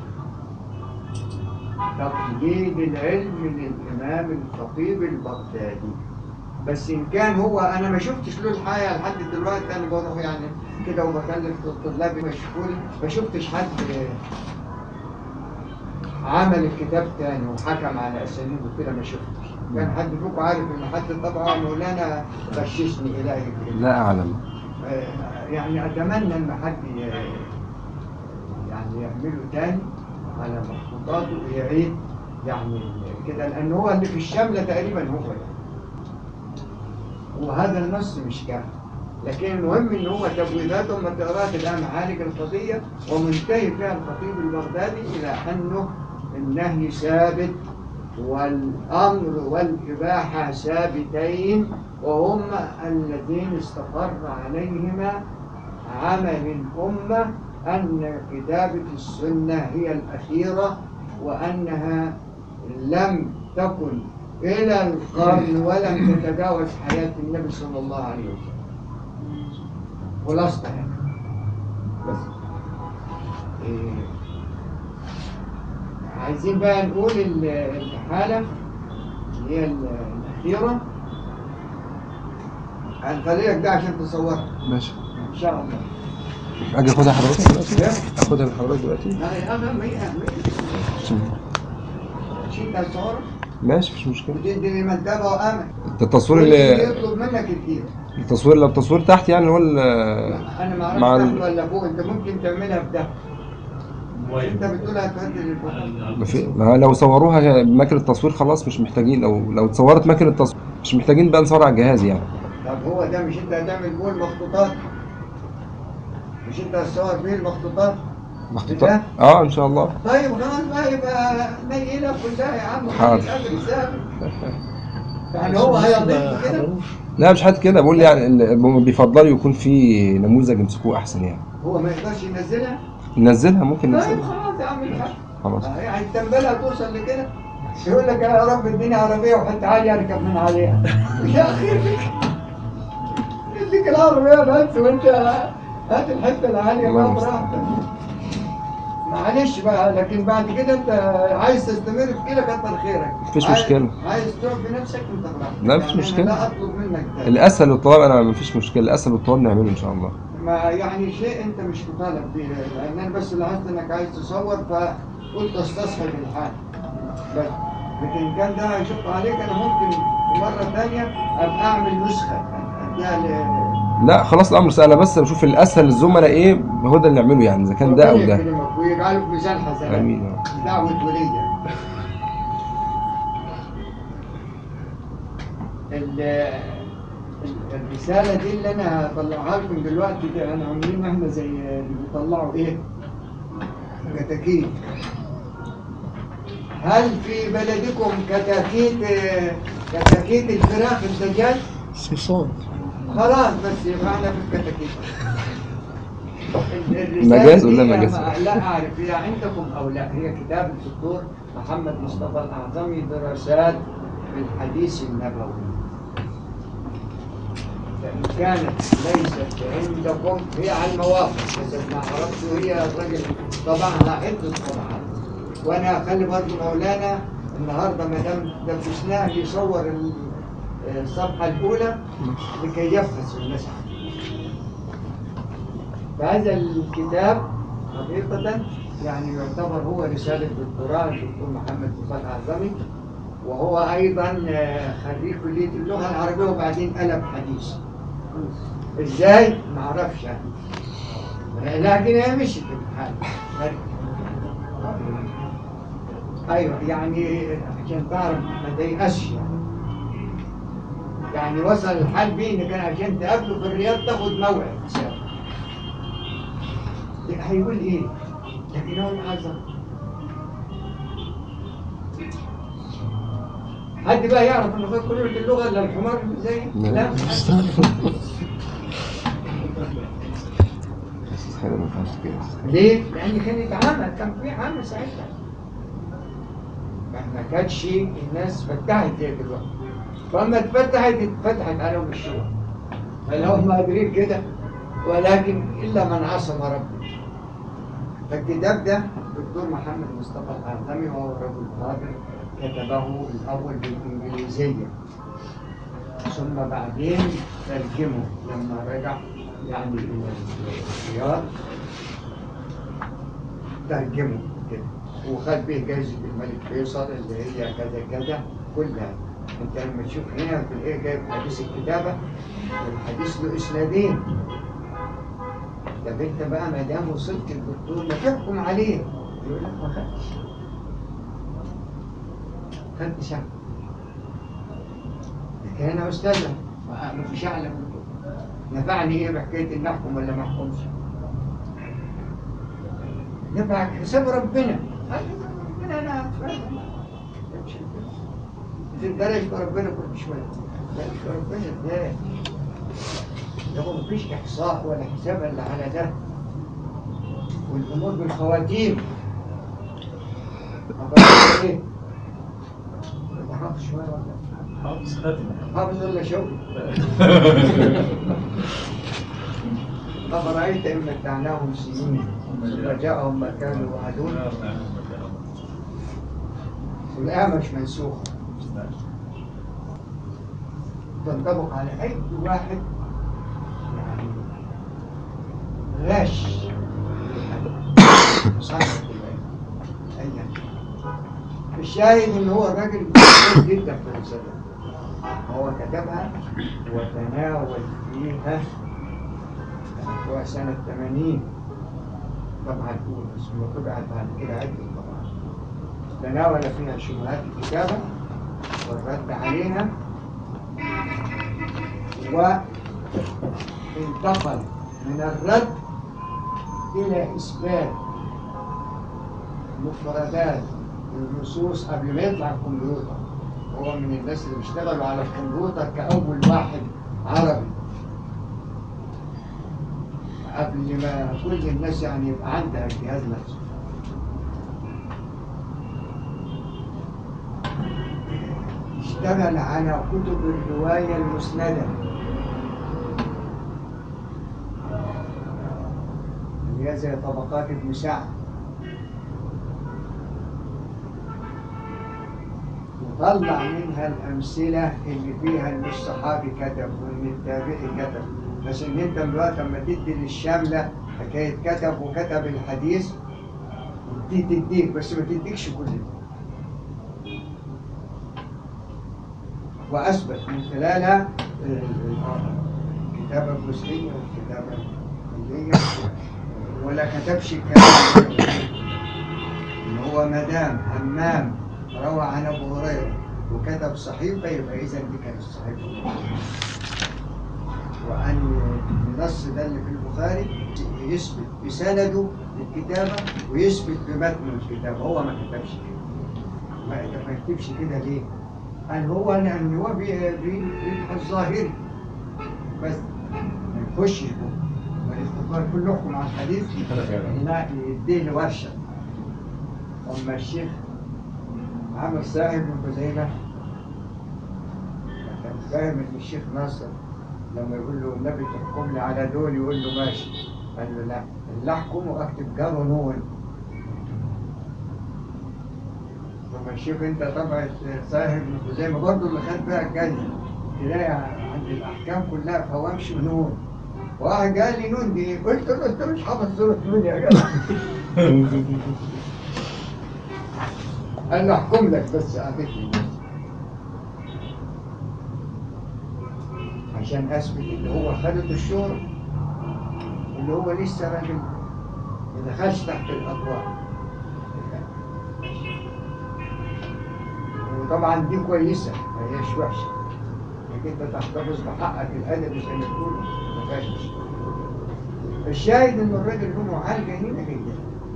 تقليد العلم للإمام الخطيب البغدادي بس إن كان هو أنا ما شفتش له الحقيقة لحد دلوقتي أنا بروح يعني كده وبكلم طلابي مشغول ما شفتش حد عمل الكتاب تاني وحكم على أسانيده كده ما شفتش كان حد فيكم عارف إن حد طبعا مولانا غششني إلهي كده لا أعلم آه، يعني اتمنى ان حد ي- يعني يعمله تاني على مخطوطاته ويعيد يعني كده لان هو اللي في الشامله تقريبا هو يعني. وهذا النص مش كامل لكن المهم ان هو تبويباته لما تقراها تبقى معالج القضيه ومنتهي فيها الخطيب البغدادي الى انه النهي ثابت والامر والاباحه ثابتين وهم اللذين استقر عليهما عمل الامه ان كتابه السنه هي الاخيره وانها لم تكن الى القرن ولم تتجاوز حياه النبي صلى الله عليه وسلم خلاصة يعني بس إيه عايزين بقى نقول ال- الحالة اللي هي ال- الأخيرة هنخليك ده عشان تصورها ماشي إن شاء الله أجي أخدها حضرتك دلوقتي إيه؟ أخدها من حضرتك دلوقتي لا يا أخي ما هي مش أنت هتصورها ماشي مفيش مشكلة وتدي لمن تابع وآمن التصوير واللي اللي يطلب منك كتير التصوير لو التصوير تحت يعني هو ال- أنا ما مع أعرفش ال- تحت ولا فوق أنت ممكن تعملها في ده أنت بتقول هتودي للفوق ما في ما لو صوروها بماكينة التصوير خلاص مش محتاجين لو لو اتصورت ماكينة التصوير مش محتاجين بقى نصور على الجهاز يعني طب هو ده مش انت هتعمل جوه المخطوطات مش انت هتصور فيه المخطوطات مخطوطات اه ان شاء الله طيب خلاص بقى يبقى نيلة كلها يا عم حاضر. قبل السابق يعني هو هيضيف كده لا مش حد كده بقول يعني ال- بيفضلوا يكون في نموذج يمسكوه احسن يعني هو ما يقدرش ينزلها ننزلها ممكن طيب ننزلها خلاص يا عم الحاج خلاص يعني التنبلة توصل لكده يقول لك يا رب اديني عربية وحتى عالي اركب من عليها يا اخي اديك العربية بس وانت هات الحتة العالية بقى الله براحتك معلش بقى لكن بعد كده انت عايز تستمر في كده كتر خيرك مفيش عايز- مشكلة. عايز تقف بنفسك انت براحتك لا، مفيش يعني مشكلة. انا لا اطلب منك ده الاسهل والطوال انا مفيش مشكله الاسهل والطوال نعمله ان شاء الله ما يعني شيء انت مش مطالب بيه لان انا بس لاحظت انك عايز تصور فقلت استصحب الحال بس لكن كان ده هيشق عليك انا ممكن مرة ثانية ابقى اعمل نسخة اديها ل لا خلاص الامر سهل بس بشوف الاسهل للزملاء ايه هو ده اللي نعمله يعني اذا كان ده او ربنا ده يكرمك ويجعله في ميزان حسنات امين يا رب. دعوة ولية ال- ال- الرسالة دي اللي أنا هطلعها لكم دلوقتي دي أنا عاملين إحنا زي اللي بيطلعوا إيه؟ كتاكيت هل في بلدكم كتاكيت كتاكيت الفراخ الدجاج؟ صيصان خلاص بس يبقى احنا في الكتاكيت الرسالة مجاز ولا دي مجاز؟ ما- لا أعرف هي عندكم أو لا هي كتاب الدكتور محمد مصطفى الأعظمي دراسات في الحديث النبوي فإن كانت ليست عندكم هي على المواقع حسب ما عرفت هي الراجل طبعها عدة طبعات وأنا أخلي برضه مولانا النهارده ما دام دبسناه يصور ال- الصفحة الأولى لكي يفحص المسح فهذا الكتاب حقيقة يعني يعتبر هو رسالة دكتوراه الدكتور محمد مصطفى الأعظمي وهو أيضا آه، خريج كلية اللغة العربية وبعدين قلب حديث إزاي؟ ما أعرفش يعني لكن هي مشيت الحال أيوه يعني عشان تعرف ما تيأسش يعني يعني وصل الحال بيه ان كان عشان تقابله في الرياض تاخد موعد سابق. هيقول ايه؟ لكن هو معذب حد بقى يعرف انه غير كلمة اللغة الا الحمار اللي زي لا حاجه ما ينفعش كده ليه؟ لأن كان يتعامل كان في عامل ساعتها ما ما كانش الناس فتحت زي دلوقتي فلما اتفتحت اتفتحت عليهم الشغل فلو هم قادرين كده ولكن إلا من عصم ربه فالكتاب ده الدكتور محمد مصطفى الأعظمي وهو رجل قادر كتبه الأول بالإنجليزية ثم بعدين ترجمه لما رجع يعني إلى الرياض ترجمه كده وخد به جائزة الملك فيصل اللي هي كذا كذا كلها انت لما تشوف هنا تلاقيه جايب حديث الكتابة والحديث له اسنادين طب انت بقى ما دام وصلت الدكتور ما تحكم عليه يقول لك ما خدتش خدت شعب لكن انا استاذ ما ما فيش اعلى من كده نفعني ايه بحكايه ان احكم ولا ما احكمش نفعك حساب ربنا ربنا انا هتفهم تقدر يشكر ربنا كل شويه لا يشكر ربنا ازاي ده هو مفيش احصاء ولا حساب الا على ده والامور بالخواتيم أخبرك ايه؟ انت حافظ شويه ولا حافظ خاتم حافظ ولا شغل؟ أفرأيت إن متعناهم سنين ثم جاءهم ما كانوا يوعدون والآية مش منسوخة تنطبق على أي واحد يعني غاش صاحب الآية أيا الشاهد إن هو الراجل كويس جدا في الرسالة هو كتبها وتناول فيها هو سنة 80 طبعا الأولى ثم طبعت بعد كده عدة طبعا تناول فيها شبهات الكتابة والرد عليها وانتقل من الرد إلى إثبات مفردات النصوص قبل ما يطلع الكمبيوتر هو من الناس اللي بيشتغلوا على الكمبيوتر كأول واحد عربي قبل ما كل الناس يعني يبقى عندها الجهاز نفسه اشتغل على كتب الرواية المسندة اللي هي زي طبقات ابن سعد وطلع منها الأمثلة اللي فيها إن الصحابي كتب وإن التابعي كتب بس إن أنت دلوقتي لما تدي للشاملة حكاية كتب وكتب الحديث دي تديك بس ما تديكش كل ده وأثبت من خلالها ال- ال- الكتابة الجزئية والكتابة الكلية ولا كتبش كلام إن هو مدام همام روى عن أبو هريرة وكتب صحيفة يبقى إذا دي كانت الصحيفة وأن النص ده اللي في البخاري يثبت بسنده الكتابة ويثبت بمتن الكتابة هو ما كتبش كده ما ما يكتبش كده ليه؟ قال هو لأن هو بي- بي- بيبقى الظاهري بس ما يخشش جوه ما يستقبل كلكم على الحديث لا يديه لورشة أما الشيخ عمل صاحب من خزيمة كان فاهم إن الشيخ ناصر لما يقول له النبي تحكم لي على دول يقول له ماشي قال له لا اللي أحكم وأكتب جار ونون لما الشيخ انت طبعا صاحب من خزيمة برضه اللي خد بقى الجنة تلاقي عند الأحكام كلها فوامش ونون واحد قال لي نون دي قلت له انت مش حافظ سورة نون يا جدع قال له احكم لك بس اعطيتني عشان اثبت اللي هو خدت الشهرة اللي هو لسه راجل ما دخلش تحت الاضواء وطبعا دي كويسه ما هيش وحشه انك انت تحتفظ بحقك الادبي زي ما تقول ما فيهاش مشكله الشاهد ان الراجل له معالجه هنا جدا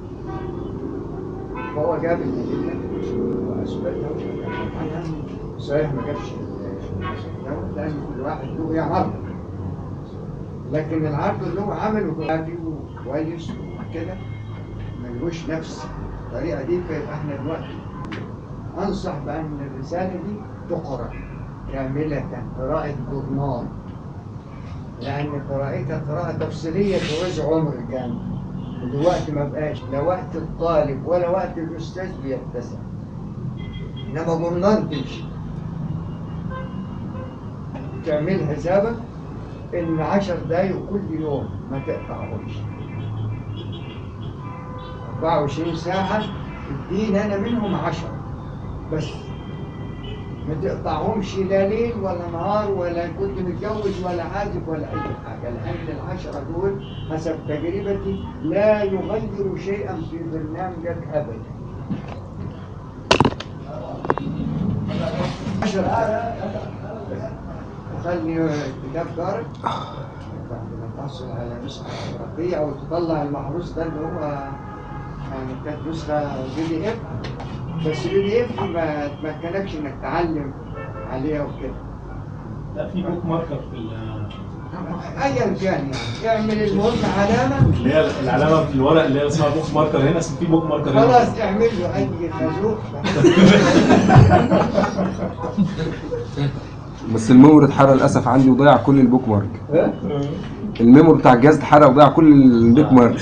فهو جاب الادله واثبتها وتكلم عنها صحيح ما جابش ال- لان كل واحد له يعرض لكن العرض اللي هو عمله كافي وكويس وكده ملوش نفس الطريقه دي فيبقى احنا دلوقتي انصح بان الرساله دي تقرا كامله قراءه جورنال لان قراءتها قراءه تفصيليه تعوز عمر كامل دلوقتي ما بقاش لا وقت الطالب ولا وقت الاستاذ بيتسع انما جورنال تمشي تعمل حسابك ان عشر دقايق كل يوم ما تقطعهمش 24 ساعة الدين أنا منهم عشرة بس ما تقطعهمش لا ليل ولا نهار ولا كنت متجوز ولا عازب ولا أي حاجة لأن العشرة دول حسب تجربتي لا يغيروا شيئا في برنامجك أبدا عشرة وخلي كتاب جارك بعد ما تحصل على نسخة ورقية أو تطلع المحروس ده اللي هو يعني كانت نسخة بي دي إف بس بي دي إف ما تمكنكش إنك تعلم عليها وكده لا في بوك ماركر في ال- أيا كان يعني اعمل المهم علامة اللي هي العلامه في الورق اللي هي اسمها بوك ماركر هنا اسمه في بوك ماركر هنا خلاص اعمل له أي خازوق بس الميموري اتحرق للاسف عندي وضيع كل البوك مارك الميموري بتاع الجهاز اتحرق وضيع كل البوك مارك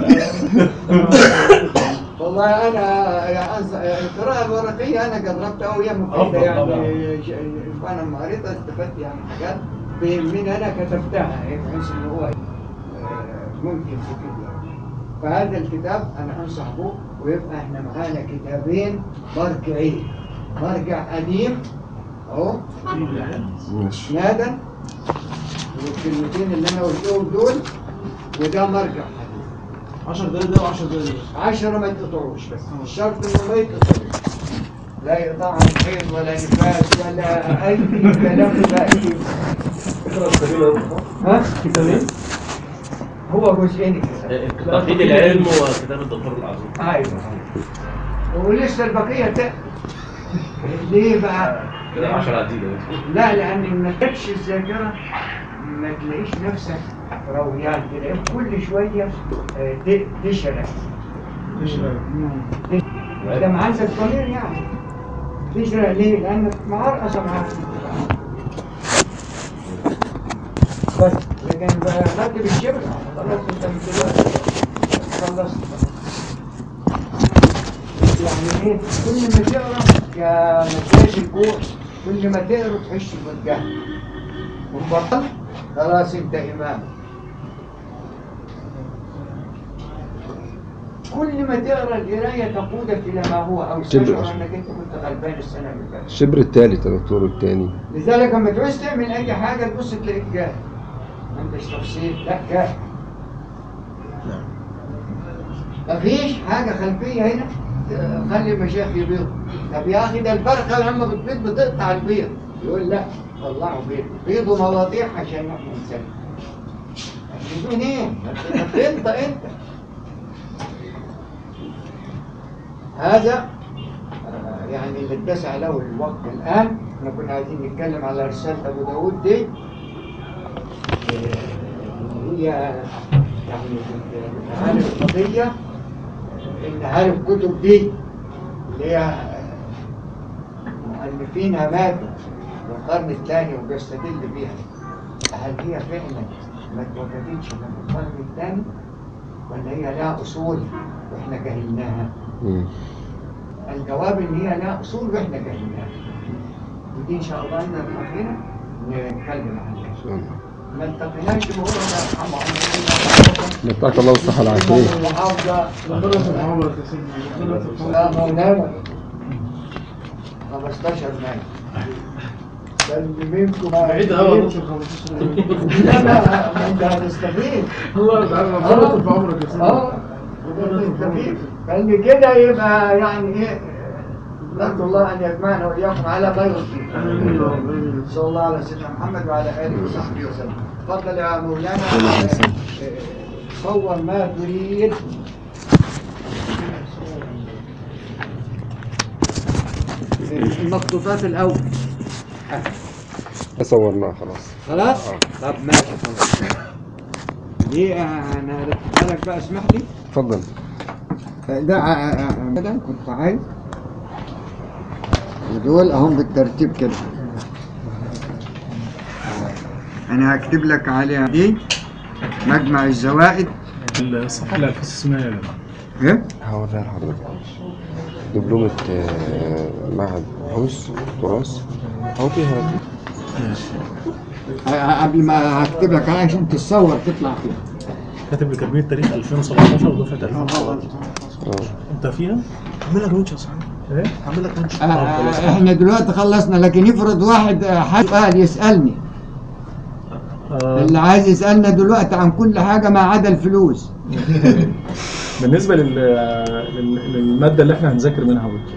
والله انا يعني أنصح- يعني القراءه الورقيه انا جربتها وهي مفيده أفضل طبعاً. يعني ش- انا لما قريتها استفدت يعني حاجات من انا كتبتها يعني بحيث ان هو آه، ممكن تفيد يعني فهذا الكتاب انا انصح به ويبقى احنا معانا كتابين مرجعين مرجع قديم اهو ماشي نادا والكلمتين اللي انا قلتهم دول وده مرجع حديث 10 دقايق ده و10 دقايق ده عشرة ما يتقطعوش بس الشرط انه ما يتقطعوش لا يقطعهم حيض ولا نفاس ولا اي كلام بأي ها كتابين هو جزئين الكتاب توحيد العلم وكتاب الدكتور العظيم ايوه ولسه البقيه تأتي ليه بقى؟ كده 10 عديدة لا لان ما تكش الذاكره ما تلاقيش نفسك رويان تلاقيك كل شويه آه، ت- تشرح ده ما عندك ضمير يعني تشرح ليه؟ لانك معرقصه معاك بس لكن بقى خدت بالشبر خلاص انت من دلوقتي خلصت يعني ايه كل ما تقرا يا مجاز الجوع كل ما تقرا تحس بالجهل وبطل خلاص انت امام كل ما تقرا القرايه تقودك الى ما هو او جبر تشعر أصلاً. انك انت كنت غلبان السنه اللي فاتت الشبر الثالث يا دكتور الثاني لذلك لما تعوز تعمل اي حاجه تبص تلاقيك جاهل ما عندكش تفصيل لا جاهل مفيش حاجه خلفيه هنا آه، خلي المشايخ يبيضوا طب يا اخي ده الفرخه لما بتبيض بتقطع البيض يقول لا طلعوا بيض بيضوا مواضيع عشان احنا نسلم هتجيبوا منين؟ ما انت انت انت هذا آه، يعني اللي اتسع له الوقت الآن احنا كنا عايزين نتكلم على رسالة أبو داود دي آه، هي يعني عارف القضية إن عارف الكتب دي اللي هي مؤلفينها ماتوا في القرن الثاني وبيستدل بيها هل هي فعلا ما اتوجدتش من القرن الثاني ولا هي لها أصول وإحنا جهلناها؟ مم. الجواب ان هي لها اصول واحنا جاهلينها ودي ان شاء الله نطلع هنا نتكلم عنها إن شاء الله. ما التقيناش بقول الله يرحمه عمرو نتاك الله والصحة والعافية المحافظه ربنا يرفع عمرك يا سيدنا ربنا يرفع لا عمرك مولانا 15 مايو ده اللي منكم بعيد قوي يا دكتور 15 لا لا ما انت هتستفيد الله يرفع ربنا يرفع عمرك يا اه سيدنا هتستفيد فاللي كده يبقى يعني ايه نرجو الله ان يجمعنا واياكم على خير الدين آمين يا رب آمين صلى الله على سيدنا محمد وعلى اله وصحبه وسلم تفضل يا مولانا صور ما تريد المخطوطات الاول صورناها خلاص خلاص طب ماشي خلاص دي انا رتبها لك بقى اسمح لي اتفضل ده كده كنت عايز ودول اهم بالترتيب كده انا هكتب لك عليها دي مجمع الزوائد الصفحة اللي على الفيس اسمها ايه؟ ايه هوريها لحضرتك دبلومة آه، معهد بحوث تراث أهو فيها أه، قبل ما هكتب لك عليها عشان تتصور تطلع فيها كاتب لكابينة تاريخ 2017 ودفعة 2017 اه انت فيها؟ عامل لك ونش يا صاحبي ايه؟ عامل لك ونش آه، احنا دلوقتي خلصنا لكن يفرض واحد آه، حد سؤال يسالني آه اللي عايز يسالنا دلوقتي عن كل حاجه ما عدا الفلوس بالنسبة لل... لل... للمادة اللي احنا هنذاكر منها بكرة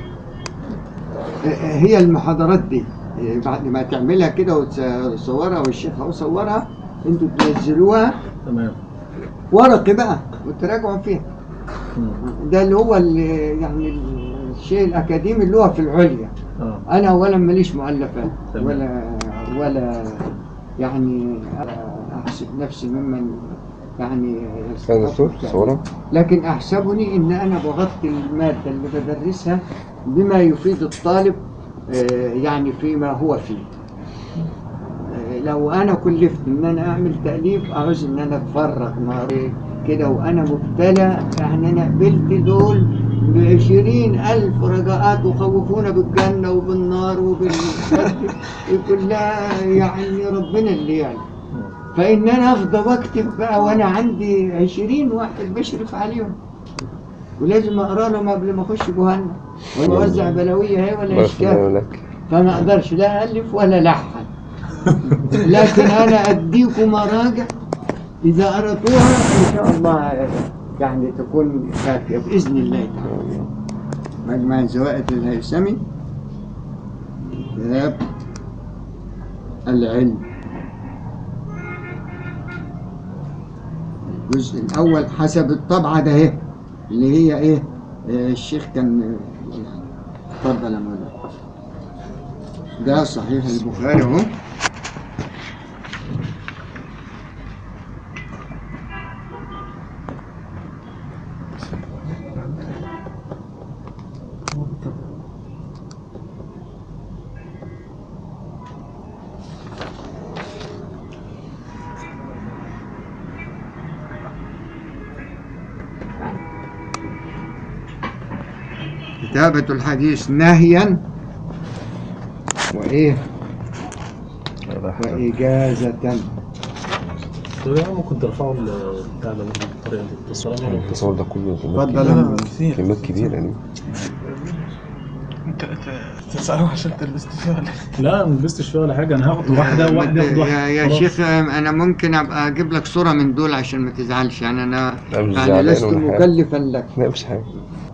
هي المحاضرات دي بعد ما تعملها كده وتصورها والشيخ هو صورها انتوا تنزلوها تمام ورقي بقى وتراجعوا فيها مم. ده اللي هو اللي يعني الشيء الاكاديمي اللي هو في العليا اه انا اولا ماليش مؤلفات تمام. ولا ولا يعني احسب نفسي ممن يعني استاذ دكتور صورها لكن احسبني ان انا بغطي الماده اللي بدرسها بما يفيد الطالب آه، يعني فيما هو فيه آه، لو انا كلفت ان انا اعمل تاليف اعوز ان انا اتفرغ نهاري كده وانا مبتلى يعني انا قبلت دول بعشرين ألف رجاءات وخوفونا بالجنة وبالنار وبال كلها يعني ربنا اللي يعني فإن أنا أفضل أكتب بقى وأنا عندي عشرين واحد بشرف عليهم ولازم أقرأ لهم قبل ما أخش جهنم ولا أوزع بلاوية هي ولا بارك إشكال الله لك فما أقدرش لا ألف ولا لحن لكن أنا أديكم مراجع إذا قرأتوها إن شاء الله يعني تكون كافية بإذن الله تعالى مجمع الزوائد الهيثمي كتاب العلم الجزء الأول حسب الطبعة ده اهي اللي هي ايه آه، الشيخ كان آه، يعني اتفضل يا مولانا ده صحيح البخاري اهو كتابة الحديث نهيا وإيه وإجازة طب يا عم ممكن ترفعوا البتاع ده ممكن بطريقه التصوير التصور ده كله كميات اتفضل كبيرة. يا مولانا. كتير كميات كبيرة يعني انت ت- تسأله عشان تلبست فيها ولا إيه؟ لا ما لبستش فيها ولا حاجه انا هاخد واحده واحده اخد يا, واحده يا خلاص. شيخ أنا ممكن أبقى أجيب لك صورة من دول عشان ما تزعلش يعني أنا لا مش يعني زعلان لست ولا حاجة. مكلفا لك لا مش حاجة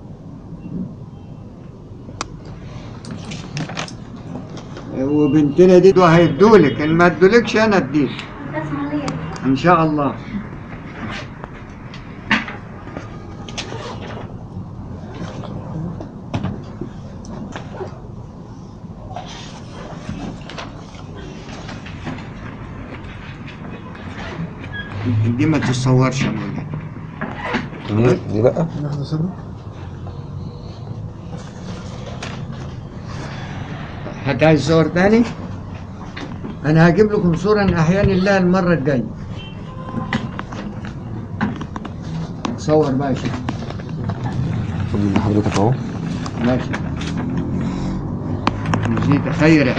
وبنتنا دي دول هيدولك إن ما ادولكش أنا أديك اسمع لي إن شاء الله دي ما تتصورش يا مولانا دي دي لا ناخد صدق حتى عايز صور تاني انا هجيب لكم صورة من احيان الله المرة الجاية صور بقى يا شيخ خد من حضرتك اهو ماشي جزيت خيرا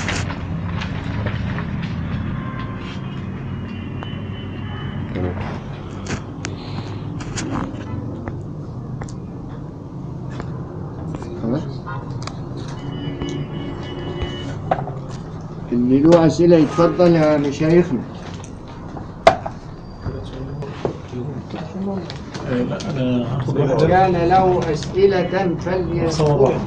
تمام. خلاص اللي له أسئلة يتفضل يا مشايخنا آه، لا انا هاخد واحده كان له أسئلة صور فليسأل واحده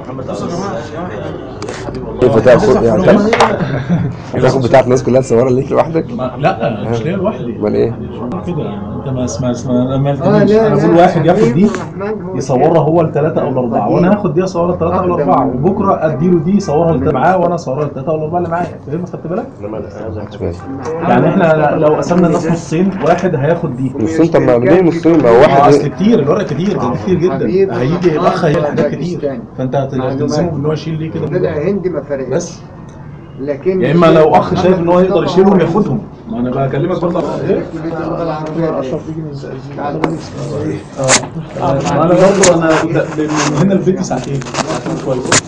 كيف تاخد يعني تاخد- تاخد بتاعت الناس كلها تصورها ليك لوحدك ما- لا مش ليا لوحدي امال ايه؟ كده يعني انت ما اسمع اسمع لما آه لا انا لا كل واحد ياخد حبيب دي الرحمن هو يصورها هو الثلاثة أو الأربعة وأنا هاخد دي أصورها الثلاثة أو الأربعة وبكرة أديله دي يصورها اللي معاه وأنا أصورها الثلاثة أو الأربعة اللي معايا فهمت خدت بالك؟ يعني إحنا لو قسمنا الناس نصين واحد هياخد دي نصين طب ما ليه نصين ما هو آه، واحد أصل كتير الورق كتير ده كتير جدا حبيب هيجي الأخ هيلاقي حاجات الرحمن كتير باكستاني. فأنت هتلزمه بإن هو يشيل ليه كده طلع هندي ما فرقش بس لكن يا إما لو أخ شايف إن هو يقدر يشيلهم ياخدهم ما أنا بكلمك برضه على إيه؟ كلية اللغة العربية اشرف يجي من الزقازيق تعال. ما أنا برضه أنا ده- من هنا البيت ساعتين ساعتين كويس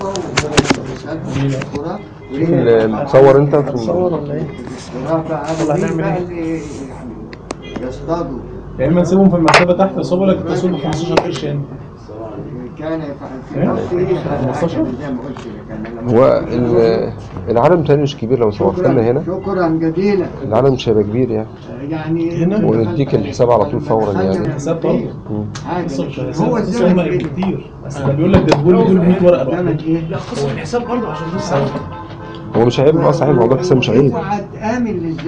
اللي تصور انت صور ولا ايه؟ والله هنعمل ايه؟ يصطادوا يا إما نسيبهم في المكتبة تحت يصوروا لك التصوير ب 15 قرش يعني كان يفعل في إيه؟ وقته 15 زي ما قلت لك أنا لما- هو ال- العالم تاني مش كبير لو صورت لنا هنا شكرا جزيلا العالم مش هيبقى كبير يعني يعني هنا؟ ونديك الحساب على طول فورا يعني. الحساب برضه مم. حاجة هو هو الزمن هم الزمن يبقوا كتير ده بيقول لك ده تقول دول 100 ورقه الزمن لوحدهم ايه؟ لا قصة الحساب برضه عشان بس هو مش عيب اه صحيح موضوع الحساب مش عيب اوعى تآمن للزمن